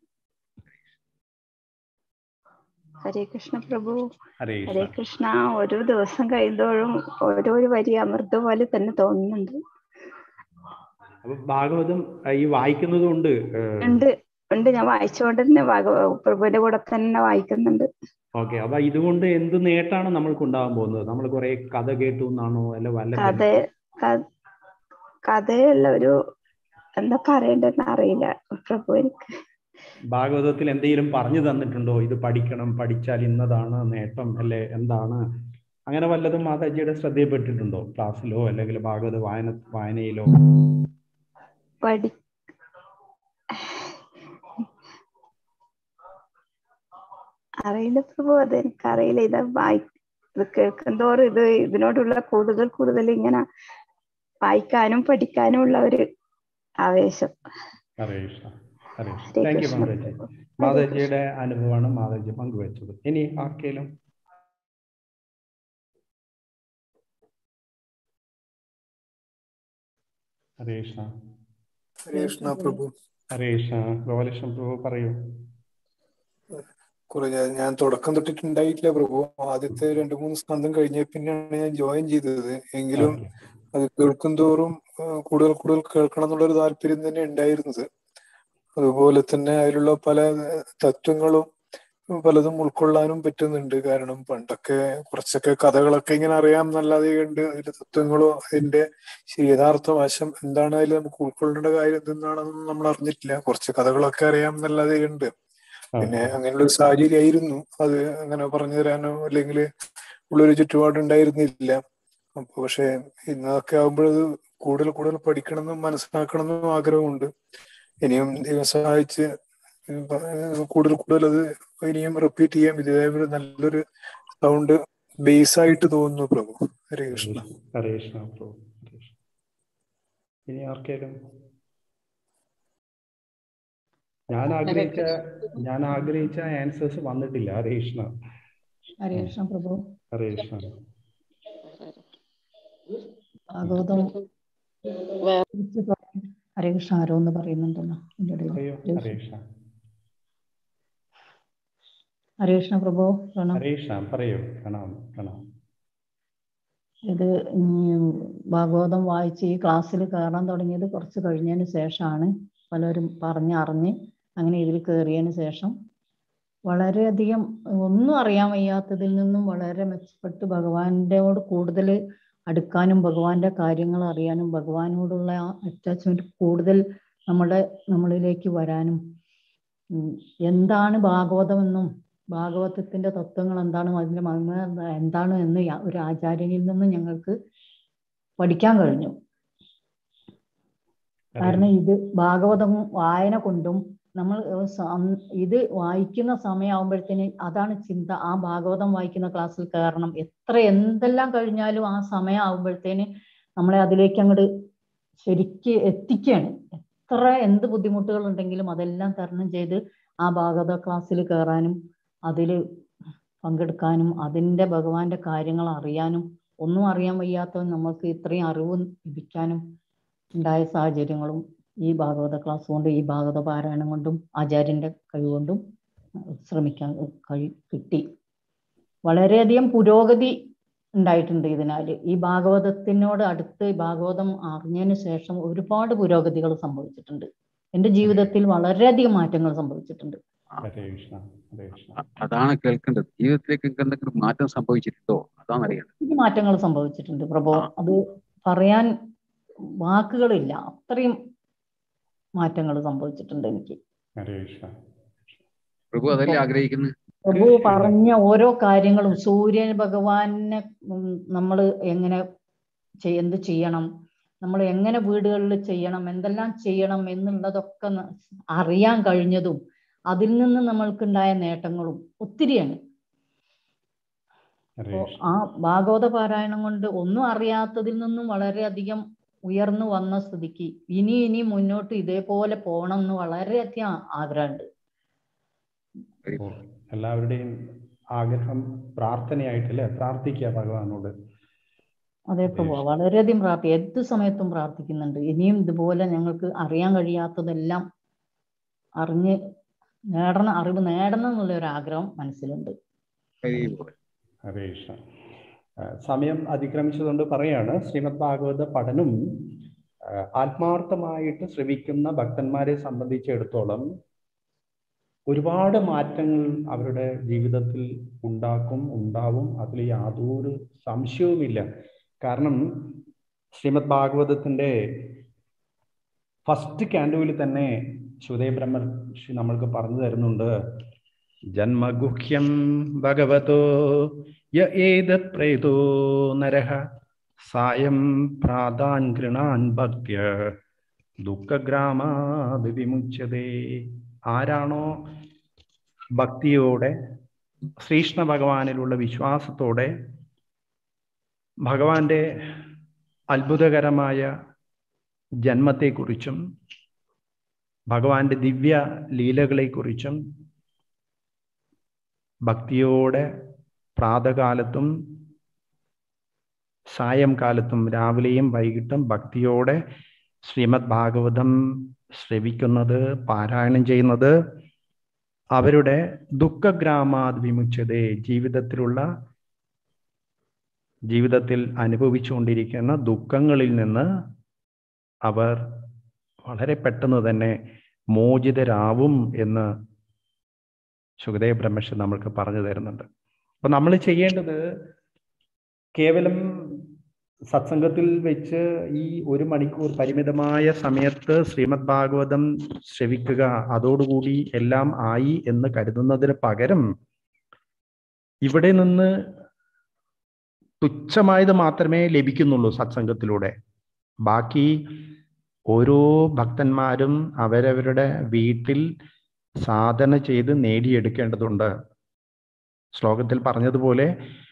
J: Hare Krishna Prabhu
H: Hare
J: Hare
H: Krishna
J: Krishna ഓരോ ദിവസം കഴിയുന്തോറും ഓരോ വരി അമൃത പോലെ തന്നെ തോന്നുന്നുണ്ട്
H: അപ്പൊ ഭാഗവതം ഈ വായിക്കുന്നത് കൊണ്ട്
J: ഉണ്ട് ഉണ്ട് ഞാൻ വായിച്ചുകൊണ്ട് തന്നെ ഭാഗവ പ്രഭുവിന്റെ കൂടെ തന്നെ വായിക്കുന്നുണ്ട്
H: ഓക്കെ അപ്പൊ ഇതുകൊണ്ട് എന്ത് നേട്ടാണ് നമ്മൾക്ക് ഉണ്ടാകാൻ പോകുന്നത് നമ്മൾ കുറെ കഥ കേട്ടു എന്നാണോ അല്ല വല്ല
J: കഥ ക- കഥയല്ല ഒരു എന്താ പറയണ്ടെന്ന് അറിയില്ല പ്രഭു എനിക്ക്
H: ഭാഗവതത്തിൽ എന്തെങ്കിലും പറഞ്ഞു തന്നിട്ടുണ്ടോ ഇത് പഠിക്കണം പഠിച്ചാൽ ഇന്നതാണ് നേട്ടം അല്ലെ എന്താണ് അങ്ങനെ വല്ലതും മാതാജിയുടെ ശ്രദ്ധയിൽപ്പെട്ടിട്ടുണ്ടോ ക്ലാസ്സിലോ അല്ലെങ്കിൽ ഭാഗവത വായന വായനയിലോ
J: പഠി അറിയില്ല പ്രഭു അത് എനിക്കറിയില്ല ഇത് വായി ഇത് കേൾക്കുന്തോറും ഇത് ഇതിനോടുള്ള കൂടുതൽ കൂടുതൽ ഇങ്ങനെ വായിക്കാനും പഠിക്കാനും ഉള്ള ഒരു ആവേശം
H: ഹരേ കൃഷ്ണ ഹരേ കൃഷ്ണ
J: ഹരേ
H: താങ്ക് യു
J: കൃഷ്ണ
H: മാതാജി
J: പ്രഭു.
H: മാതാജിയുടെ അനുഭവമാണ് മാതാജി പങ്കുവച്ചത് ഇനി ആർക്കേലും ഹരേ കൃഷ്ണ
K: ഹരേ കൃഷ്ണ പ്രഭു
H: ഹരേ കൃഷ്ണ ഗോപാലകൃഷ്ണൻ പ്രഭു പറയൂ
K: കുറെ ഞാൻ ഞാൻ തുടക്കം തൊട്ടിട്ടുണ്ടായിട്ടില്ല പ്രഭു ആദ്യത്തെ രണ്ടു മൂന്ന് സ്കന്ധം കഴിഞ്ഞ പിന്നെയാണ് ഞാൻ ജോയിൻ ചെയ്തത് എങ്കിലും
H: ഓക്കെ
K: അത് കേൾക്കും തോറും ആ, കൂടുതൽ കൂടുതൽ കേൾക്കണം എന്നുള്ളൊരു താല്പര്യം തന്നെ ഉണ്ടായിരുന്നത് അതുപോലെ തന്നെ അതിലുള്ള പല തത്വങ്ങളും പലതും ഉൾക്കൊള്ളാനും പറ്റുന്നുണ്ട് കാരണം പണ്ടൊക്കെ കുറച്ചൊക്കെ കഥകളൊക്കെ ഇങ്ങനെ അറിയാം എന്നല്ലാതെ ഉണ്ട് അതിന്റെ തത്വങ്ങളോ അതിന്റെ യഥാർത്ഥ വശം എന്താണ് അതിൽ നമുക്ക് ഉൾക്കൊള്ളേണ്ട കാര്യം എന്തെന്നാണെന്നൊന്നും നമ്മൾ അറിഞ്ഞിട്ടില്ല കുറച്ച് കഥകളൊക്കെ അറിയാം എന്നല്ലാതെ ഉണ്ട് പിന്നെ അങ്ങനെയുള്ള ഒരു സാഹചര്യമായിരുന്നു അത് അങ്ങനെ പറഞ്ഞു തരാനോ അല്ലെങ്കിൽ ഉള്ളൊരു ചുറ്റുപാട് ഉണ്ടായിരുന്നില്ല അപ്പൊ പക്ഷെ ഇന്നൊക്കെ ആകുമ്പോഴത് കൂടുതൽ കൂടുതൽ പഠിക്കണമെന്നും മനസ്സിലാക്കണമെന്നും ആഗ്രഹമുണ്ട് ഇനിയും ദൈവം സഹായിച്ച് കൂടുതൽ കൂടുതൽ അത് ഇനിയും റിപ്പീറ്റ് ചെയ്യാം ഇതേപോലെ നല്ലൊരു സൗണ്ട് ബേസ് ആയിട്ട് തോന്നുന്നു പ്രഭു ഹരേ കൃഷ്ണ
H: ഹരേ കൃഷ്ണ പ്രഭു ഹരേ കൃഷ്ണ. ഇനി ആർക്കേലും ഞാൻ ആഗ്രഹിച്ച ഞാൻ ആഗ്രഹിച്ച ആൻസേഴ്സ് വന്നിട്ടില്ല ഹരേ കൃഷ്ണ
L: ഹരേ കൃഷ്ണ പ്രഭു
H: ഹരേ കൃഷ്ണ
L: ഭാഗവതം കുറിച്ച് പറയാൻ ഹരേ കൃഷ്ണ ആരോ എന്ന് പറയുന്നുണ്ടല്ലോ ഇതിന്റെ ഇടയിൽ
H: പറയൂ
L: ഹരേ
H: ഹരേ
L: കൃഷ്ണ.
H: കൃഷ്ണ
L: ഹരേ കൃഷ്ണ പ്രഭു പ്രണാം
H: ഹരേ കൃഷ്ണ പറയൂ പ്രണാം പ്രണാം
L: ഇത് ഉം, ഭാഗവതം വായിച്ച് ഈ ക്ലാസ്സിൽ കയറാൻ തുടങ്ങിയത് കുറച്ച് കഴിഞ്ഞതിന് ശേഷമാണ് പലരും പറഞ്ഞറിഞ്ഞ് അങ്ങനെ ഇതിൽ കയറിയതിന് ശേഷം വളരെയധികം ഒന്നും അറിയാൻ വയ്യാത്തതിൽ നിന്നും വളരെ മെച്ചപ്പെട്ട് ഭഗവാന്റെയോട് കൂടുതൽ അടുക്കാനും ഭഗവാന്റെ കാര്യങ്ങൾ അറിയാനും ഭഗവാനോടുള്ള ആ അറ്റാച്ച്മെന്റ് കൂടുതൽ നമ്മുടെ നമ്മളിലേക്ക് വരാനും ഉം, എന്താണ് ഭാഗവതമെന്നും ഭാഗവതത്തിന്റെ തത്വങ്ങൾ എന്താണ് അതിന്റെ മഹിമ എന്താ- എന്താണ് എന്ന് യാ- ഒരു ആചാര്യനിൽ നിന്ന് ഞങ്ങൾക്ക് പഠിക്കാൻ കഴിഞ്ഞു കാരണം ഇത് ഭാഗവതം വായന കൊണ്ടും നമ്മൾ ഏഹ് സം- ഇത് വായിക്കുന്ന സമയമാകുമ്പോഴത്തേന് അതാണ് ചിന്ത ആ ഭാഗവതം വായിക്കുന്ന ക്ലാസ്സിൽ കയറണം എത്ര എന്തെല്ലാം കഴിഞ്ഞാലും ആ സമയം ആകുമ്പോഴത്തേന് നമ്മളെ അതിലേക്ക് അങ്ങോട്ട് ശരിക്ക് എത്തിക്കുകയാണ് എത്ര എന്ത് ബുദ്ധിമുട്ടുകൾ ഉണ്ടെങ്കിലും അതെല്ലാം തരണം ചെയ്ത് ആ ഭാഗവത ക്ലാസ്സിൽ കയറാനും അതിൽ പങ്കെടുക്കാനും അതിൻ്റെ ഭഗവാന്റെ കാര്യങ്ങൾ അറിയാനും ഒന്നും അറിയാൻ വയ്യാത്ത നമ്മൾക്ക് ഇത്രയും അറിവ് ലഭിക്കാനും ഉണ്ടായ സാഹചര്യങ്ങളും ഈ ഭാഗവത ക്ലാസ് കൊണ്ട് ഈ ഭാഗവത പാരായണം കൊണ്ടും ആചാര്യന്റെ കഴിവുകൊണ്ടും ശ്രമിക്കാൻ കഴി കിട്ടി വളരെയധികം പുരോഗതി ഉണ്ടായിട്ടുണ്ട് ഇതിനാൽ ഈ ഭാഗവതത്തിനോട് അടുത്ത് ഭാഗവതം അറിഞ്ഞതിന് ശേഷം ഒരുപാട് പുരോഗതികൾ സംഭവിച്ചിട്ടുണ്ട് എൻ്റെ ജീവിതത്തിൽ വളരെയധികം മാറ്റങ്ങൾ സംഭവിച്ചിട്ടുണ്ട്
H: ഹരേ കൃഷ്ണ ഹരേ കൃഷ്ണ
B: അ- അതാണ് കേൾക്കേണ്ടത് ജീവിതത്തിലേക്ക് നിങ്ങൾക്ക് എന്തെങ്കിലും മാറ്റം സംഭവിച്ചിട്ടുണ്ടോ അതാണ് അറിയേണ്ടത്
L: ഒത്തിരി മാറ്റങ്ങൾ സംഭവിച്ചിട്ടുണ്ട് പ്രഭു അത് പറയാൻ വാക്കുകളില്ല അത്രയും മാറ്റങ്ങൾ സംഭവിച്ചിട്ടുണ്ട് എനിക്ക്
H: ഹരേ കൃഷ്ണ
B: പ്രഭു അതല്ലേ ആഗ്രഹിക്കുന്നത്
L: പ്രഭു പറഞ്ഞ ഓരോ കാര്യങ്ങളും സൂര്യൻ ഭഗവാനെ നമ്മൾ എങ്ങനെ ചെയ്- എന്ത് ചെയ്യണം നമ്മൾ എങ്ങനെ വീടുകളിൽ ചെയ്യണം എന്തെല്ലാം ചെയ്യണം എന്നുള്ളതൊക്കെ ന- അറിയാൻ കഴിഞ്ഞതും അതിൽ നിന്ന് നമ്മൾക്കുണ്ടായ നേട്ടങ്ങളും ഒത്തിരിയാണ്
H: ഹരേ
L: അപ്പോ
H: കൃഷ്ണ
L: ആ ഭാഗവത പാരായണം കൊണ്ട് ഒന്നും അറിയാത്തതിൽ നിന്നും വളരെയധികം ഉയർന്നു വന്ന സ്ഥിതിക്ക് ഇനി ഇനി മുന്നോട്ട് ഇതേപോലെ പോകണം എന്ന് വളരെയധികം ആഗ്രഹമുണ്ട്
H: അപ്പോൾ എല്ലാവരുടെയും ആഗ്രഹം പ്രാർത്ഥനയായിട്ടല്ലേ പ്രാർത്ഥിക്കുക ഭഗവാനോട്
L: അതെ പ്രഭു വളരെയധികം പ്രാർത്ഥി ഏത് സമയത്തും പ്രാർത്ഥിക്കുന്നുണ്ട് ഇനിയും ഇതുപോലെ ഞങ്ങൾക്ക് അറിയാൻ കഴിയാത്തതെല്ലാം അറിഞ്ഞ് നേടണം അറിവ് നേടണം എന്നുള്ള ഒരു ആഗ്രഹം മനസ്സിലുണ്ട്
H: ഹരേ കൃഷ്ണ ആ, സമയം അതിക്രമിച്ചതുകൊണ്ട് പറയാണ് ശ്രീമദ് ഭാഗവത പഠനം ആ, ആത്മാർത്ഥമായിട്ട് ശ്രവിക്കുന്ന ഭക്തന്മാരെ സംബന്ധിച്ചിടത്തോളം ഒരുപാട് മാറ്റങ്ങൾ അവരുടെ ജീവിതത്തിൽ ഉണ്ടാക്കും ഉണ്ടാവും അതിൽ യാതൊരു സംശയവുമില്ല കാരണം ശ്രീമദ് ഭാഗവതത്തിന്റെ ഫസ്റ്റ് ക്യാൻഡുവിൽ തന്നെ ശുദയ ബ്രഹ്മർഷി നമ്മൾക്ക് പറഞ്ഞു തരുന്നുണ്ട് ജന്മഗുഹ്യം ഭഗവതോ യ ഏതത് പ്രേതോ നരഹ സായം പ്രാതാൻ ഗൃണാൻ ഭക്യ ദുഃഖഗ്രാമാത് വിമുച്ചതേ ആരാണോ ഭക്തിയോടെ ശ്രീകൃഷ്ണ ഭഗവാനിലുള്ള വിശ്വാസത്തോടെ ഭഗവാന്റെ അത്ഭുതകരമായ ജന്മത്തെക്കുറിച്ചും ഭഗവാന്റെ ദിവ്യ ലീലകളെക്കുറിച്ചും ഭക്തിയോടെ പ്രാതകാലത്തും സായംകാലത്തും രാവിലെയും വൈകിട്ടും ഭക്തിയോടെ ശ്രീമദ് ഭാഗവതം ശ്രവിക്കുന്നത് പാരായണം ചെയ്യുന്നത് അവരുടെ ദുഃഖഗ്രാമാത് വിമുച്ചതേ ജീവിതത്തിലുള്ള ജീവിതത്തിൽ അനുഭവിച്ചുകൊണ്ടിരിക്കുന്ന ദുഃഖങ്ങളിൽ നിന്ന് അവർ വളരെ പെട്ടെന്ന് തന്നെ മോചിതരാവും എന്ന് സുഖദേവ് ബ്രഹ്മർഷി നമ്മൾക്ക് പറഞ്ഞു തരുന്നുണ്ട് അപ്പൊ നമ്മൾ ചെയ്യേണ്ടത് കേവലം സത്സംഗത്തിൽ വെച്ച് ഈ ഒരു മണിക്കൂർ പരിമിതമായ സമയത്ത് ശ്രീമദ് ഭാഗവതം ശ്രവിക്കുക അതോടുകൂടി എല്ലാം ആയി എന്ന് കരുതുന്നതിന് പകരം ഇവിടെ നിന്ന് തുച്ഛമായത് മാത്രമേ ലഭിക്കുന്നുള്ളൂ സത്സംഗത്തിലൂടെ ബാക്കി ഓരോ ഭക്തന്മാരും അവരവരുടെ വീട്ടിൽ സാധന ചെയ്ത് നേടിയെടുക്കേണ്ടതുണ്ട് ശ്ലോകത്തിൽ പറഞ്ഞതുപോലെ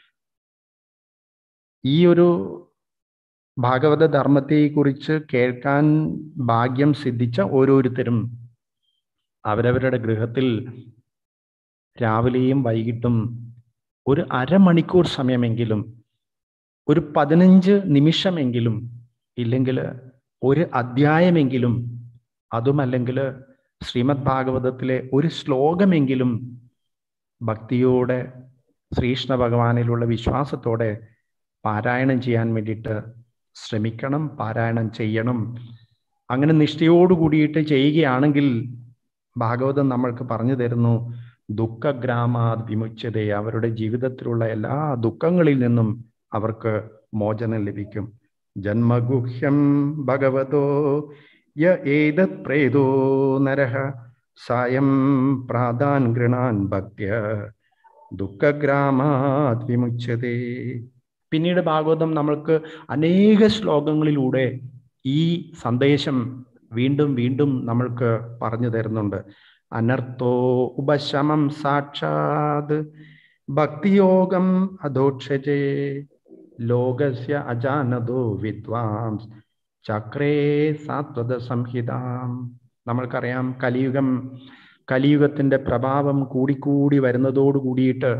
H: ഈ ഒരു ഭാഗവത ധർമ്മത്തെക്കുറിച്ച് കേൾക്കാൻ ഭാഗ്യം സിദ്ധിച്ച ഓരോരുത്തരും അവരവരുടെ ഗൃഹത്തിൽ രാവിലെയും വൈകിട്ടും ഒരു അരമണിക്കൂർ സമയമെങ്കിലും ഒരു പതിനഞ്ച് നിമിഷമെങ്കിലും ഇല്ലെങ്കിൽ ഒരു അധ്യായമെങ്കിലും അതുമല്ലെങ്കിൽ ശ്രീമദ് ഭാഗവതത്തിലെ ഒരു ശ്ലോകമെങ്കിലും ഭക്തിയോടെ ശ്രീകൃഷ്ണ ഭഗവാനിലുള്ള വിശ്വാസത്തോടെ പാരായണം ചെയ്യാൻ വേണ്ടിയിട്ട് ശ്രമിക്കണം പാരായണം ചെയ്യണം അങ്ങനെ നിഷ്ഠയോട് കൂടിയിട്ട് ചെയ്യുകയാണെങ്കിൽ ഭാഗവതം നമ്മൾക്ക് പറഞ്ഞു തരുന്നു ദുഃഖഗ്രാമാത് വിമുച്ചത അവരുടെ ജീവിതത്തിലുള്ള എല്ലാ ദുഃഖങ്ങളിൽ നിന്നും അവർക്ക് മോചനം ലഭിക്കും ജന്മഗുഹ്യം ഭഗവതോ യ ഏതത് പ്രേതോ നരഹ സായം പ്രാതാൻ ഗൃണാൻ ഭക്ത്യ ദുഃഖഗ്രാമാത് വിമുച്ചതേ പിന്നീട് ഭാഗവതം നമ്മൾക്ക് അനേക ശ്ലോകങ്ങളിലൂടെ ഈ സന്ദേശം വീണ്ടും വീണ്ടും നമ്മൾക്ക് പറഞ്ഞു തരുന്നുണ്ട് അനർത്ഥോ ഉപശമം സാക്ഷാത് ഭക്തിയോഗം അധോക്ഷജേ ലോകസ്യ അജാനതോ വിദ്വാംസ് ചക്രേ സാത്വത സംഹിതാം നമ്മൾക്കറിയാം കലിയുഗം കലിയുഗത്തിന്റെ പ്രഭാവം കൂടിക്കൂടി വരുന്നതോട് കൂടിയിട്ട്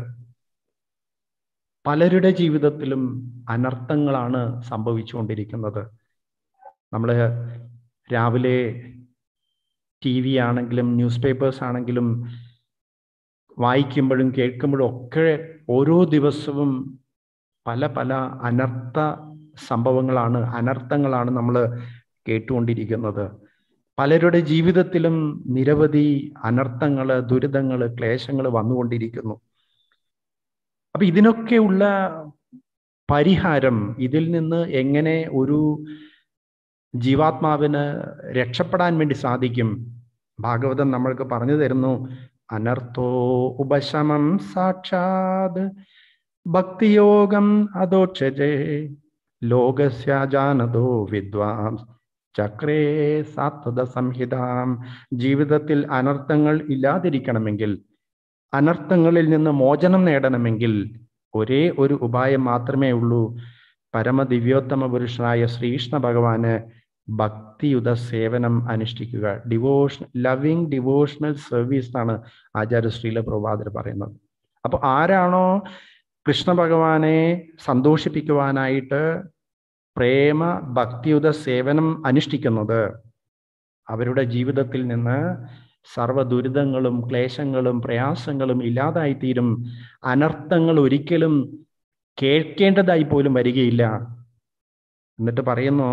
H: പലരുടെ ജീവിതത്തിലും അനർത്ഥങ്ങളാണ് സംഭവിച്ചുകൊണ്ടിരിക്കുന്നത് നമ്മൾ രാവിലെ ടി വി ആണെങ്കിലും ന്യൂസ് പേപ്പേഴ്സ് ആണെങ്കിലും വായിക്കുമ്പോഴും കേൾക്കുമ്പോഴും ഒക്കെ ഓരോ ദിവസവും പല പല അനർത്ഥ സംഭവങ്ങളാണ് അനർത്ഥങ്ങളാണ് നമ്മൾ കേട്ടുകൊണ്ടിരിക്കുന്നത് പലരുടെ ജീവിതത്തിലും നിരവധി അനർത്ഥങ്ങൾ ദുരിതങ്ങൾ ക്ലേശങ്ങൾ വന്നുകൊണ്ടിരിക്കുന്നു അപ്പൊ ഇതിനൊക്കെയുള്ള പരിഹാരം ഇതിൽ നിന്ന് എങ്ങനെ ഒരു ജീവാത്മാവിന് രക്ഷപ്പെടാൻ വേണ്ടി സാധിക്കും ഭാഗവതം നമ്മൾക്ക് പറഞ്ഞു തരുന്നു അനർത്ഥോ ഉപശമം സാക്ഷാത് ഭക്തിയോഗം അധോക്ഷജേ ലോകസ്യാജാനതോ വിദ്വാംസ് ചക്രേ സാത്വത സംഹിതാം ജീവിതത്തിൽ അനർത്ഥങ്ങൾ ഇല്ലാതിരിക്കണമെങ്കിൽ അനർത്ഥങ്ങളിൽ നിന്ന് മോചനം നേടണമെങ്കിൽ ഒരേ ഒരു ഉപായം മാത്രമേ ഉള്ളൂ പരമദിവ്യോത്തമ പുരുഷനായ ശ്രീകൃഷ്ണ ഭഗവാന് ഭക്തിയുത സേവനം അനുഷ്ഠിക്കുക ഡിവോഷൻ ലവിങ് ഡിവോഷണൽ സർവീസ് എന്നാണ് ആചാര്യ ശ്രീല പ്രഭാതർ പറയുന്നത് അപ്പൊ ആരാണോ കൃഷ്ണ ഭഗവാനെ സന്തോഷിപ്പിക്കുവാനായിട്ട് പ്രേമ ഭക്തിയുത സേവനം അനുഷ്ഠിക്കുന്നത് അവരുടെ ജീവിതത്തിൽ നിന്ന് സർവ്വ ദുരിതങ്ങളും ക്ലേശങ്ങളും പ്രയാസങ്ങളും ഇല്ലാതായിത്തീരും അനർത്ഥങ്ങൾ ഒരിക്കലും കേൾക്കേണ്ടതായി പോലും വരികയില്ല എന്നിട്ട് പറയുന്നു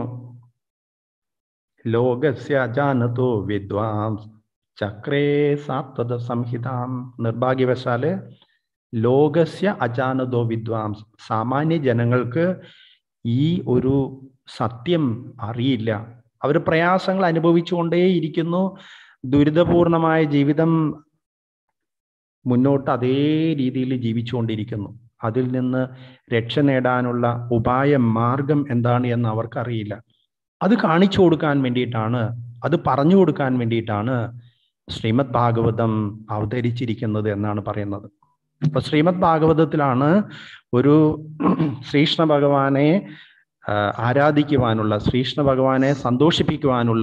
H: ലോകസ്യ അജാനതോ വിദ്വാംസ് ചക്രേ സാത്വത സംഹിതാം നിർഭാഗ്യവശാല് ലോകസ്യ അജാനതോ വിദ്വാംസ് സാമാന്യ ജനങ്ങൾക്ക് ഈ ഒരു സത്യം അറിയില്ല അവർ പ്രയാസങ്ങൾ അനുഭവിച്ചുകൊണ്ടേയിരിക്കുന്നു ദുരിതപൂർണമായ ജീവിതം മുന്നോട്ട് അതേ രീതിയിൽ ജീവിച്ചുകൊണ്ടിരിക്കുന്നു അതിൽ നിന്ന് രക്ഷ നേടാനുള്ള ഉപായ മാർഗം എന്താണ് എന്ന് അവർക്കറിയില്ല അത് കാണിച്ചു കൊടുക്കാൻ വേണ്ടിയിട്ടാണ് അത് പറഞ്ഞു കൊടുക്കാൻ വേണ്ടിയിട്ടാണ് ശ്രീമദ് ഭാഗവതം അവതരിച്ചിരിക്കുന്നത് എന്നാണ് പറയുന്നത് ഇപ്പൊ ശ്രീമദ് ഭാഗവതത്തിലാണ് ഒരു ശ്രീകൃഷ്ണ ഭഗവാനെ ആരാധിക്കുവാനുള്ള ശ്രീകൃഷ്ണ ഭഗവാനെ സന്തോഷിപ്പിക്കുവാനുള്ള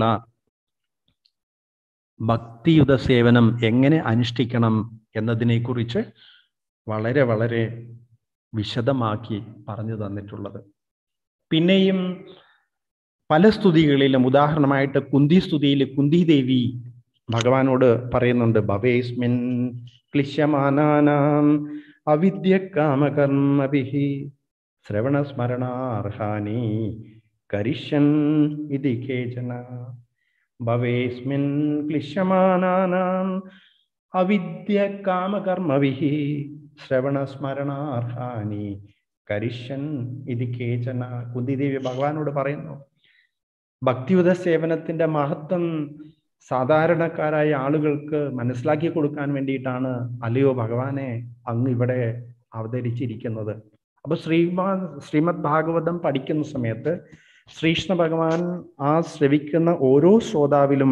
H: ഭക്തിയുത സേവനം എങ്ങനെ അനുഷ്ഠിക്കണം എന്നതിനെക്കുറിച്ച് വളരെ വളരെ വിശദമാക്കി പറഞ്ഞു തന്നിട്ടുള്ളത് പിന്നെയും പല സ്തുതികളിലും ഉദാഹരണമായിട്ട് കുന്തി സ്തുതിയിൽ കുന്തി ദേവി ഭഗവാനോട് പറയുന്നുണ്ട് ഭവേസ്മിൻ ക്ലിശ്യമാനാനാം അവിദ്യ കാമകർമ്മഭിഹി ശ്രവണസ്മരണാർഹാനി കരിഷ്യൻ ഇതി കേചന ഭവേസ്മിൻ ക്ലിശ്യമാനാനാം അവിദ്യ കാമകർമ്മവിഹി ശ്രവണസ്മരണാർഹാനി കരിഷൻ ഇത് കേചന കുന്തിദേവി ഭഗവാനോട് പറയുന്നു ഭക്തിയുത സേവനത്തിന്റെ മഹത്വം സാധാരണക്കാരായ ആളുകൾക്ക് മനസ്സിലാക്കി കൊടുക്കാൻ വേണ്ടിയിട്ടാണ് അല്ലയോ ഭഗവാനെ അങ്ങ് ഇവിടെ അവതരിച്ചിരിക്കുന്നത് അപ്പൊ ശ്രീമാ ശ്രീമദ് ഭാഗവതം പഠിക്കുന്ന സമയത്ത് ശ്രീകൃഷ്ണ ഭഗവാൻ ആ ശ്രവിക്കുന്ന ഓരോ ശ്രോതാവിലും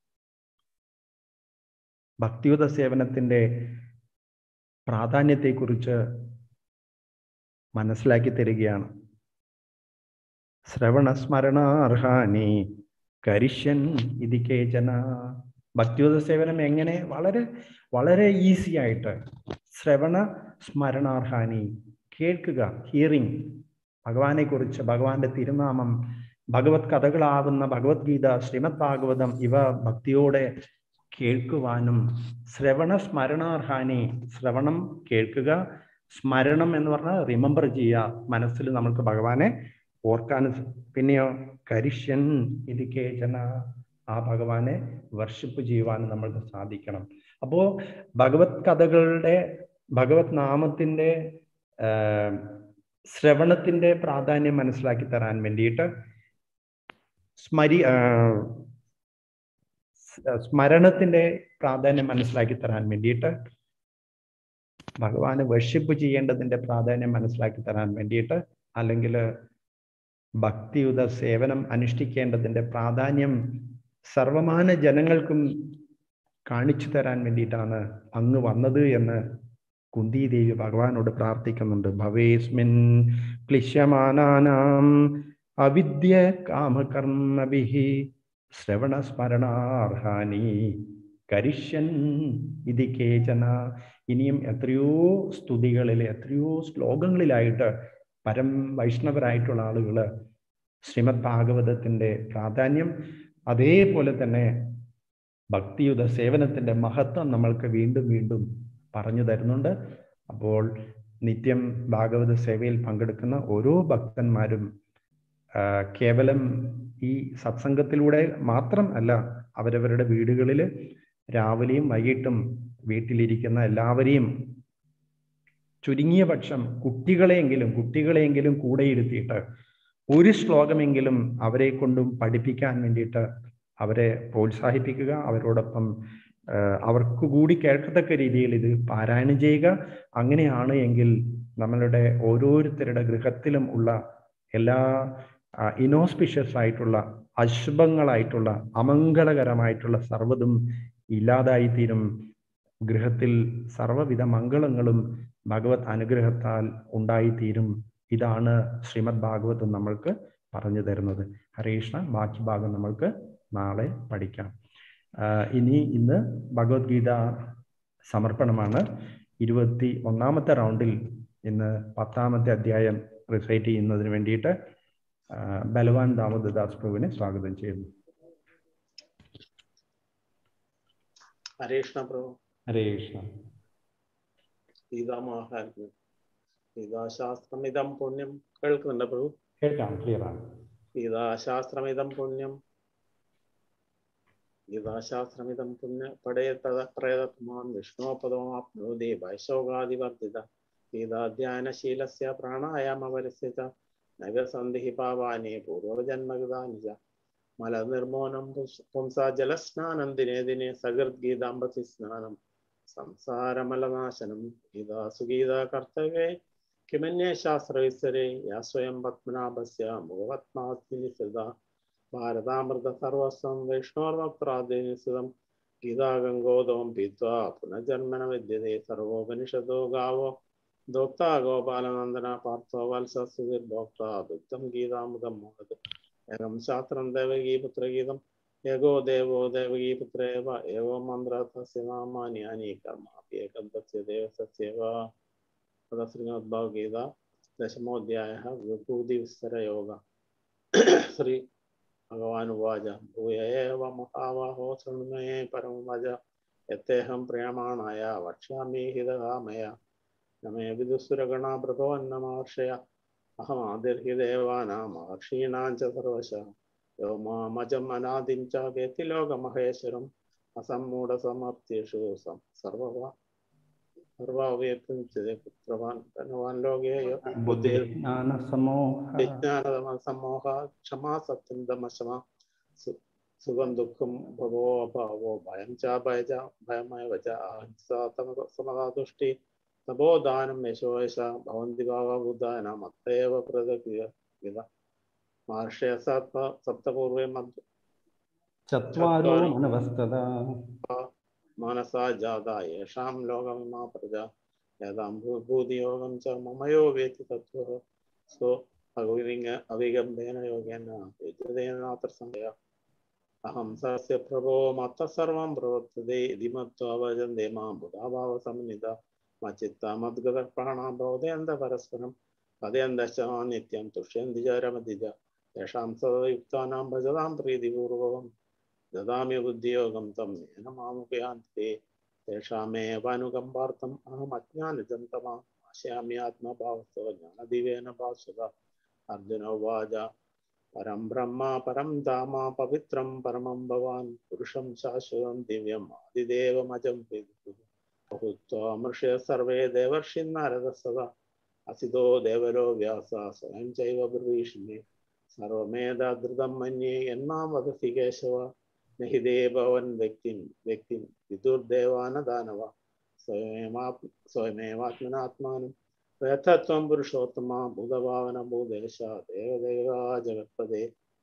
H: ഭക്തിയുത സേവനത്തിന്റെ പ്രാധാന്യത്തെക്കുറിച്ച് മനസ്സിലാക്കി തരികയാണ് ശ്രവണസ്മരണാർഹാനി കരിഷ്യൻ ഇതി കേചന ഭക്തിയുത സേവനം എങ്ങനെ വളരെ വളരെ ഈസി ആയിട്ട് ശ്രവണ സ്മരണാർഹാനി കേൾക്കുക ഹിയറിംഗ് ഭഗവാനെ കുറിച്ച് ഭഗവാന്റെ തിരുനാമം ഭഗവത് കഥകളാവുന്ന ഭഗവത്ഗീത ശ്രീമദ് ഭാഗവതം ഇവ ഭക്തിയോടെ കേൾക്കുവാനും ശ്രവണ സ്മരണാർഹാനി ശ്രവണം കേൾക്കുക സ്മരണം എന്ന് പറഞ്ഞാൽ റിമെമ്പർ ചെയ്യുക മനസ്സിൽ നമുക്ക് ഭഗവാനെ ഓർക്കാൻ പിന്നെയോ കരിഷ്യൻ ഇത് കേചന ആ ഭഗവാനെ വർഷിപ്പ് ചെയ്യുവാനും നമ്മൾക്ക് സാധിക്കണം അപ്പോ ഭഗവത് കഥകളുടെ ഭഗവത് നാമത്തിന്റെ ശ്രവണത്തിന്റെ പ്രാധാന്യം മനസ്സിലാക്കി തരാൻ വേണ്ടിയിട്ട് സ്മരി സ്മരണത്തിന്റെ പ്രാധാന്യം മനസ്സിലാക്കി തരാൻ വേണ്ടിയിട്ട് ഭഗവാന് വർഷിപ്പ് ചെയ്യേണ്ടതിന്റെ പ്രാധാന്യം മനസ്സിലാക്കി തരാൻ വേണ്ടിയിട്ട് അല്ലെങ്കിൽ ഭക്തിയുത സേവനം അനുഷ്ഠിക്കേണ്ടതിന്റെ പ്രാധാന്യം സർവമാന ജനങ്ങൾക്കും കാണിച്ചു തരാൻ വേണ്ടിയിട്ടാണ് അങ്ങ് വന്നത് എന്ന് കുന്തിദേവി ഭഗവാനോട് പ്രാർത്ഥിക്കുന്നുണ്ട് ഭവേസ്മിൻ ക്ലിശ്യമാനാനാം അവിദ്യ കാമകർമ്മഭിഹി ശ്രവണസ്മരണാർഹാനി കരിഷ്യൻ ഇതി കേചന ഇനിയും എത്രയോ സ്തുതികളിൽ എത്രയോ ശ്ലോകങ്ങളിലായിട്ട് പരം വൈഷ്ണവരായിട്ടുള്ള ആളുകൾ ശ്രീമദ് ഭാഗവതത്തിന്റെ പ്രാധാന്യം അതേപോലെ തന്നെ ഭക്തിയുത സേവനത്തിന്റെ മഹത്വം നമ്മൾക്ക് വീണ്ടും വീണ്ടും പറഞ്ഞു തരുന്നുണ്ട് അപ്പോൾ നിത്യം ഭാഗവത സേവയിൽ പങ്കെടുക്കുന്ന ഓരോ ഭക്തന്മാരും കേവലം ഈ സത്സംഗത്തിലൂടെ മാത്രം അല്ല അവരവരുടെ വീടുകളിൽ രാവിലെയും വൈകിട്ടും വീട്ടിലിരിക്കുന്ന എല്ലാവരെയും ചുരുങ്ങിയ പക്ഷം കുട്ടികളെയെങ്കിലും കുട്ടികളെയെങ്കിലും കൂടെ ഇരുത്തിയിട്ട് ഒരു ശ്ലോകമെങ്കിലും അവരെ കൊണ്ടും പഠിപ്പിക്കാൻ വേണ്ടിയിട്ട് അവരെ പ്രോത്സാഹിപ്പിക്കുക അവരോടൊപ്പം അവർക്ക് കൂടി കേൾക്കത്തക്ക രീതിയിൽ ഇത് പാരായണം ചെയ്യുക അങ്ങനെയാണ് എങ്കിൽ നമ്മളുടെ ഓരോരുത്തരുടെ ഗൃഹത്തിലും ഉള്ള എല്ലാ ഇനോസ്പിഷ്യസ് ആയിട്ടുള്ള അശുഭങ്ങളായിട്ടുള്ള അമംഗളകരമായിട്ടുള്ള സർവ്വതും ഇല്ലാതായിത്തീരും ഗൃഹത്തിൽ സർവ്വവിധ മംഗളങ്ങളും ഭഗവത് അനുഗ്രഹത്താൽ ഉണ്ടായിത്തീരും ഇതാണ് ശ്രീമദ് ഭാഗവതം നമ്മൾക്ക് പറഞ്ഞു തരുന്നത് ഹരേഷ്ണ ബാക്കി ഭാഗം നമ്മൾക്ക് നാളെ പഠിക്കാം ഇനി ഇന്ന് ഭഗവത്ഗീത സമർപ്പണമാണ് ഇരുപത്തി ഒന്നാമത്തെ റൗണ്ടിൽ ഇന്ന് പത്താമത്തെ അധ്യായം റിസൈറ്റ് ചെയ്യുന്നതിന് വേണ്ടിയിട്ട് ബലവാൻ ദാമോദാസ് പ്രഭുവിനെ സ്വാഗതം ചെയ്യുന്നു
M: ഹരേ കൃഷ്ണ പ്രഭു
H: ഹരേ കൃഷ്ണ
M: ഗീതാമാഹാത്മ്യം ഗീതാശാസ്ത്രമിതം പുണ്യം കേൾക്കുന്നുണ്ട് പ്രഭു
H: കേൾക്കാം ക്ലിയർ ആണ്
M: ഗീതാശാസ്ത്രമിതം പുണ്യം ഗീതാശാസ്ത്രമിതം പുണ്യ പടയതത പ്രേതത്മാൻ വിഷ്ണോപദമാപ്നോതി വൈശോകാദിവർദ്ധിത ഗീതാധ്യാനശീലസ്യ പ്രാണായാമപരിസ്ഥിത നഗസന്ധിഹി പാവാനി പൂർവജന്മഗതാനി ച മലനിർമോനം പുംസാ ജലസ്നാനം ദിനേ ദിനേ സകൃദ്ഗീതാംബസി സ്നാനം സംസാരമലനാശനം ഗീതാ സുഗീതാ കർത്തവേ കിമന്യേ ശാസ്ത്രവിസ്തരേ യാ സ്വയം പത്മനാഭസ്യ മുഖപത്മാസ്മി സൃത ഭാരതാമൃത സർവസ്വം വൈഷ്ണോർവക്രാദിനിസുതം ഗീതാഗംഗോദം പീത്വാ പുനർജന്മന വിദ്യതേ സർവോപനിഷദോ ഗാവോ ദോക്താ ഗോപാലനന്ദന പാർത്ഥോ വത്സസുതിർഭോക്ത ദുഗ്ധം ഗീതാമുദം മോഹത് ഏകം ശാസ്ത്രം ദേവകീപുത്രഗീതം ഏകോ ദേവോ ദേവകീപുത്രേവ ഏവോ മന്ത്ര തസ്യ നാമാനി അനി കർമാപ്യേകം തസ്യ ദേവസസ്യേവ തഥ ശ്രീമദ്ഭഗവത്ഗീത ദശമോധ്യായ വിഭൂതിവിസ്തരയോഗ ശ്രീ ഭഗവാനുവാച ഭൂയ ഏവ മഹാവാഹോ ശൃണ്മയേ പരമവച യത്തേഹം പ്രിയമാണായ വക്ഷ്യാമി ഹിതകാമയ നമേ വിദുസുരഗണാ പ്രഭവന്നമഹർഷയ അഹമാതിർഹി ദേവാനാം മഹർഷീണാം ച സർവശ യോ മാമജം അനാദിം ച വേത്തി ലോകമഹേശ്വരം असम्मूढसमर्थ्येषु सं- सर्ववा सर्वावयत्वमुच्यते पुत्रवान् धनवान् लोके य- बुद्धिर्
H: बुद्धिज्ञानसमोह
M: विज्ञानसमोह क्षमा सत्यं दमशमा सु- सुखं दुःखं भवो अभावो भयं च भय च भयमेव च अहिंसा तम- समता तुष्टि तपोदानं यशो यश भवन्ति भावा बुद्धानां मत्तैव प्रदक्रिय महर्षय सप्त सप्तपूर्वे मध्
H: चत्वारो मनवस्तदा
M: मनसा जाता येषां लोकमिमा प्रजा यदां भूभूतियोगं च मम यो वेति तत्त्वः सो अविलिङ्ग अविगम्बेन योगेन युज्यतेन नात्र संशयः अहं सस्य प्रभो मत्तः सर्वं प्रवर्तते इति मत्वा भजन्ते मां बुधाभावसमन्विता मच्चित्ता मद्गतप्राणां बोधयन्त परस्परं कथयन्तश्च मां नित्यं तुष्यन्ति च रमति च तेषां सदयुक्तानां भजतां प्रीतिपूर्वकम् ददामि बुद्धियोगं तं येन मामुपयान्ति ते तेषामेवानुकम्पार्थम् अहम् अज्ञानिजं तमाम् आशयामि आत्मभावस्तव ज्ञानदिवेन भास्वत अर्जुन उवाच परं ब्रह्म परं धाम पवित्रं परमं भवान् पुरुषं शाश्वतं दिव्यम् आदिदेवमजं बहुत्वा मृषय सर्वे देवर्षिन्नारदः सदा असितो देवलो व्यास स्वयं चैव ब्रवीषि सर्वमेधाधृतं मन्ये यन्मां वदसि केशव न हि देववन् व्यक्तिं व्यक्तिं विदुर्देवानदानव स्वयमेवात् स्वयमेवात्मनात्मानं यथत्वं पुरुषोत्तमा भूतभावन भूदेश देवदेवा जगत्पदे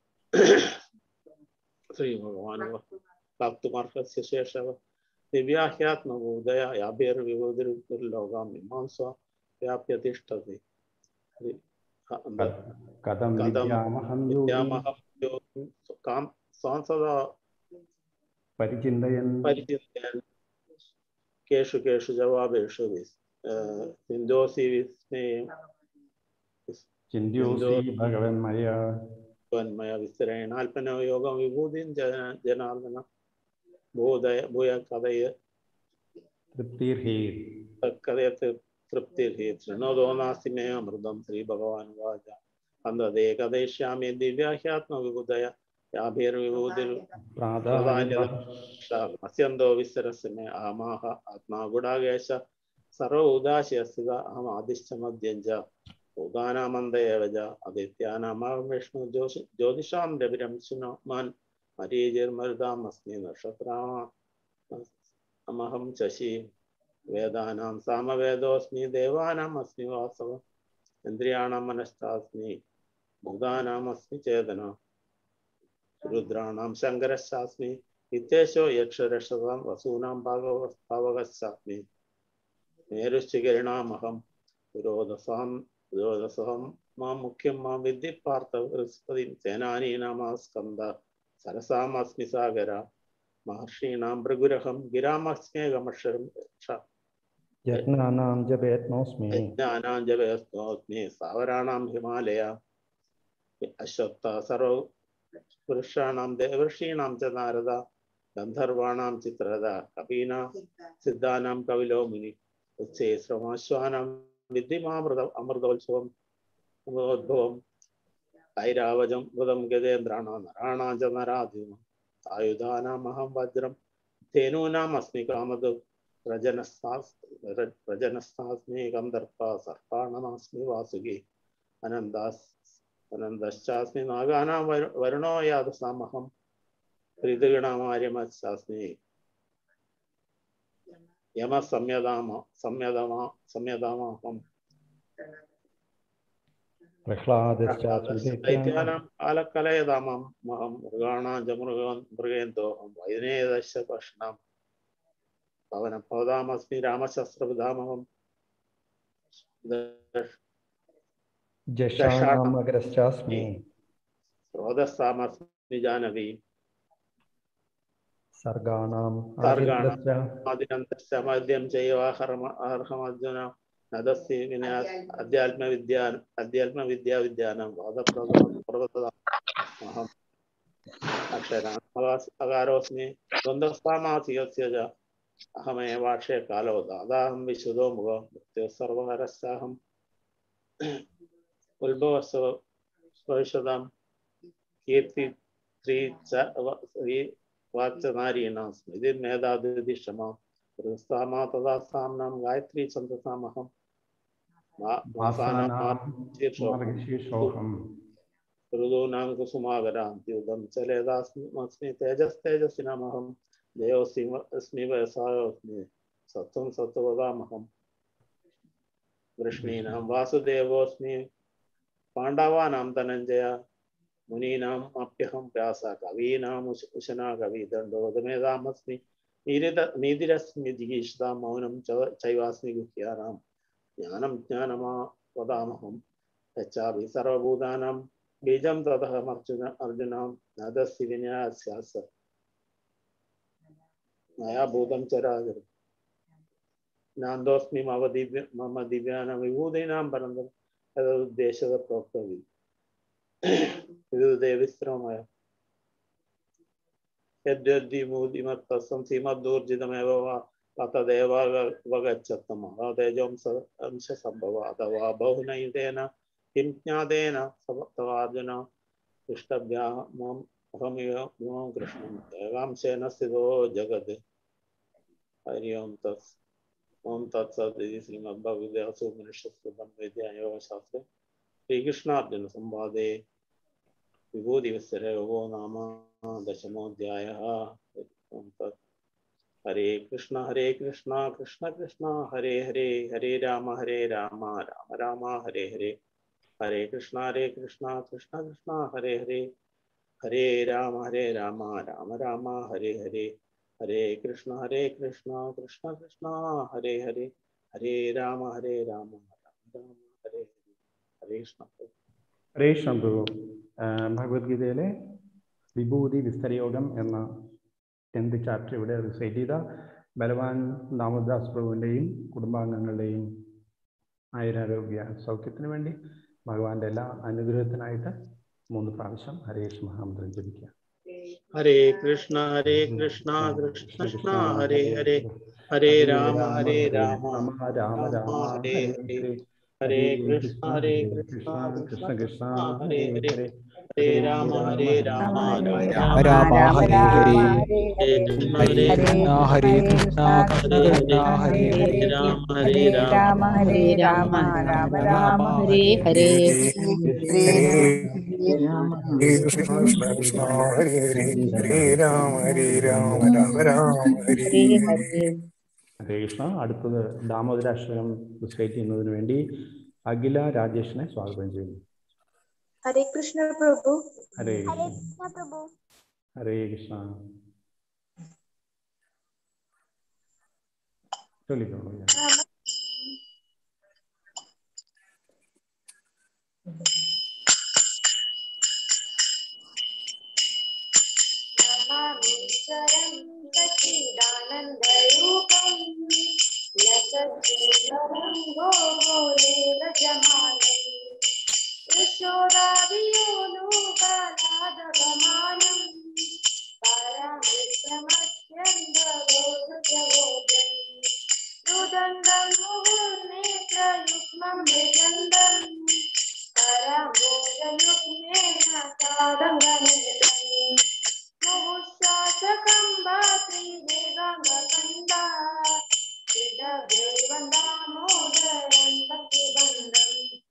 M: श्रीभगवान् प्राप्तुमर्हस्य शेषव दिव्याह्यात्मबोधय याभिर्विबोधिर्लोकां मीमांसा व्याप्य तिष्ठति
H: कथं विद्यामहं योगी
M: विद्यामहं योगिं कां सांसदा
H: परिचिन्तयन्
M: परिचिन्तयन् केषु केषु जवाबेषु विस् सिन्धोऽसि विस्मयेन
H: चिन्त्योऽसि भगवन्मया
M: त्वन्मय विस्तरेण अल्पनो योगं विभूतिं जन जनार्दन बोधय भूय कथय
H: तृप्तिर्हि
M: कथयत् तृप्तिर्हि शृणोदो नास्ति मे अमृतं श्रीभगवान् उवाच अन्धदे कथयिष्यामि दिव्याह्यात्मविबुधय याभिर्विभूतिर् मस्यन्दो विस्तरस्य मे अहमाह आत्मा गुडागेश सर्व उदास्य स्थित अहम् आदिश्च मध्यं च भूतानामन्द एव च आदित्यानामहं विष्णु ज्योति ज्योतिषां रविरं सुनमान् मरीचिर्मरुताम् अस्मि नक्षत्रामहं शशि वेदानां सामवेदोऽस्मि देवानाम् अस्मि वासव इन्द्रियाणां मनश्चास्मि भूतानामस्मि चेतना रुद्राणां शङ्करश्चास्मि इत्येषो यक्षरक्षसां वसूनां भागव भावकश्चास्मि मेरुश्चिकिरणामहं विरोधसां विरोधसहं मां मुख्यं मां विद्धि पार्थ बृहस्पतिं सेनानीनामा स्कन्द सरसामस्मि सागर महर्षीणां भृगुरहं गिरामस्म्येकमक्षरं
H: यज्ञानां जपेत्नोऽस्मि
M: यज्ञानां जपेऽस्मि स्थावराणां हिमालय अश्वत्थ सर्व पुरुषाणां देवर्षीणां च नारद गन्धर्वाणां चित्रद कवीनां सिद्धानां कविलो मुनि उच्चे श्रमाश्वानां विद्धिमामृत अमृतोत्सवम् अमृतोद्भवम् ऐरावजं बुधं गजेन्द्राणां नराणां च नराधिमम् आयुधानामहं वज्रं धेनूनाम् अस्मि कामदु रजनस्तास् रजनस्तास्मि गन्धर्पा सर्पाणमस्मि वासुकी अनन्दास् अनन्दश्चास्मि नागानां वरु वरुणो यादसामहं ऋतुगणामार्यमश्चास्मि यमः संयदाम संयदमा संयदामहं
H: प्रह्लादश्चास्मि
M: दैत्यानां कालकलयदामं महं मृगाणां च मृगान् मृगेन्दोऽहं वैनेदश्च पश्नां पवनपदामस्मि रामशस्त्रबुधामहं
H: जषाणाम् अग्रश्चास्मि
M: स्रोतस्सामस्मि जानवी
H: सर्गाणाम्
M: सर्गाणाम्
H: आदित्यश्च
M: आदिनन्तश्च मद्यं चैव अर्हमर्जुन नदस्ति विनया अध्यात्मविद्या अध्यात्मविद्या विद्यानां वादप्रदम् अक्षरान् अकारोऽस्मि द्वन्द्वस्तामासि यस्य च अहमेवाक्षे कालो दादाहं विशुदो मुखो मृत्युः सर्वहरश्चाहम् उद्भवस्व भविष्यतां कीर्ति श्री च श्री വാക്ചനാരീണാം സ്മൃതിർമേധാദിതിക്ഷമാം ഹൃദസ്ഥാമാ തഥാ സാമ്നാം ഗായത്രി ഛന്ദസാമഹം
H: ശീർഷോഹം
M: ഋതൂനാം കുസുമാകരാം ദ്യൂതം ചലേതാസ്മി തേജസ്തേജസ്സിനമഹം ദേയോസ്മി വയസായോസ്മി സത്വം സത്വതാമഹം വൃഷ്ണീനാം വാസുദേവോസ്മി പാണ്ഡവാനാം ധനഞ്ജയ മുനീനാം അപ്യഹം വ്യാസ കവീനാം ഉശനാ കവി ദണ്ഡോദമേതാമസ്മി നീരിത നീതിരസ്മി ജിഗീഷിത മൗനം ചൈവാസ്മി ഗുഹ്യാനാം ജ്ഞാനം ജ്ഞാനമാ വദാമഹം യച്ചാപി സർവഭൂതാനാം ബീജം തഥമർജുന അർജുനാം നദസ്തി വിന്യാസ്യാസ മയാഭൂതം ചരാചരം നാന്തോസ്മി മമ ദിവ്യ മമ ദിവ്യാനാം വിഭൂതീനാം പരന്തം തദുദ്ദേശത പ്രോക്തവി വിവിധവിശ്രമമായ യദ്യദ്വിമൂതിമത്തസം സീമദൂർജിതമേവ തതദേവഗച്ഛത്തം തേജോംസ അംശസംഭവ അഥവാ ബഹുനൈതേന കിം ജ്ഞാതേന സപ്തവാർജുന ഇഷ്ടഭ്യാമം അഹമിയ ഗുണം കൃഷ്ണം ഏകാംശേന സ്ഥിതോ ജഗത് ഹരി ഓം തത് ഓം തത്സത് ശ്രീമദ്ഭഗവത്സോപനിഷത്സുതം വിദ്യായോഗശാസ്ത്രം ശ്രീകൃഷ്ണാർജുന സംവാദേ വിഭൂതിവത്സരയോഗോ നാമ ദശമോധ്യായ ഓം തത് ഹരേ കൃഷ്ണ ഹരേ കൃഷ്ണ കൃഷ്ണ കൃഷ്ണ ഹരേ ഹരേ ഹരേ രാമ ഹരേ രാമ രാമ രാമ ഹരേ ഹരേ ഹരേ കൃഷ്ണ ഹരേ കൃഷ്ണ കൃഷ്ണ കൃഷ്ണ ഹരേ ഹരേ ഹരേ രാമ ഹരേ രാമ രാമ രാമ ഹരേ ഹരേ ഹരേ കൃഷ്ണ ഹരേ കൃഷ്ണ കൃഷ്ണ കൃഷ്ണ ഹരേ ഹരേ ഹരേ രാമ ഹരേ രാമ രാമ രാമ ഹരേ ഹരേ ഹരേ കൃഷ്ണ
H: ഹരേ കൃഷ്ണ പ്രഭു ഭഗവത്ഗീതയിലെ വിഭൂതി വിസ്തരയോഗം എന്ന ടെൻത്ത് ചാപ്റ്റർ ഇവിടെ റിസൈറ്റ് ചെയ്ത ബലവാൻ ദാമോദാസ് പ്രഭുവിൻ്റെയും കുടുംബാംഗങ്ങളുടെയും ആയുരാരോഗ്യ സൗഖ്യത്തിന് വേണ്ടി ഭഗവാന്റെ എല്ലാ അനുഗ്രഹത്തിനായിട്ട് മൂന്ന് പ്രാവശ്യം ഹരേഷ് മഹാമന്ത്രം ജപിക്കുക
M: ഹരേ കൃഷ്ണ ഹരേ കൃഷ്ണ കൃഷ്ണ കൃഷ്ണ ഹരേ ഹരേ ഹരേ രാമ ഹരേ രാമ
H: രാമ രാമ
M: ഹരേ ഹരേ ഹരേ കൃഷ്ണ ഹരേ കൃഷ്ണ
H: കൃഷ്ണ കൃഷ്ണ
M: ഹരേ ഹരേ ഹരേ രാമ ഹരേ രാമ
B: രാമ രാമ ഹരേ ഹരേ ഹരേ കൃഷ്ണ ഹരേ കൃഷ്ണ കൃഷ്ണ കൃഷ്ണ ഹരേ ഹരേ
M: രാമ ഹരേ രാമ
I: ഹരേ രാമ രാമ രാമ ഹരേ ഹരേ
K: ഹരേ കൃഷ്ണ കൃഷ്ണ കൃഷ്ണ ഹരേ ഹരേ ഹരേ രാമ ഹരേ രാമ രാമ രാമ ഹരേ
I: ഹരേ
H: ഹരേ കൃഷ്ണ അടുത്തത് ദാമോദരാശ്രമം റിസൈറ്റ് ചെയ്യുന്നതിന് വേണ്ടി അഖില രാജേഷിനെ സ്വാഗതം ചെയ്യുന്നു
C: ഹരേ കൃഷ്ണ പ്രഭു
H: ഹരേ
C: ഹരേ
H: കൃഷ്ണ
C: കൃഷ്ണ പ്രഭു
H: ഹരേ കൃഷ്ണ ചൊല്ലിക്കോളൂ
C: നമാമീശ്വരം സച്ചിദാനന്ദരൂപം ലസത്സുന്ദരം ഗോഗോലേവജമാനം യശോദാവിയോനൂകാനാദഗമാനം പരമിത്രമത്യന്തഗോധജഗോജം രുദണ്ഡം മുഹുർനേത്രയുഗ്മം മൃദണ്ഡം കരഭോജയുഗ്മേന താദംഗമിതം മുഹുശാസകം ഭാതി വേഗാംഗകണ്ഡ ഹൃദയവന്ദാമോദരം ഭക്തിബന്ധം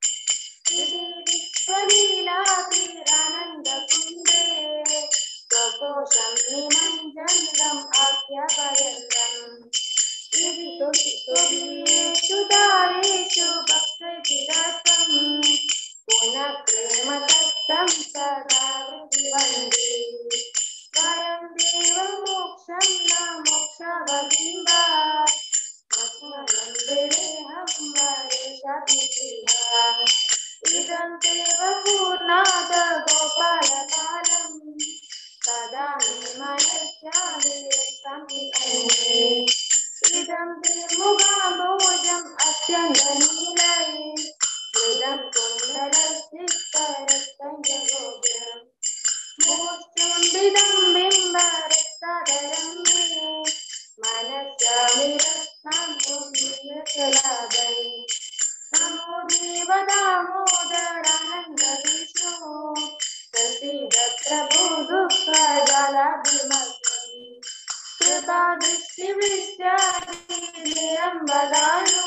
C: വിശ്വലീലാതിരാനന്ദകുണ്ടേ സ്വകോശം നിമഞ്ജന്തം ആജ്ഞാപയന്തം ഇതി തുതിയേഷു ദായേഷു ഭക്തജിരസം പുനഃ പ്രേമതത്തം സദാ വൃത്തിവന്ദേ വരം ദേവമോക്ഷം ന മോക്ഷവദിംബ ആത്മനന്ദേഹം വരേഷാഭിഷിഹ ഇദം ദേവ പൂർണാദ ഗോപാലകാലം സദാ മനസ്യാമി സംവിധന്യേ ഇദം മുഖാംബോജം അത്യന്തനീലൈ ഇദം കുണ്ടലസിത്തരസഞ്ജഗോപുരം മൂർച്ചുംബിദം ബിംബരക്തധരം മേ മനസ്സാമിരത്നം പുണ്യജലാദൈ നമോ ദേവദാമോദരാനന്ദ വിഷ്ണു പ്രസിദ്ധ പ്രഭു ദുഃഖ ജലാഭിമത്രം കൃതാ ദൃഷ്ടി വിശ്വാസം വദാനു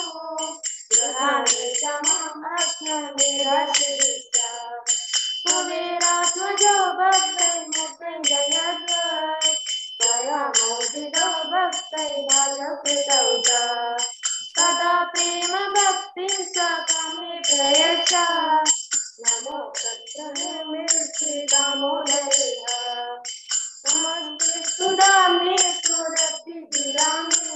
C: കുബേരാത്മജോ ഭക്തൈ മുത്തഞ്ജയദ്വൈ സ്വയമോദിതോ ഭക്തൈ രാജകൃതൗ ച तदा प्रेम भक्ति सकामे प्रयच्छ नमो तत्समे श्री दामोदरः नमस्ते सुदामे सुरति विरामे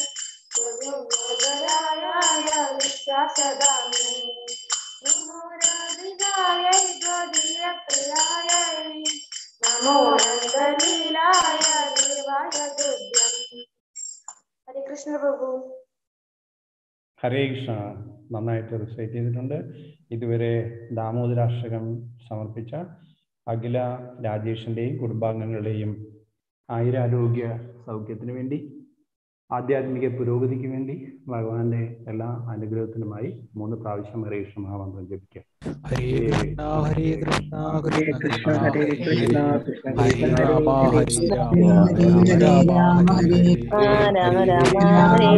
C: सुगुणोदराय विश्वासदामे नमो राधिकाय त्वदीय प्रियाय नमो नन्दलीलाय देवाय तुभ्यम् हरे कृष्ण प्रभु
H: ഹരേ കൃഷ്ണ നന്നായിട്ട് റിസൈറ്റ് ചെയ്തിട്ടുണ്ട് ഇതുവരെ ദാമോദരാഷ്ടകം സമർപ്പിച്ച അഖില രാജേഷിൻ്റെയും കുടുംബാംഗങ്ങളുടെയും ആയുരാരോഗ്യ സൗഖ്യത്തിന് വേണ്ടി ആധ്യാത്മിക പുരോഗതിക്ക് വേണ്ടി ഭഗവാന്റെ എല്ലാ അനുഗ്രഹത്തിനുമായി മൂന്ന് പ്രാവശ്യം ഹരേ കൃഷ്ണ മഹാമന്ത്രം ജപിക്കുക
B: ഹരേ കൃഷ്ണ ഹരേ കൃഷ്ണ കൃഷ്ണ കൃഷ്ണ
G: ഹരേ കൃഷ്ണ കൃഷ്ണ
B: ഹരേ
G: കൃഷ്ണ
B: രാമ ഹരേ രാമ
G: ഹരേ
B: രാമ രാമ ഹരേ
G: രാമ
B: ഹരേ
G: രാമ രാമ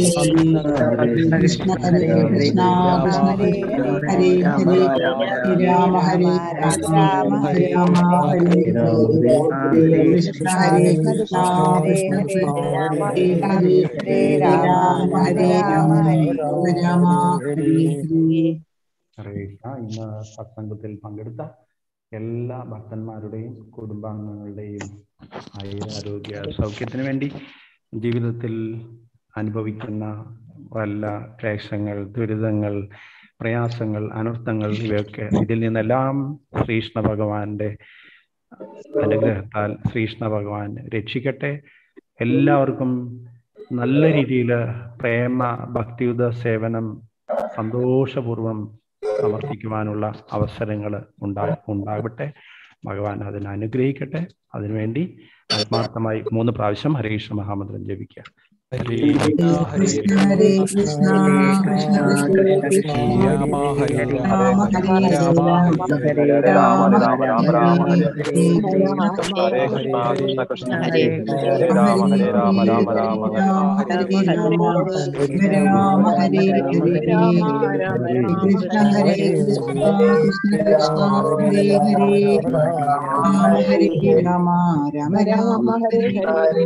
G: ഹരേ ഹരേ കൃഷ്ണ ഹരേ കൃഷ്ണ കൃഷ്ണ കൃഷ്ണ ഹരേ ഹരേ രാമ ഹരേ രാമ ഹരേ രാമ ഹരേ ഹരേ കൃഷ്ണ ഹരേ കൃഷ്ണ കൃഷ്ണ കൃഷ്ണ ഹരേ ഹരേ ഹരേ രാമ ഹരേ രാമ ഹരേ രാമ ഹരേ ഹരേ
H: ഹരേ കൃഷ്ണ ഇന്ന് സത്സംഗത്തിൽ പങ്കെടുത്ത എല്ലാ ഭക്തന്മാരുടെയും കുടുംബാംഗങ്ങളുടെയും ആയുരാരോഗ്യ സൗഖ്യത്തിന് വേണ്ടി ജീവിതത്തിൽ അനുഭവിക്കുന്ന വല്ല ക്ലേശങ്ങൾ ദുരിതങ്ങൾ പ്രയാസങ്ങൾ അനർത്ഥങ്ങൾ ഇവയൊക്കെ ഇതിൽ നിന്നെല്ലാം ശ്രീകൃഷ്ണ ഭഗവാന്റെ അനുഗ്രഹത്താൽ ശ്രീകൃഷ്ണ ഭഗവാൻ രക്ഷിക്കട്ടെ എല്ലാവർക്കും നല്ല രീതിയിൽ പ്രേമ ഭക്തിയുത സേവനം സന്തോഷപൂർവം സമർപ്പിക്കുവാനുള്ള അവസരങ്ങൾ ഉണ്ടാ ഉണ്ടാകട്ടെ ഭഗവാൻ അതിനെ അനുഗ്രഹിക്കട്ടെ അതിനുവേണ്ടി ആത്മാർത്ഥമായി മൂന്ന് പ്രാവശ്യം ഹരേകൃഷ്ണ മഹാമന്ത്രം ജപിക്കുക ഹരേ
G: കൃഷ്ണ ഹരേ കൃഷ്ണ കൃഷ്ണ കൃഷ്ണ കൃഷ്ണ
B: രാമ ഹരേ
G: രാമ ഹരേ
B: രാമ
G: ഹരേ രാമ രാമ രാമ ഹരേ ഹരേ
E: ഹരേ കൃഷ്ണ കൃഷ്ണ കൃഷ്ണ ഹരേ ഹരേ രാമ ഹരേ രാമ രാമ രാമ ഹരേ
G: ഹരേ രാമ ഹരേ ഹരേ കൃഷ്ണ ഹരേ കൃഷ്ണ കൃഷ്ണ കൃഷ്ണ ഹരേ ഹരേ രാമ ഹരേ രാമ രാമ രാമ ഹരേ ഹരേ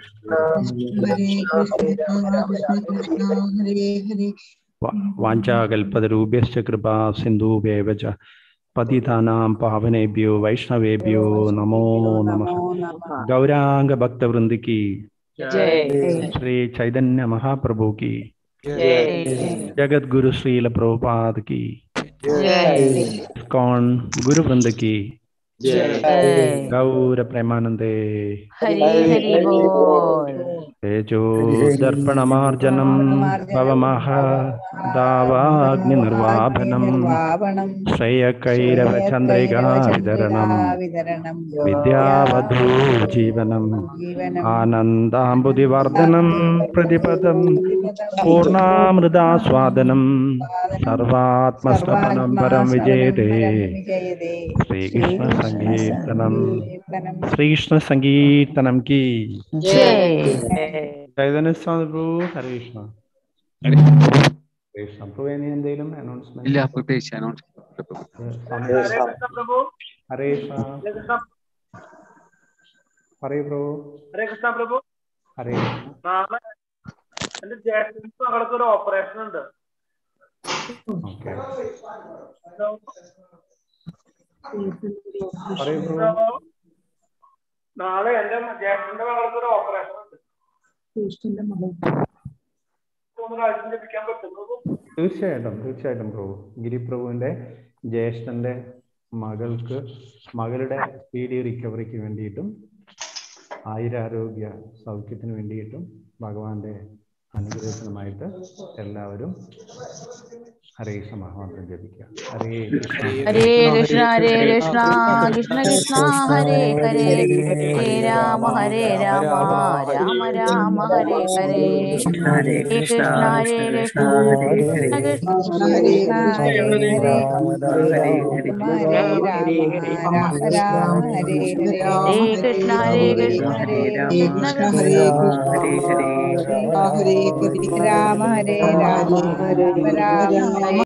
G: ഹരേ കൃഷ്ണ കൃഷ്ണ കൃഷ്ണ ഹരേ ഹരേ
H: വാഞ്ചാകൽപതരൂപ്യശ്ച കൃപാ സിന്ധൂഭ്യേവ ച പതിതാനാം പാവനേഭ്യോ വൈഷ്ണവേഭ്യോ നമോ നമഃ ഗൗരാംഗ ഭക്തവൃന്ദ की श्री चैतन्य महाप्रभु की जगत गुरु श्रील प्रभुपाद की कौन गुरु वृंद की गौर प्रेमानंदे
I: हरि हरि बोल
H: तेजो दर्पणमार्जनं भवमः दावाग्निर्वाभनं
G: പാവണം
H: श्रेयकैरवचन्द्रिका वितरणं
G: വിതരണം
H: विद्यावधू जीवनं
G: ജീവനം
H: आनन्दाम्बुदिवर्धनं प्रतिपदं पूर्णामृदास्वादनं सर्वात्मस्तपनं परं विजयते
G: വിജയതേ
H: श्रीकृष्णसङ्कीर्तनं श्रीकृष्णसङ्कीर्तनं की ചൈതന്യ സ്വാമി പ്രഭു ഹരേ കൃഷ്ണ ഹരേ കൃഷ്ണ പ്രഭു ഇനി എന്തെങ്കിലും അനൗൺസ്മെന്റ്
B: ഇല്ല പ്രത്യേകിച്ച് അനൗൺസ്
H: ഹരേ കൃഷ്ണ പറയൂ പ്രഭു
N: ഹരേ കൃഷ്ണ പ്രഭു
H: ഹരേ കൃഷ്ണ
N: നാളെ എന്റെ ജ്യേഷ്ഠന്റെ മകൾക്ക് ഒരു ഓപ്പറേഷൻ ഉണ്ട്
H: ഓക്കെ പറയൂ പ്രഭു
N: നാളെ എന്റെ ജ്യേഷ്ഠന്റെ മകൾക്ക് ഒരു ഓപ്പറേഷൻ ഉണ്ട് ഒന്ന് കാഴ്ച ലഭിക്കാൻ പറ്റും പ്രഭു
H: തീർച്ചയായിട്ടും തീർച്ചയായിട്ടും പ്രഭു ഗിരിപ്രഭുവിന്റെ ജ്യേഷ്ഠന്റെ മകൾക്ക് മകളുടെ സ്പീഡി റിക്കവറിക്ക് വേണ്ടിയിട്ടും ആയുരാരോഗ്യ സൗഖ്യത്തിന് വേണ്ടിയിട്ടും ഭഗവാന്റെ അനുഗ്രഹത്തിനുമായിട്ട് എല്ലാവരും ഹരേ സമാഹാന്തരം ജപിക്കാം ഹരേ കൃഷ്ണ
I: ഹരേ കൃഷ്ണ ഹരേ കൃഷ്ണ കൃഷ്ണ കൃഷ്ണ ഹരേ ഹരേ ഹരേ രാമ ഹരേ രാമ രാമ രാമ ഹരേ ഹരേ ഹരേ കൃഷ്ണ ഹരേ കൃഷ്ണ കൃഷ്ണ കൃഷ്ണ
G: ഹരേ കൃഷ്ണ ഹരേ ഹരേ രാമ രാമ ഹരേ ഹരേ
I: ഹരേ കൃഷ്ണ ഹരേ കൃഷ്ണ
G: ഹരേ
I: കൃഷ്ണ
G: കൃഷ്ണ
I: കൃഷ്ണ
G: ഹരേ കൃഷ്ണ ഹരേ ഹരേ രാമ ഹരേ രാമ രാമ രാമ